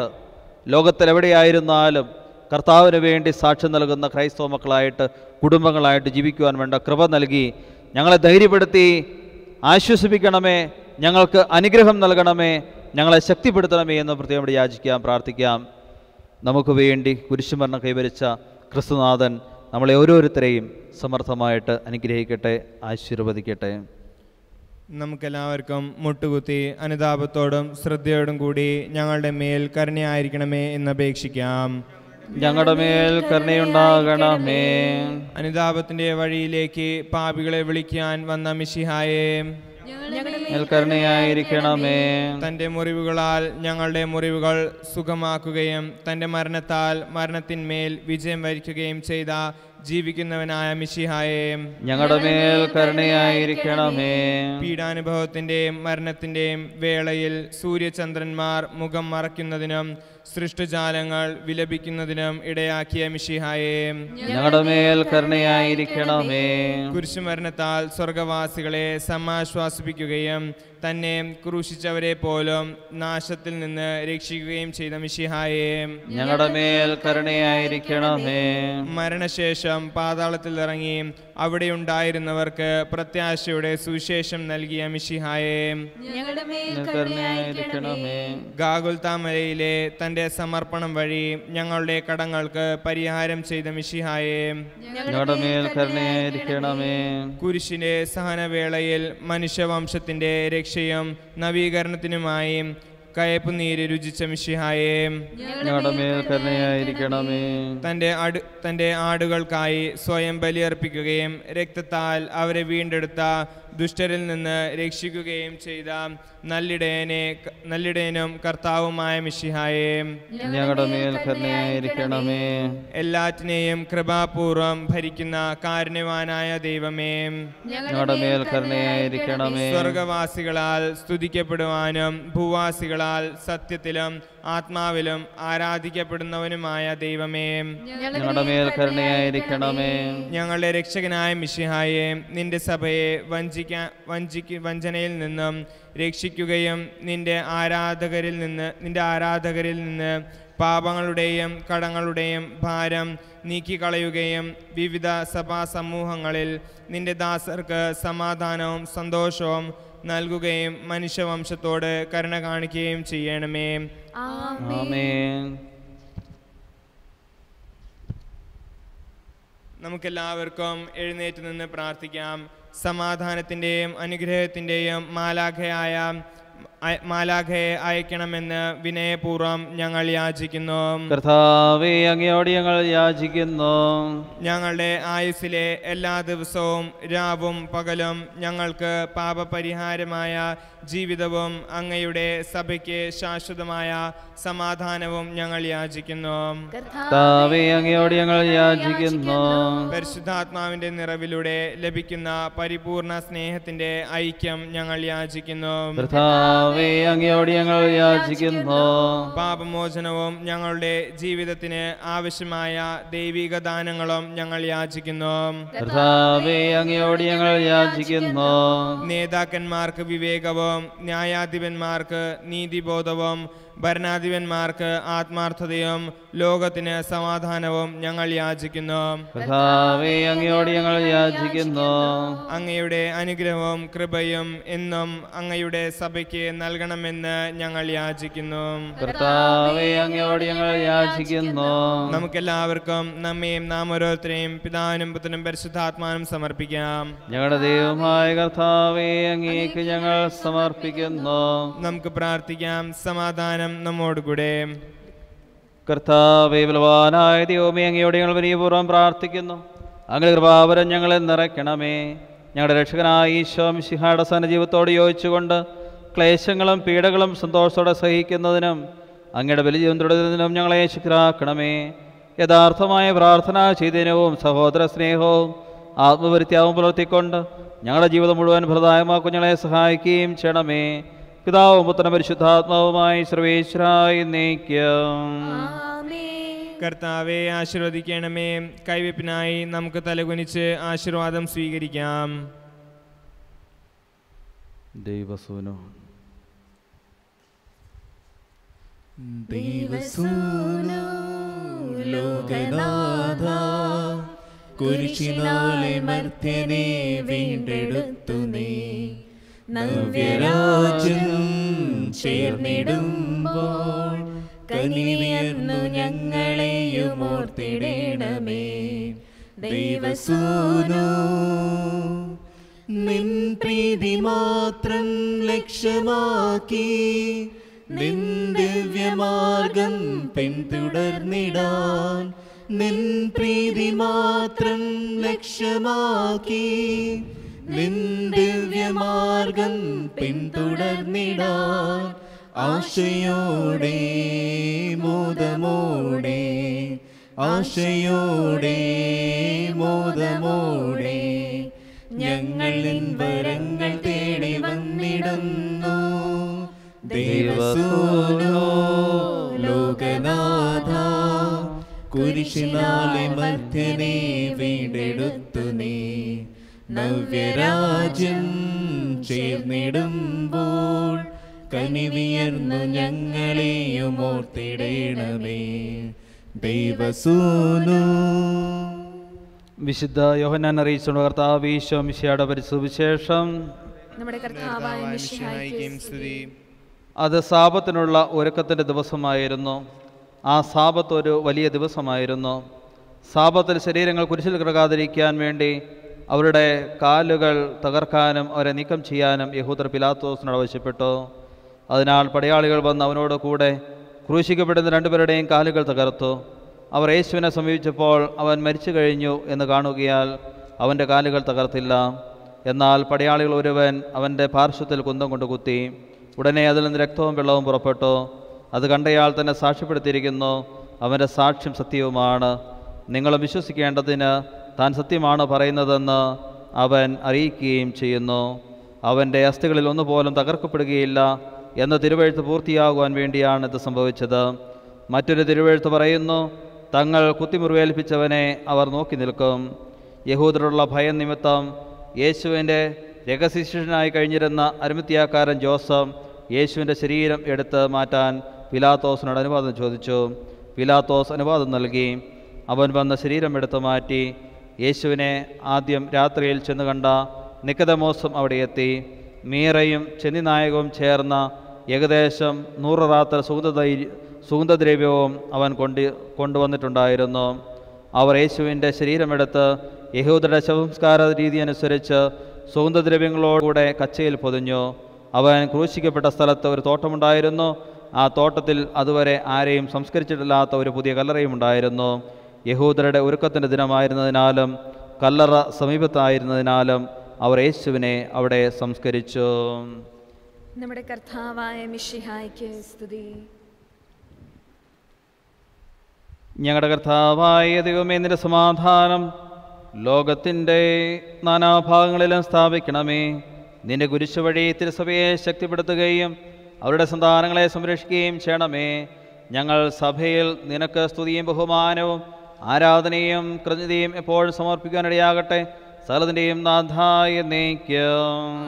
ലോകത്തിലെവിടെയായിരുന്നാലും കർത്താവിന് വേണ്ടി സാക്ഷ്യം നൽകുന്ന ക്രൈസ്തവ മക്കളായിട്ട് കുടുംബങ്ങളായിട്ട് ജീവിക്കുവാൻ വേണ്ട കൃപ നൽകി ഞങ്ങളെ ധൈര്യപ്പെടുത്തി ആശ്വസിപ്പിക്കണമേ ഞങ്ങൾക്ക് അനുഗ്രഹം നൽകണമേ ഞങ്ങളെ ശക്തിപ്പെടുത്തണമേ എന്ന് പ്രത്യേകം ഇവിടെ യാചിക്കാം പ്രാർത്ഥിക്കാം നമുക്ക് വേണ്ടി കുരിശുമരണം കൈവരിച്ച ക്രിസ്തുനാഥൻ നമ്മളെ ഓരോരുത്തരെയും സമർത്ഥമായിട്ട് അനുഗ്രഹിക്കട്ടെ ആശീർവദിക്കട്ടെ നമുക്കെല്ലാവർക്കും മുട്ടുകുത്തി അനുതാപത്തോടും ശ്രദ്ധയോടും കൂടി ഞങ്ങളുടെ മേൽ കരുണയായിരിക്കണമേ എന്ന് അപേക്ഷിക്കാം ഞങ്ങളുടെ മേൽ കരുണയുണ്ടാകണമേ അനുതാപത്തിന്റെ വഴിയിലേക്ക് പാപികളെ വിളിക്കാൻ വന്ന മിശിഹായെ മേൽ കരുണയായിരിക്കണമേ തൻ്റെ മുറിവുകളാൽ ഞങ്ങളുടെ മുറിവുകൾ സുഖമാക്കുകയും തൻ്റെ മരണത്താൽ മരണത്തിന്മേൽ വിജയം വരിക്കുകയും ചെയ്ത ജീവിക്കുന്നവനായ മിശിഹായെ ഞങ്ങളുടെ മേൽ കരുണയായിരിക്കണമേ പീഡാനുഭവത്തിൻ്റെയും മരണത്തിൻ്റെയും വേളയിൽ സൂര്യചന്ദ്രന്മാർ മുഖം മറയ്ക്കുന്നതിനും സൃഷ്ടിജാലങ്ങൾ വിലപിക്കുന്നതിനും ഇടയാക്കിയ മിശിഹായെ ഞങ്ങളുടെ മേൽ കരുണയായിരിക്കണമേ കുരിശുമരണത്താൽ സ്വർഗവാസികളെ സമാശ്വാസിപ്പിക്കുകയും തന്നെ ക്രൂശിച്ചവരെ പോലും നാശത്തിൽ നിന്ന് രക്ഷിക്കുകയും ചെയ്ത മിശിഹായെ ഞങ്ങളുടെ മേൽ കരുണയായിരിക്കണമേ മരണശേഷം പാതാളത്തിൽ ഇറങ്ങി അവിടെ ഉണ്ടായിരുന്നവർക്ക് പ്രത്യാശയുടെ സുവിശേഷം നൽകിയ മിശിഹായെ മേൽ കരുണയായിരിക്കണമേ ഗാഗുൽത്താമലയിലെ തന്റെ സമർപ്പണം വഴി ഞങ്ങളുടെ കടങ്ങൾക്ക് പരിഹാരം ചെയ്ത മിശിഹായെ ഞങ്ങളുടെ മേൽ കരുണയായിരിക്കണമേ കുരിശിന്റെ സഹനവേളയിൽ മനുഷ്യവംശത്തിന്റെ രക്ഷയും നവീകരണത്തിനുമായി കയപ്പ് നീര് രുചിച്ച മിശിഹായെ ഞങ്ങളുടെ മേൽ കരുണയായിരിക്കണമേ തൻ്റെ അടു തൻ്റെ ആടുകൾക്കായി സ്വയം ബലിയർപ്പിക്കുകയും രക്തത്താൽ അവരെ വീണ്ടെടുത്ത ദുഷ്ടരിൽ നിന്ന് രക്ഷിക്കുകയും ചെയ്ത നല്ലിടയനെ നല്ലിടയനും കർത്താവുമായ മിശിഹായെ ഞങ്ങളുടെ മേൽ കരുണയായിരിക്കണമേ എല്ലാറ്റിനെയും കൃപാപൂർവം ഭരിക്കുന്ന കാരുണ്യവാനായ ദൈവമേ ഞങ്ങളുടെ മേൽ കരുണയായിരിക്കണമേ സ്വർഗവാസികളാൽ സ്തുതിക്കപ്പെടുവാനും ഭൂവാസികളാൽ സത്യത്തിലും ആത്മാവിലും ആരാധിക്കപ്പെടുന്നവനുമായ ദൈവമേ ഞങ്ങളുടെ മേൽ കരുണയായിരിക്കണമേ ഞങ്ങളുടെ രക്ഷകനായ മിശിഹായെ നിന്റെ സഭയെ വഞ്ചിക്കാൻ വഞ്ചിക്ക് വഞ്ചനയിൽ നിന്നും രക്ഷിക്കുകയും നിന്റെ ആരാധകരിൽ നിന്ന് നിന്റെ ആരാധകരിൽ നിന്ന് പാപങ്ങളുടെയും കടങ്ങളുടെയും ഭാരം നീക്കിക്കളയുകയും വിവിധ സഭാ സമൂഹങ്ങളിൽ നിന്റെ ദാസർക്ക് സമാധാനവും സന്തോഷവും നൽകുകയും മനുഷ്യവംശത്തോട് കരുണ കാണിക്കുകയും ചെയ്യണമേ ആമേൻ നമുക്കെല്ലാവർക്കും എഴുന്നേറ്റ് നിന്ന് പ്രാർത്ഥിക്കാം സമാധാനത്തിൻ്റെയും അനുഗ്രഹത്തിൻ്റെയും മാലാഖയായ അയ- മാലാഖയെ അയക്കണമെന്ന് വിനയപൂർവ്വം ഞങ്ങൾ യാചിക്കുന്നു കർത്താവേ അങ്ങയോട് ഞങ്ങൾ യാചിക്കുന്നു ഞങ്ങളുടെ ആയുസ്സിലെ എല്ലാ ദിവസവും രാവും പകലും ഞങ്ങൾക്ക് പാപപരിഹാരമായ ജീവിതവും അങ്ങയുടെ സഭയ്ക്ക് ശാശ്വതമായ സമാധാനവും ഞങ്ങൾ യാചിക്കുന്നു കർത്താവേ അങ്ങയോട് ഞങ്ങൾ യാചിക്കുന്നു പരിശുദ്ധാത്മാവിന്റെ നിറവിലൂടെ ലഭിക്കുന്ന പരിപൂർണ സ്നേഹത്തിന്റെ ഐക്യം ഞങ്ങൾ യാചിക്കുന്നു കർത്താവേ അങ്ങയോട് ഞങ്ങൾ യാചിക്കുന്നു പാപമോചനവും ഞങ്ങളുടെ ജീവിതത്തിന് ആവശ്യമായ ദൈവിക ദാനങ്ങളും ഞങ്ങൾ യാചിക്കുന്നു കർത്താവേ അങ്ങയോട് ഞങ്ങൾ യാചിക്കുന്നു നേതാക്കന്മാർക്ക് വിവേകവും ന്യായാധിപന്മാർക്ക് നീതിബോധവും ഭരണാധിപന്മാർക്ക് ആത്മാർത്ഥതയും ലോകത്തിന് സമാധാനവും ഞങ്ങൾ യാചിക്കുന്നു കർത്താവേ അങ്ങയോട് ഞങ്ങൾ യാചിക്കുന്നു അങ്ങയുടെ അനുഗ്രഹവും കൃപയും എന്നും അങ്ങയുടെ സഭയ്ക്ക് നൽകണമെന്ന് ഞങ്ങൾ യാചിക്കുന്നു കർത്താവേ അങ്ങയോട് ഞങ്ങൾ യാചിക്കുന്നു നമുക്കെല്ലാവർക്കും നമ്മയും നാം ഓരോരുത്തരെയും പിതാവിനും പുത്രനും പരിശുദ്ധാത്മാനും സമർപ്പിക്കാം ഞങ്ങളുടെ ദൈവമായ കർത്താവേ അങ്ങേക്ക് ഞങ്ങൾ സമർപ്പിക്കുന്നു നമുക്ക് പ്രാർത്ഥിക്കാം സമാധാനം നമ്മോടുകൂടെ കർത്താവേ ബലവാനായ ദൈവമേ അങ്ങയോട് ഞങ്ങൾ വിനയപൂർവ്വം പ്രാർത്ഥിക്കുന്നു അങ്ങനെ കൃപാവരം ഞങ്ങളെ നിറയ്ക്കണമേ ഞങ്ങളുടെ രക്ഷകനായ ഈശോ മിശിഹായുടെ സനജീവത്തോട് യോജിച്ചുകൊണ്ട് ക്ലേശങ്ങളും പീഡകളും സന്തോഷത്തോടെ സഹിക്കുന്നതിനും അങ്ങയുടെ ബലിജീവൻ തുടരുന്നതിനും ഞങ്ങളെ ശുക്രാക്കണമേ യഥാർത്ഥമായ പ്രാർത്ഥനാ ചൈതന്യവും സഹോദര സ്നേഹവും ആത്മപരിത്യാഗവും പുലർത്തിക്കൊണ്ട് ഞങ്ങളുടെ ജീവിതം മുഴുവൻ ഫലദായമാ കുഞ്ഞുങ്ങളെ സഹായിക്കുകയും ചെയ്യണമേ പിതാവും പുത്രനും പരിശുദ്ധാത്മാവുമായി സർവേശ്വരായി നയിക്കും കർത്താവെ ആശീർവദിക്കണമേ കൈവെപ്പിനായി നമുക്ക് തലകുനിച്ച് ആശീർവാദം സ്വീകരിക്കാം ദൈവസൂനോ ദൈവസൂനോ ലോകനാഥ കുരിശിനാലെ മർത്യനെ വീണ്ടെടുത്തു നീ നവ്യരാജ്യം ചേർന്നിടുമ്പോൾ കനിവിയർന്നു ഞങ്ങളെയും ഓർത്തിടേണമേ ദൈവസൂനോ നിൻ പ്രീതി മാത്രം ലക്ഷ്യമാക്കി നിൻ ദിവ്യമാർഗം പിന്തുടർന്നിടാൻ നിൻ പ്രീതി മാത്രം ലക്ഷ്യമാക്കി നിൻ ദിവ്യമാർഗം പിന്തുടർന്നിടാൻ ആശയോടെ മോദമോടെ ആശയോടെ മോദമോടെ ഞങ്ങൾ നിൻ വരങ്ങൾ തേടി വന്നിടുന്നു ദൈവസൂനോ ലോകനാഥ കുരിശിനാലെ മധ്യനെ വീണ്ടെടുത്തു നീ നവ്യരാജ്യം ചേർന്നിടുമ്പോൾ കനിവിയർന്നു ഞങ്ങളെയും ഓർത്തിടേണമേ ദൈവസൂനു വിശുദ്ധ യോഹന്നാൻ അറിയിച്ചുകൊണ്ട് കർത്താവ് ഈശോ മിശിയുടെ പരിസുവിശേഷം നമ്മുടെ കർത്താവായ മിശിഹായ്ക്ക് സ്തുതി അത് സാപത്തിനുള്ള ഒരുക്കത്തിൻ്റെ ദിവസമായിരുന്നു ആ സാപത്ത് ഒരു വലിയ ദിവസമായിരുന്നു സാപത്തിൽ ശരീരങ്ങൾ കുരിശിൽ കിടക്കാതിരിക്കാൻ വേണ്ടി അവരുടെ കാലുകൾ തകർക്കാനും അവരെ നീക്കം ചെയ്യാനും യഹൂദർ പിലാത്തോസിനോട് ആവശ്യപ്പെട്ടു അതിനാൽ പടയാളികൾ വന്ന് അവനോട് കൂടെ ക്രൂശിക്കപ്പെടുന്ന രണ്ടുപേരുടെയും കാലുകൾ തകർത്തു അവർ യേശുവിനെ സമീപിച്ചപ്പോൾ അവൻ മരിച്ചു കഴിഞ്ഞു എന്ന് കാണുകയാൽ അവൻ്റെ കാലുകൾ തകർത്തില്ല എന്നാൽ പടയാളികൾ ഒരുവൻ അവൻ്റെ പാർശ്വത്തിൽ കുന്തം കൊണ്ട് കുത്തി ഉടനെ അതിൽ നിന്ന് രക്തവും വെള്ളവും പുറപ്പെട്ടു അത് കണ്ടയാൾ തന്നെ സാക്ഷ്യപ്പെടുത്തിയിരിക്കുന്നു അവൻ്റെ സാക്ഷ്യം സത്യവുമാണ് നിങ്ങളും വിശ്വസിക്കേണ്ടതിന് താൻ സത്യമാണ് പറയുന്നതെന്ന് അവൻ അറിയിക്കുകയും ചെയ്യുന്നു അവൻ്റെ അസ്ഥികളിൽ ഒന്നുപോലും തകർക്കപ്പെടുകയില്ല എന്ന തിരുവെഴുത്ത് പൂർത്തിയാകുവാൻ വേണ്ടിയാണ് ഇത് സംഭവിച്ചത് മറ്റൊരു തിരുവെഴുത്ത് പറയുന്നു തങ്ങൾ കുത്തിമുറിവേൽപ്പിച്ചവനെ അവർ നോക്കി നിൽക്കും യഹൂദരുള്ള ഭയം നിമിത്തം യേശുവിൻ്റെ രഹസ്യശിഷ്യനായി കഴിഞ്ഞിരുന്ന അരുമത്തിയാക്കാരൻ ജോസഫ് യേശുവിൻ്റെ ശരീരം എടുത്ത് മാറ്റാൻ പിലാത്തോസിനോട് അനുവാദം ചോദിച്ചു പിലാത്തോസ് അനുവാദം നൽകി അവൻ വന്ന ശരീരം എടുത്തു മാറ്റി യേശുവിനെ ആദ്യം രാത്രിയിൽ ചെന്ന് കണ്ട നിക്കതമോസം അവിടെ എത്തി മീറയും ചെന്നിനായകവും ചേർന്ന ഏകദേശം നൂറ് റാത്തർ സുഗന്ധ സുഗന്ധദ്രവ്യവും അവൻ കൊണ്ട് കൊണ്ടുവന്നിട്ടുണ്ടായിരുന്നു അവർ യേശുവിൻ്റെ ശരീരമെടുത്ത് യഹൂദരുടെ ശവംസ്കാര രീതി അനുസരിച്ച് സുഗന്ധദ്രവ്യങ്ങളോടുകൂടെ കച്ചയിൽ പൊതിഞ്ഞു അവൻ ക്രൂശിക്കപ്പെട്ട സ്ഥലത്ത് ഒരു തോട്ടമുണ്ടായിരുന്നു ആ തോട്ടത്തിൽ അതുവരെ ആരെയും സംസ്കരിച്ചിട്ടില്ലാത്ത ഒരു പുതിയ കല്ലറയും ഉണ്ടായിരുന്നു യഹൂദരുടെ ഒരുക്കത്തിൻ്റെ ദിനമായിരുന്നതിനാലും കല്ലറ സമീപത്തായിരുന്നതിനാലും അവർ യേശുവിനെ അവിടെ സംസ്കരിച്ചു നമ്മുടെ കർത്താവായ മിശിഹായ്ക്ക് സ്തുതി ഞങ്ങളുടെ കർത്താവായ ദൈവമേ നിന്റെ സമാധാനം ലോകത്തിൻ്റെ നാനാഭാഗങ്ങളിലും സ്ഥാപിക്കണമേ നിന്റെ കുരിശു വഴി തിരുസഭയെ ശക്തിപ്പെടുത്തുകയും അവരുടെ സന്താനങ്ങളെ സംരക്ഷിക്കുകയും ചെയ്യണമേ ഞങ്ങൾ സഭയിൽ നിനക്ക് സ്തുതിയും ബഹുമാനവും ആരാധനയും കൃതജ്ഞതയും എപ്പോഴും സമർപ്പിക്കാനിടയാകട്ടെ സകലത്തിൻ്റെയും നാഥായ നയിക്കും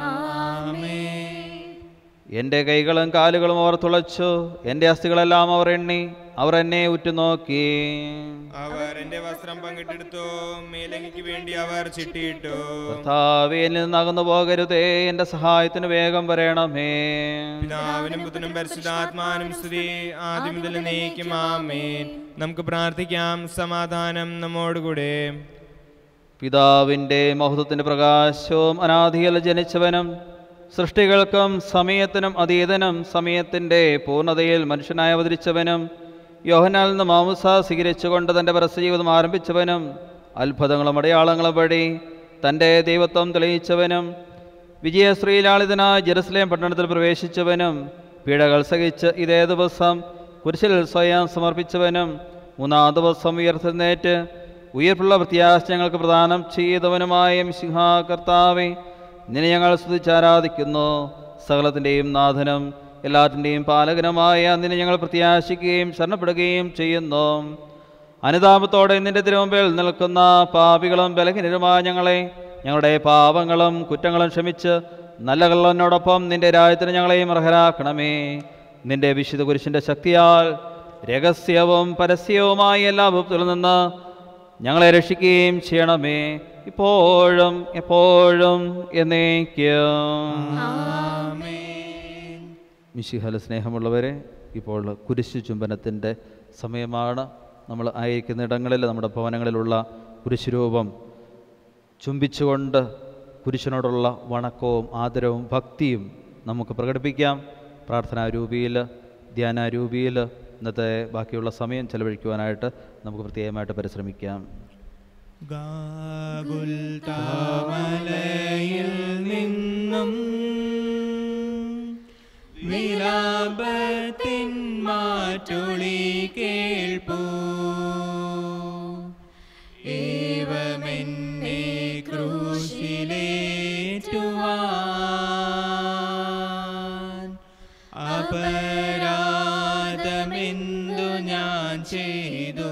എൻ്റെ കൈകളും കാലുകളും അവർ തുളച്ചു എൻ്റെ അസ്ഥികളെല്ലാം അവർ എണ്ണി അവർ എന്നെ ഉറ്റുനോക്കി അവർ എന്റെ വസ്ത്രം പങ്കിട്ടെടുത്തു മേലങ്കിക്ക് വേണ്ടി അവർ ചിട്ടിയിട്ടു കർത്താവേ എന്നിൽ നിന്നകന്നു പോകരുതേ എൻ്റെ സഹായത്തിന് വേഗം വരണമേ പിതാവിനും പുത്രനും പരിശുദ്ധാത്മാനും സ്തുതി ആദ്യം മുതൽ നയിക്കും ആമേൻ നമുക്ക് പ്രാർത്ഥിക്കാം സമാധാനം നമ്മോടുകൂടെ പിതാവിൻ്റെ മഹത്വത്തിൻ്റെ പ്രകാശവും അനാദിയിൽ ജനിച്ചവനും സൃഷ്ടികൾക്കും സമയത്തിനും അതീതനും സമയത്തിൻ്റെ പൂർണ്ണതയിൽ മനുഷ്യനായി അവതരിച്ചവനും യോഹനാൽ നിന്ന് മാമുസ സ്വീകരിച്ചുകൊണ്ട് തൻ്റെ പരസ്യജീവിതം ആരംഭിച്ചവനും അത്ഭുതങ്ങളും അടയാളങ്ങളും വഴി തൻ്റെ ദൈവത്വം തെളിയിച്ചവനും വിജയശ്രീലാളിതനായ ജെറുസലേം പട്ടണത്തിൽ പ്രവേശിച്ചവനും പീഡകൾ സഹിച്ച് ഇതേ ദിവസം കുരിശിൽ സ്വയം സമർപ്പിച്ചവനും മൂന്നാം ദിവസം ഉയർത്തെഴുന്നേറ്റ് ഉയർപ്പുള്ള പ്രത്യാശ ഞങ്ങൾക്ക് പ്രദാനം ചെയ്തവനുമായ മിശിഹാ കർത്താവെ നിന്നെ ഞങ്ങൾ സ്തുതിച്ചാരാധിക്കുന്നു സകലത്തിൻ്റെയും നാഥനും എല്ലാറ്റിൻ്റെയും പാലകനുമായ നിന്നെ ഞങ്ങൾ പ്രത്യാശിക്കുകയും ശരണപ്പെടുകയും ചെയ്യുന്നു അനുതാപത്തോടെ നിന്റെ തിരുമുമ്പിൽ നിൽക്കുന്ന പാപികളും ബലഹീനരുമായ ഞങ്ങളെ ഞങ്ങളുടെ പാപങ്ങളും കുറ്റങ്ങളും ക്ഷമിച്ച് നല്ല കള്ളനോടൊപ്പം നിന്റെ രാജ്യത്തിന് ഞങ്ങളെയും അർഹരാക്കണമേ നിന്റെ വിശുദ്ധ കുരിശിൻ്റെ ശക്തിയാൽ രഹസ്യവും പരസ്യവുമായ എല്ലാ വിപത്തുകളിൽ നിന്ന് ഞങ്ങളെ രക്ഷിക്കുകയും ചെയ്യണമേ ഇപ്പോഴും എപ്പോഴും എന്നേക്കും മിശിഹല സ്നേഹമുള്ളവരെ ഇപ്പോൾ കുരിശു ചുംബനത്തിൻ്റെ സമയമാണ് നമ്മൾ ആയിരിക്കുന്ന ഇടങ്ങളിൽ നമ്മുടെ ഭവനങ്ങളിലുള്ള കുരിശുരൂപം ചുംബിച്ചുകൊണ്ട് കുരിശിനോടുള്ള വണക്കവും ആദരവും ഭക്തിയും നമുക്ക് പ്രകടിപ്പിക്കാം പ്രാർത്ഥനാരൂപിയിൽ ധ്യാനാരൂപിയിൽ ഇന്നത്തെ ബാക്കിയുള്ള സമയം ചെലവഴിക്കുവാനായിട്ട് നമുക്ക് പ്രത്യേകമായിട്ട് പരിശ്രമിക്കാം ഗാഗുൽത്താമലയിൽ നിന്നും വിലാപത്തിൻ മാറ്റൊളി കേൾപ്പൂ ഏവമെന്നെ ക്രൂശിലേറ്റുവാൻ അപരാധമെന്തു ഞാൻ ചെയ്തു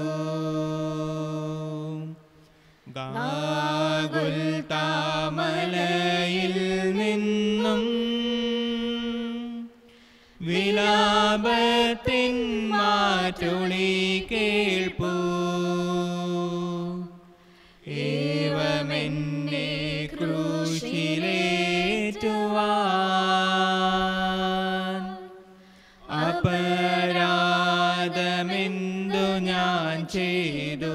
ഗാഗുൽത്താമലയിൽ നിന്നും വിലാപത്തിൻ മാറ്റൊളി കേൾപ്പൂ ഏവമെന്നെ ക്രൂശിലേറ്റുവാൻ അപരാധമെന്തു ഞാൻ ചെയ്തു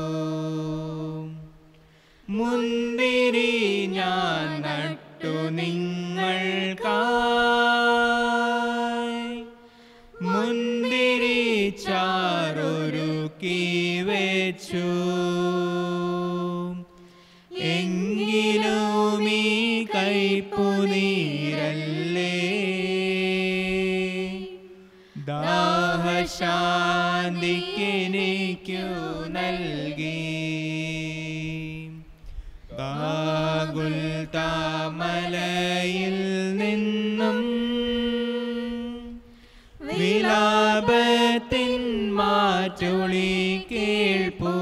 മുന്തിരി ഞാൻ നട്ടു നിങ്ങൾക്കായി മുന്തിരി ചാറൊരുക്കി വെച്ചു എങ്കിലും ഈ കൈപ്പുനീരല്ലേ ദാഹശാന്തിക്കെനിക്കു നൽകി ഗാഗുൽത്താമലയിൽ നിന്നും വിലാപത്തിൻ മാറ്റൊളി കേൾപ്പൂ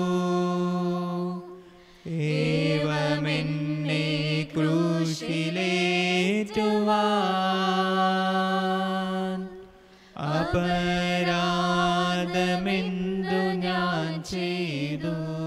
ഏവമെന്നെ ക്രൂശിലേറ്റുവാൻ അപരാധമെന്തു ഞാൻ ചെയ്തു